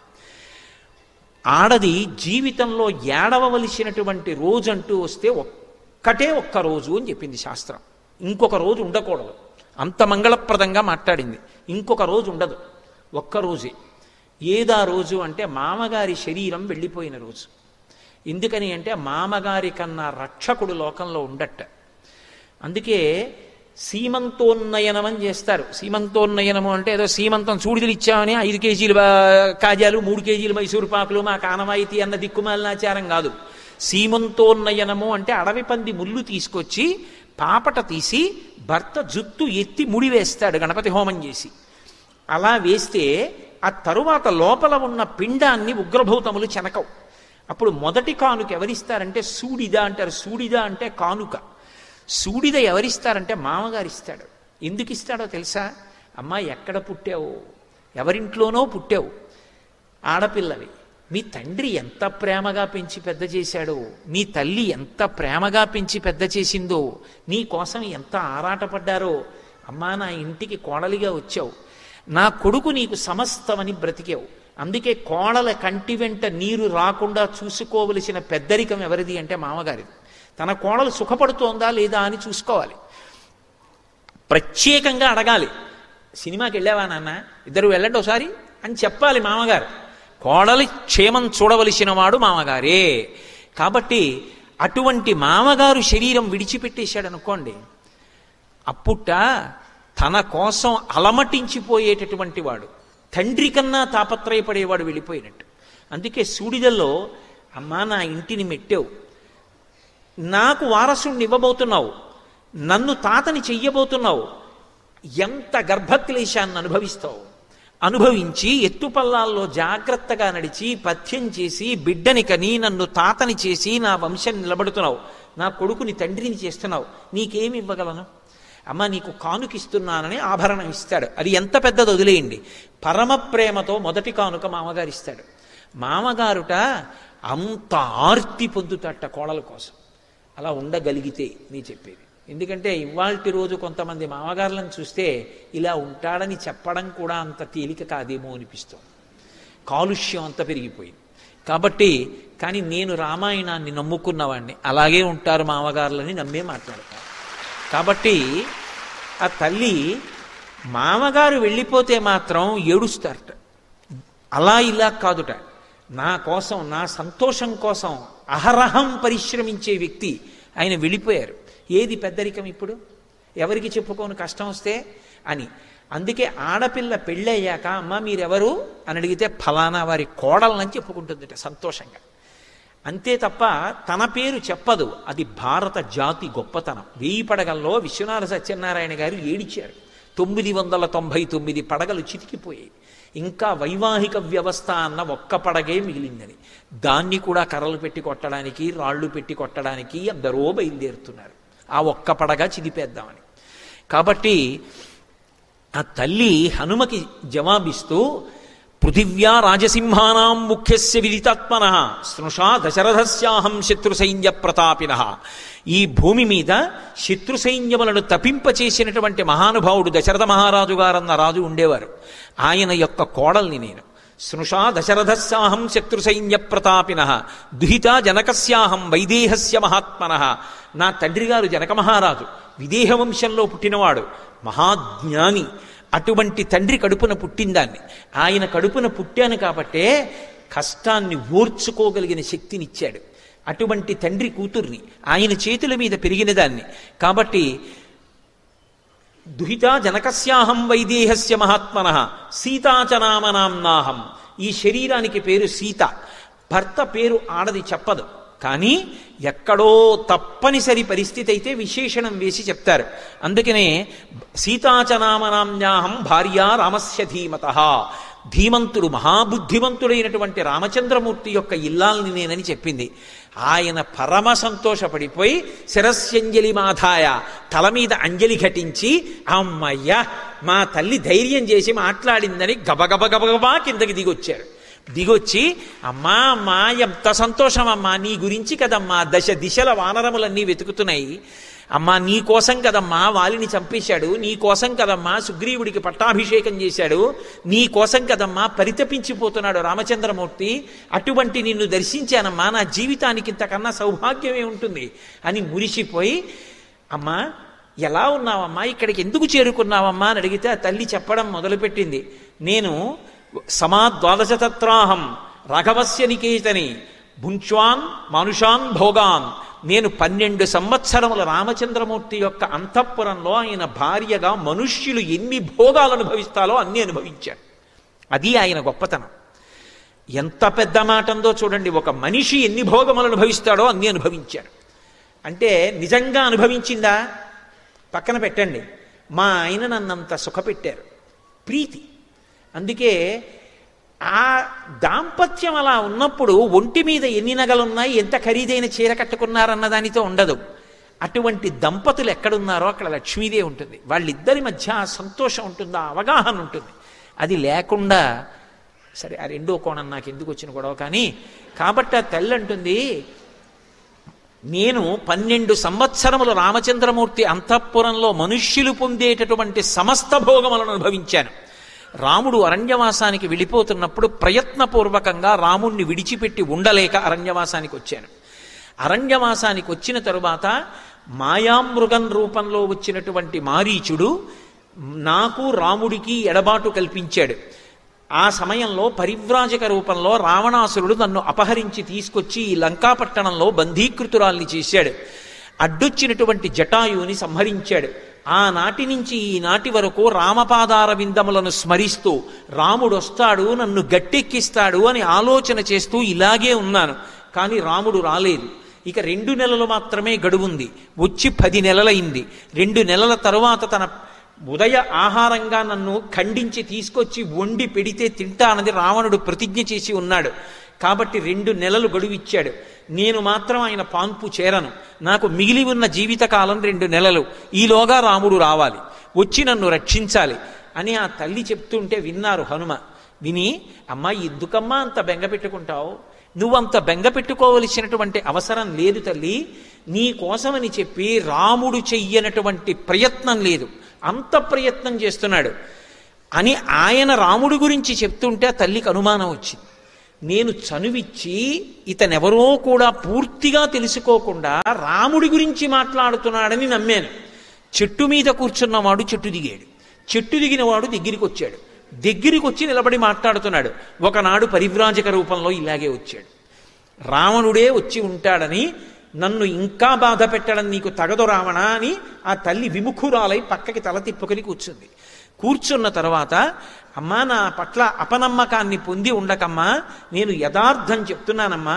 ఆడది జీవితంలో ఏడవవలసినటువంటి రోజంటూ వస్తే ఒక్కటే ఒక్క రోజు అని చెప్పింది శాస్త్రం ఇంకొక రోజు ఉండకూడదు అంత మంగళప్రదంగా మాట్లాడింది ఇంకొక రోజు ఉండదు ఒక్క రోజే ఏదా రోజు అంటే మామగారి శరీరం వెళ్ళిపోయిన రోజు ఎందుకని అంటే మామగారి కన్నా రక్షకుడు లోకంలో ఉండట అందుకే సీమంతోన్నయనం అని చేస్తారు సీమంతోన్నయనము అంటే ఏదో సీమంతం చూడిదలు ఇచ్చామని ఐదు కేజీలు బా- కాజాలు మూడు కేజీలు మైసూరు పాకులు మా కానవాయితీ అన్న దిక్కుమాలినాచారం కాదు సీమంతోన్నయనము అంటే అడవి పంది ముళ్ళు తీసుకొచ్చి పాపట తీసి భర్త జుత్తు ఎత్తి ముడి వేస్తాడు గణపతి హోమం చేసి అలా వేస్తే ఆ తరువాత లోపల ఉన్న పిండాన్ని ఉగ్రభూతములు చెనకవు అప్పుడు మొదటి కానుక ఎవరిస్తారంటే సూడిద అంటారు సూడిద అంటే కానుక సూడిద ఎవరిస్తారంటే మామగారు ఇస్తాడు ఎందుకు ఇస్తాడో తెలుసా అమ్మా ఎక్కడ పుట్టావు ఎవరింట్లోనో పుట్టావు ఆడపిల్లవి మీ తండ్రి ఎంత ప్రేమగా పెంచి పెద్ద చేశాడో నీ తల్లి ఎంత ప్రేమగా పెంచి పెద్ద చేసిందో నీ కోసం ఎంత ఆరాటపడ్డారో అమ్మా నా ఇంటికి కోడలిగా వచ్చావు నా కొడుకు నీకు సమస్తమని బ్రతికావు అందుకే కోడల కంటి వెంట నీరు రాకుండా చూసుకోవలసిన పెద్దరికం ఎవరిది అంటే మామగారిది తన కోడలు సుఖపడుతోందా లేదా అని చూసుకోవాలి ప్రత్యేకంగా అడగాలి సినిమాకి వెళ్ళావా నాన్న ఇద్దరు వెళ్ళండి ఒకసారి అని చెప్పాలి మామగారు కోడలి క్షేమం చూడవలసిన వాడు మామగారే కాబట్టి అటువంటి మామగారు శరీరం విడిచిపెట్టేశాడు అనుకోండి అప్పుట తన కోసం అలమటించిపోయేటటువంటి వాడు తండ్రి కన్నా తాపత్రయపడేవాడు వెళ్ళిపోయినట్టు అందుకే సూడిదల్లో అమ్మా నా ఇంటిని మెట్టావు నాకు వారసుణ్ణి ఇవ్వబోతున్నావు నన్ను తాతని చెయ్యబోతున్నావు ఎంత గర్భక్లేశాన్ని అనుభవిస్తావు అనుభవించి ఎత్తుపల్లాల్లో జాగ్రత్తగా నడిచి పథ్యం చేసి బిడ్డని కని నన్ను తాతని చేసి నా వంశం నిలబడుతున్నావు నా కొడుకుని తండ్రిని చేస్తున్నావు నీకేమి ఇవ్వగలను అమ్మ నీకు కానుకిస్తున్నానని ఆభరణం ఇస్తాడు అది ఎంత పెద్దది వదిలేయండి పరమ ప్రేమతో మొదటి కానుక మామగారు ఇస్తాడు మామగారుట అంత ఆర్తి పొందుతాట కోడల కోసం అలా ఉండగలిగితే నీ చెప్పేది ఎందుకంటే ఇవాల్టి రోజు కొంతమంది మామగారులను చూస్తే ఇలా ఉంటాడని చెప్పడం కూడా అంత తేలిక కాదేమో అనిపిస్తుంది కాలుష్యం అంత పెరిగిపోయింది కాబట్టి కానీ నేను రామాయణాన్ని నమ్ముకున్నవాడిని అలాగే ఉంటారు మామగారులని నమ్మే మాట్లాడతాను కాబట్టి ఆ తల్లి మామగారు వెళ్ళిపోతే మాత్రం ఏడుస్తారట అలా ఇలా కాదుట నా కోసం నా సంతోషం కోసం అహరహం పరిశ్రమించే వ్యక్తి ఆయన వెళ్ళిపోయారు ఏది పెద్దరికం ఇప్పుడు ఎవరికి చెప్పుకోని కష్టం వస్తే అని అందుకే ఆడపిల్ల పెళ్ళయ్యాక అమ్మ మీరెవరు అని అడిగితే ఫలానా వారి కోడలని చెప్పుకుంటుందట సంతోషంగా అంతే తప్ప తన పేరు చెప్పదు అది భారత జాతి గొప్పతనం వేయి పడగల్లో విశ్వనాథ సత్యనారాయణ గారు ఏడిచారు తొమ్మిది వందల తొంభై తొమ్మిది పడగలు చితికిపోయాయి ఇంకా వైవాహిక వ్యవస్థ అన్న ఒక్క పడగే మిగిలిందని దాన్ని కూడా కర్రలు పెట్టి కొట్టడానికి రాళ్ళు పెట్టి కొట్టడానికి ఎందరో బయలుదేరుతున్నారు ఆ ఒక్క పడగ చిదిపేద్దామని కాబట్టి ఆ తల్లి హనుమకి జవాబిస్తూ పృథివ్యా రాజసింహానాం ముఖ్యస్య విదితాత్మన స్నుషా దశరథస్యాహం శత్రు సైన్య ప్రతాపిన ఈ భూమి మీద శత్రు సైన్యములను తపింపచేసినటువంటి మహానుభావుడు దశరథ మహారాజు గారన్న రాజు ఉండేవారు ఆయన యొక్క కోడల్ని నేను స్నుషా దశరథస్యాహం శత్రు సైన్య ప్రతాపిన దుహిత జనకస్యాహం వైదేహస్య మహాత్మన నా తండ్రి గారు జనక మహారాజు విదేహ వంశంలో పుట్టినవాడు మహాజ్ఞాని అటువంటి తండ్రి కడుపున పుట్టిందాన్ని ఆయన కడుపున పుట్టాను కాబట్టే కష్టాన్ని ఓర్చుకోగలిగిన శక్తినిచ్చాడు అటువంటి తండ్రి కూతుర్ని ఆయన చేతుల మీద పెరిగిన దాన్ని కాబట్టి దుహిత జనకస్యాహం వైదేహస్య మహాత్మన సీతాచనామనాంనాహం ఈ శరీరానికి పేరు సీత భర్త పేరు ఆడది చెప్పదు కానీ ఎక్కడో తప్పనిసరి పరిస్థితి అయితే విశేషణం వేసి చెప్తారు అందుకనే సీతాచనామనామ్యాహం భార్య రామస్య ధీమత ధీమంతుడు మహాబుద్ధిమంతుడైనటువంటి రామచంద్రమూర్తి యొక్క ఇల్లాల్ని నేనని చెప్పింది ఆయన పరమ సంతోషపడిపోయి శిరస్యంజలి మాధాయ తల మీద అంజలి ఘటించి అమ్మయ్య మా తల్లి ధైర్యం చేసి మాట్లాడిందని గబగబ గబగబా కిందకి దిగొచ్చారు దిగొచ్చి అమ్మా అమ్మా ఎంత సంతోషం అమ్మా నీ గురించి కదమ్మా దశ దిశల వానరములన్నీ వెతుకుతున్నాయి అమ్మా నీ కోసం కదమ్మా వాలిని చంపేశాడు నీ కోసం కదమ్మా సుగ్రీవుడికి పట్టాభిషేకం చేశాడు నీ కోసం కదమ్మా పరితపించిపోతున్నాడు రామచంద్రమూర్తి అటువంటి నిన్ను దర్శించానమ్మా నా జీవితానికి ఇంతకన్నా సౌభాగ్యమే ఉంటుంది అని మురిసిపోయి అమ్మా ఎలా ఉన్నావమ్మా ఇక్కడికి ఎందుకు చేరుకున్నావమ్మా అని అడిగితే ఆ తల్లి చెప్పడం మొదలుపెట్టింది నేను సమాద్వాదశతత్రాహం రాఘవస్య నికేతని భుంచ్వాన్ మానుషాన్ భోగాన్ నేను పన్నెండు సంవత్సరముల రామచంద్రమూర్తి యొక్క అంతఃపురంలో ఆయన భార్యగా మనుష్యులు ఎన్ని భోగాలు అనుభవిస్తాలో అన్ని అనుభవించాడు అది ఆయన గొప్పతనం ఎంత పెద్ద మాట ఉందో చూడండి ఒక మనిషి ఎన్ని భోగములు అనుభవిస్తాడో అన్ని అనుభవించాడు అంటే నిజంగా అనుభవించిందా పక్కన పెట్టండి మా ఆయన నన్నంత సుఖపెట్టారు ప్రీతి అందుకే ఆ దాంపత్యం అలా ఉన్నప్పుడు ఒంటి మీద ఎన్ని నగలున్నాయి ఎంత ఖరీదైన చీర కట్టుకున్నారన్న దానితో ఉండదు అటువంటి దంపతులు ఎక్కడున్నారో అక్కడ లక్ష్మీదేవి ఉంటుంది వాళ్ళిద్దరి మధ్య ఆ సంతోషం ఉంటుంది ఆ అవగాహన ఉంటుంది అది లేకుండా సరే ఆ రెండో కోణం నాకు ఎందుకు వచ్చిన గొడవ కానీ కాబట్టి ఆ తల్లి అంటుంది నేను పన్నెండు సంవత్సరములు రామచంద్రమూర్తి అంతఃపురంలో మనుష్యులు పొందేటటువంటి సమస్త భోగములను అనుభవించాను రాముడు అరణ్యవాసానికి వెళ్ళిపోతున్నప్పుడు ప్రయత్నపూర్వకంగా రాముణ్ణి విడిచిపెట్టి ఉండలేక అరణ్యవాసానికి వచ్చాను అరణ్యవాసానికి వచ్చిన తరువాత మాయామృగం రూపంలో వచ్చినటువంటి మారీచుడు నాకు రాముడికి ఎడబాటు కల్పించాడు ఆ సమయంలో పరివ్రాజక రూపంలో రావణాసురుడు నన్ను అపహరించి తీసుకొచ్చి ఈ లంకాపట్టణంలో బంధీకృతురాల్ని చేశాడు అడ్డొచ్చినటువంటి జటాయువుని సంహరించాడు ఆనాటి నుంచి ఈనాటి వరకు రామపాదార విందములను స్మరిస్తూ రాముడు వస్తాడు నన్ను గట్టెక్కిస్తాడు అని ఆలోచన చేస్తూ ఇలాగే ఉన్నాను కానీ రాముడు రాలేదు ఇక రెండు నెలలు మాత్రమే గడువుంది వచ్చి పది నెలలైంది రెండు నెలల తరువాత తన ఉదయ ఆహారంగా నన్ను ఖండించి తీసుకొచ్చి వండి పెడితే తింటానది రావణుడు ప్రతిజ్ఞ చేసి ఉన్నాడు కాబట్టి రెండు నెలలు గడువిచ్చాడు నేను మాత్రం ఆయన పాన్పు చేరను నాకు మిగిలి ఉన్న జీవితకాలం రెండు నెలలు ఈలోగా రాముడు రావాలి వచ్చి నన్ను రక్షించాలి అని ఆ తల్లి చెప్తుంటే విన్నారు హనుమ విని అమ్మా ఎందుకమ్మా అంత బెంగ పెట్టుకుంటావు నువ్వంత బెంగ పెట్టుకోవలసినటువంటి అవసరం లేదు తల్లి నీ కోసమని చెప్పి రాముడు చెయ్యనటువంటి ప్రయత్నం లేదు అంత ప్రయత్నం చేస్తున్నాడు అని ఆయన రాముడి గురించి చెప్తుంటే ఆ తల్లికి అనుమానం వచ్చింది నేను చనువిచ్చి ఇతనెవరో కూడా పూర్తిగా తెలుసుకోకుండా రాముడి గురించి మాట్లాడుతున్నాడని నమ్మాను చెట్టు మీద కూర్చున్నవాడు చెట్టు దిగాడు చెట్టు దిగిన వాడు దగ్గరికి వచ్చాడు దగ్గరికి వచ్చి నిలబడి మాట్లాడుతున్నాడు ఒకనాడు పరివ్రాజక రూపంలో ఇలాగే వచ్చాడు రావణుడే వచ్చి ఉంటాడని నన్ను ఇంకా బాధ పెట్టడం నీకు తగదు రావణ అని ఆ తల్లి విముఖురాలై పక్కకి తల తిప్పుకొని కూర్చుంది కూర్చున్న తర్వాత అమ్మా నా పట్ల అపనమ్మకాన్ని పొంది ఉండకమ్మా నేను యథార్థం చెప్తున్నానమ్మా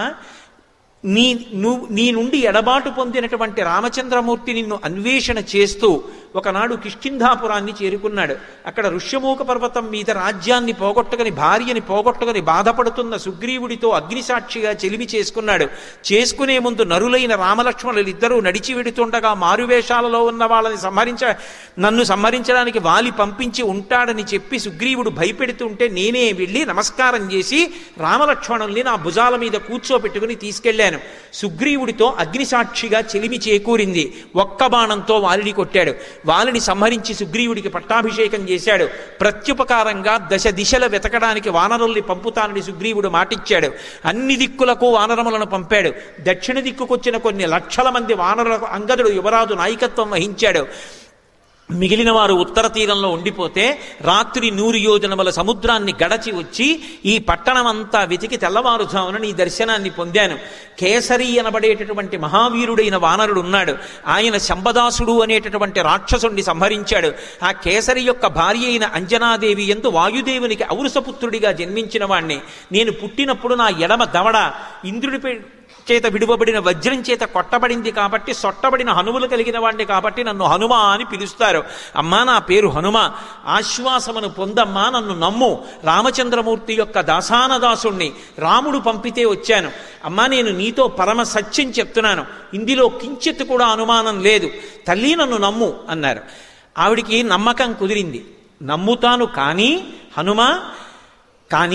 నీ నువ్వు నీ నుండి ఎడబాటు పొందినటువంటి రామచంద్రమూర్తి నిన్ను అన్వేషణ చేస్తూ ఒకనాడు కిష్కింధాపురాన్ని చేరుకున్నాడు అక్కడ ఋష్యమూక పర్వతం మీద రాజ్యాన్ని పోగొట్టుకుని భార్యని పోగొట్టుకుని బాధపడుతున్న సుగ్రీవుడితో అగ్నిసాక్షిగా చెలిమి చేసుకున్నాడు చేసుకునే ముందు నరులైన రామలక్ష్మణులు ఇద్దరూ నడిచి వెడుతుండగా మారువేషాలలో ఉన్న వాళ్ళని సంహరించ నన్ను సంహరించడానికి వాలి పంపించి ఉంటాడని చెప్పి సుగ్రీవుడు భయపెడుతుంటే నేనే వెళ్ళి నమస్కారం చేసి రామలక్ష్మణుల్ని నా భుజాల మీద కూర్చోబెట్టుకుని తీసుకెళ్లాను సుగ్రీవుడితో అగ్నిసాక్షిగా చెలిమి చేకూరింది ఒక్క బాణంతో వాలిని కొట్టాడు వాలిని సంహరించి సుగ్రీవుడికి పట్టాభిషేకం చేశాడు ప్రత్యుపకారంగా దశ దిశల వెతకడానికి వానరుల్ని పంపుతానని సుగ్రీవుడు మాటిచ్చాడు అన్ని దిక్కులకు వానరములను పంపాడు దక్షిణ దిక్కుకొచ్చిన కొన్ని లక్షల మంది వానరులకు అంగదుడు యువరాజు నాయకత్వం వహించాడు మిగిలిన వారు ఉత్తర తీరంలో ఉండిపోతే రాత్రి నూరు యోజనముల సముద్రాన్ని గడచి వచ్చి ఈ పట్టణమంతా వెతికి తెల్లవారుజామున నీ దర్శనాన్ని పొందాను కేసరి అనబడేటటువంటి మహావీరుడైన వానరుడు ఉన్నాడు ఆయన శంబదాసుడు అనేటటువంటి రాక్షసుణ్ణి సంహరించాడు ఆ కేసరి యొక్క భార్య అయిన అంజనాదేవి ఎందు వాయుదేవునికి ఔరసపుత్రుడిగా జన్మించిన వాణ్ణి నేను పుట్టినప్పుడు నా ఎడమ దవడ ఇంద్రుడిపై చేత విడువబడిన వజ్రం చేత కొట్టబడింది కాబట్టి సొట్టబడిన హనుమలు కలిగిన వాడిని కాబట్టి నన్ను హనుమ అని పిలుస్తారు అమ్మా నా పేరు హనుమ ఆశ్వాసమును పొందమ్మా నన్ను నమ్ము రామచంద్రమూర్తి యొక్క దాసానదాసుణ్ణి రాముడు పంపితే వచ్చాను అమ్మా నేను నీతో పరమ సత్యం చెప్తున్నాను ఇందులో కించిత్ కూడా అనుమానం లేదు తల్లి నన్ను నమ్ము అన్నారు ఆవిడికి నమ్మకం కుదిరింది నమ్ముతాను కానీ హనుమ కానీ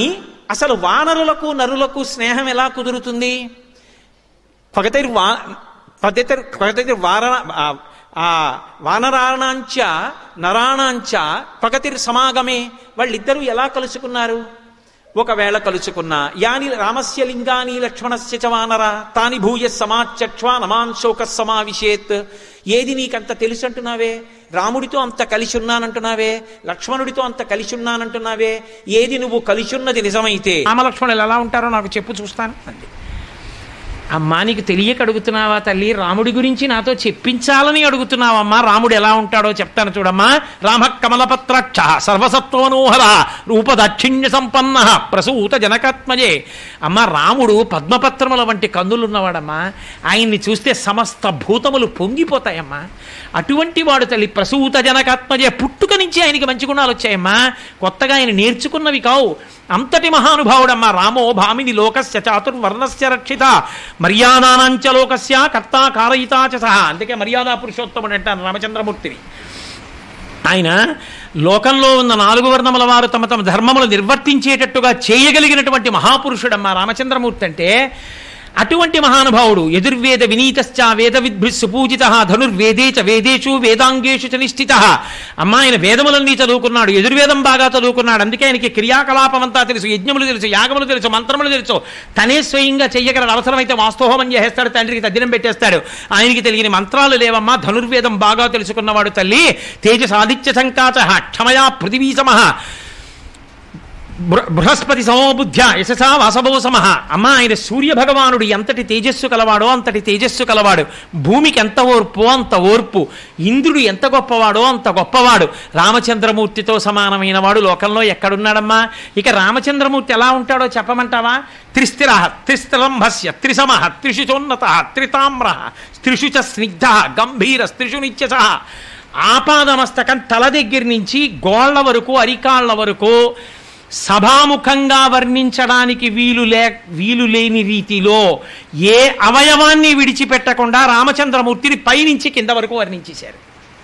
అసలు వానరులకు నరులకు స్నేహం ఎలా కుదురుతుంది పగతైర్ వా పగతైర్ పగతైర్ వార ఆ- ఆ వానరాణాంచ నరాణాంచ పగతిర్ సమాగమే వాళ్ళిద్దరూ ఎలా కలుసుకున్నారు ఒకవేళ కలుసుకున్నా యాని రామస్య లింగాని లక్ష్మణస్య చ వానర తాని భూయ సమాచక్ష్వా నమాన్ శోక సమావిశేత్ ఏది నీకంత తెలుసు అంటున్నావే రాముడితో అంత కలిసి ఉన్నానంటున్నావే లక్ష్మణుడితో అంత కలిసి ఉన్నానంటున్నావే ఏది నువ్వు కలిసి ఉన్నది నిజమైతే రామలక్ష్మణులు ఎలా ఉంటారో నాకు చెప్పు చూస్తాను అంది అమ్మా నీకు తెలియక అడుగుతున్నావా తల్లి రాముడి గురించి నాతో చెప్పించాలని అడుగుతున్నావమ్మా రాముడు ఎలా ఉంటాడో చెప్తాను చూడమ్మా రామ కమలపత్రాక్ష సర్వసత్వనోహర రూపదాక్షిణ్య సంపన్న ప్రసూత జనకాత్మజే అమ్మ రాముడు పద్మపత్రముల వంటి కన్నులున్నవాడమ్మా ఆయన్ని చూస్తే సమస్త భూతములు పొంగిపోతాయమ్మా అటువంటి వాడు తల్లి ప్రసూత జనకాత్మజే పుట్టుక నుంచి ఆయనకి మంచి గుణాలు వచ్చాయమ్మా కొత్తగా ఆయన నేర్చుకున్నవి కావు అంతటి మహానుభావుడమ్మా రామో భామిని లోకస్య చాతుర్వర్ణస్య రక్షిత మర్యాదానాంచ లోకస్య కర్తా కారయితా చ సహ అందుకే మర్యాదా పురుషోత్తముడు అంటారు రామచంద్రమూర్తిని ఆయన లోకంలో ఉన్న నాలుగు వర్ణముల వారు తమ తమ ధర్మములు నిర్వర్తించేటట్టుగా చేయగలిగినటువంటి మహాపురుషుడమ్మా రామచంద్రమూర్తి అంటే అటువంటి మహానుభావుడు యజుర్వేద వినీతశ్చ వేద విద్భి సుపూజిత ధనుర్వేదే చ వేదేషు వేదాంగేషు చ నిష్ఠిత అమ్మ ఆయన వేదములన్నీ చదువుకున్నాడు యజుర్వేదం బాగా చదువుకున్నాడు అందుకే ఆయనకి క్రియాకలాపం అంతా తెలుసు యజ్ఞములు తెలుసు యాగములు తెలుసు మంత్రములు తెలుసు తనే స్వయంగా చెయ్యగలడు అవసరమైతే వాస్తోహం చేసేస్తాడు తండ్రికి తద్దినం పెట్టేస్తాడు ఆయనకి తెలియని మంత్రాలు లేవమ్మా ధనుర్వేదం బాగా తెలుసుకున్నవాడు తల్లి తేజసాదిత్య సంకాచ క్షమయా పృథివీ సమః బృ- బృహస్పతి సమోబుద్ధ్య యశసా వాసవో సమః అమ్మ ఆయన సూర్య భగవానుడు ఎంతటి తేజస్సు కలవాడో అంతటి తేజస్సు కలవాడు భూమికి ఎంత ఓర్పు అంత ఓర్పు ఇంద్రుడు ఎంత గొప్పవాడో అంత గొప్పవాడు రామచంద్రమూర్తితో సమానమైన వాడు లోకంలో ఎక్కడున్నాడమ్మా ఇక రామచంద్రమూర్తి ఎలా ఉంటాడో చెప్పమంటావా త్రిస్థిర త్రిస్థలంభస్య త్రిసమ త్రిషుచోన్నత త్రితామ్ర త్రిషు చ స్నిగ్ధ గంభీర త్రిషు నిత్యస ఆపాదమస్తకం తల దగ్గర నుంచి గోళ్ల వరకు అరికాళ్ల వరకు సభాముఖంగా వర్ణించడానికి వీలు లే వీలు లేని రీతిలో ఏ అవయవాన్ని విడిచిపెట్టకుండా రామచంద్రమూర్తిని పైనుంచి కింద వరకు వర్ణించేశారు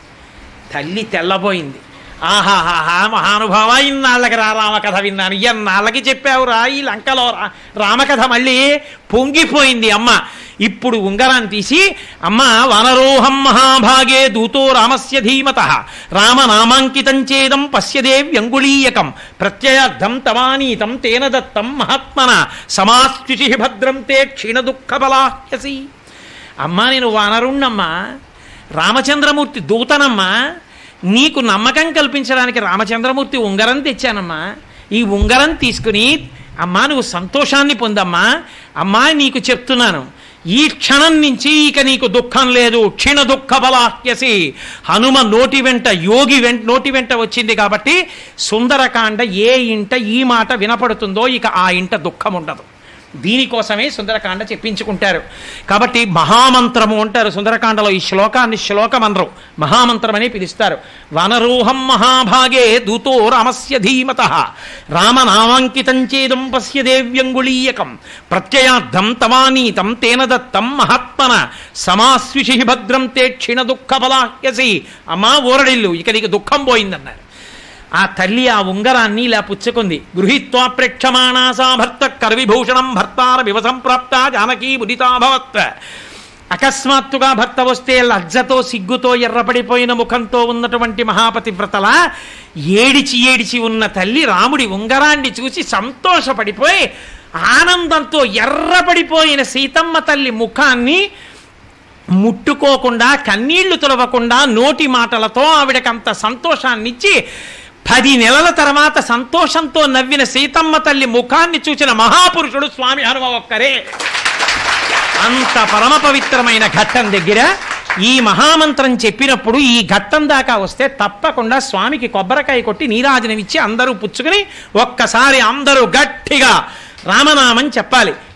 తల్లి తెల్లబోయింది ఆహాహాహా మహానుభావ ఇన్నాళ్ళకి రా రామకథ విన్నాను ఎన్నాళ్ళకి చెప్పావు రా ఈ లంకలో రా రామకథ మళ్ళీ పొంగిపోయింది అమ్మ ఇప్పుడు ఉంగరాన్ని తీసి అమ్మ వనరోహం మహాభాగే దూతో రామస్య ధీమత రామనామాంకితం చేదం పశ్యదేవ్యంగుళీయకం ప్రత్యయార్థం తవానీతం తేన దత్తం మహాత్మన సమాస్యుచి భద్రం తే క్షీణ దుఃఖబలాహ్యసి అమ్మా నేను వానరుణ్ణమ్మా రామచంద్రమూర్తి దూతనమ్మా నీకు నమ్మకం కల్పించడానికి రామచంద్రమూర్తి ఉంగరం తెచ్చానమ్మా ఈ ఉంగరం తీసుకుని అమ్మా నువ్వు సంతోషాన్ని పొందమ్మా అమ్మా నీకు చెప్తున్నాను ఈ క్షణం నుంచి ఇక నీకు దుఃఖం లేదు క్షీణ దుఃఖ బలాహ్యసి హనుమ నోటి వెంట యోగి వెంట నోటి వెంట వచ్చింది కాబట్టి సుందరకాండ ఏ ఇంట ఈ మాట వినపడుతుందో ఇక ఆ ఇంట దుఃఖం ఉండదు దీనికోసమే సుందరకాండ చెప్పించుకుంటారు కాబట్టి మహామంత్రము అంటారు సుందరకాండలో ఈ శ్లోకాన్ని శ్లోకమంత్రం మహామంత్రమని పిలుస్తారు వనరోహం మహాభాగే దూతో రామస్య ధీమత రామనామాంకితం చేదం పశ్య దేవ్యంగుళీయకం ప్రత్యయార్థం తవానీతం తేన దత్తం మహాత్మన సమాస్విషి భద్రం తే క్షీణ దుఃఖ బలాహ్యసి అమ్మా ఊరడిల్లు ఇక నీకు దుఃఖం పోయిందన్నారు ఆ తల్లి ఆ ఉంగరాన్ని ఇలా పుచ్చుకుంది గృహీత్వా ప్రేక్షమాణాసా భర్త కరవిభూషణం భర్తార వివసంప్రాప్త జానకీ ముదితాభవత్ అకస్మాత్తుగా భర్త వస్తే లజ్జతో సిగ్గుతో ఎర్రపడిపోయిన ముఖంతో ఉన్నటువంటి మహాపతివ్రతల ఏడిచి ఏడిచి ఉన్న తల్లి రాముడి ఉంగరాన్ని చూసి సంతోషపడిపోయి ఆనందంతో ఎర్రపడిపోయిన సీతమ్మ తల్లి ముఖాన్ని ముట్టుకోకుండా కన్నీళ్లు తులవకుండా నోటి మాటలతో ఆవిడకంత సంతోషాన్నిచ్చి పది నెలల తర్వాత సంతోషంతో నవ్విన సీతమ్మ తల్లి ముఖాన్ని చూసిన మహాపురుషుడు స్వామి హనుమ ఒక్కరే అంత పరమ పవిత్రమైన ఘట్టం దగ్గర ఈ మహామంత్రం చెప్పినప్పుడు ఈ ఘట్టం దాకా వస్తే తప్పకుండా స్వామికి కొబ్బరికాయ కొట్టి నీరాజనం ఇచ్చి అందరూ పుచ్చుకుని ఒక్కసారి అందరూ గట్టిగా రామనామం చెప్పాలి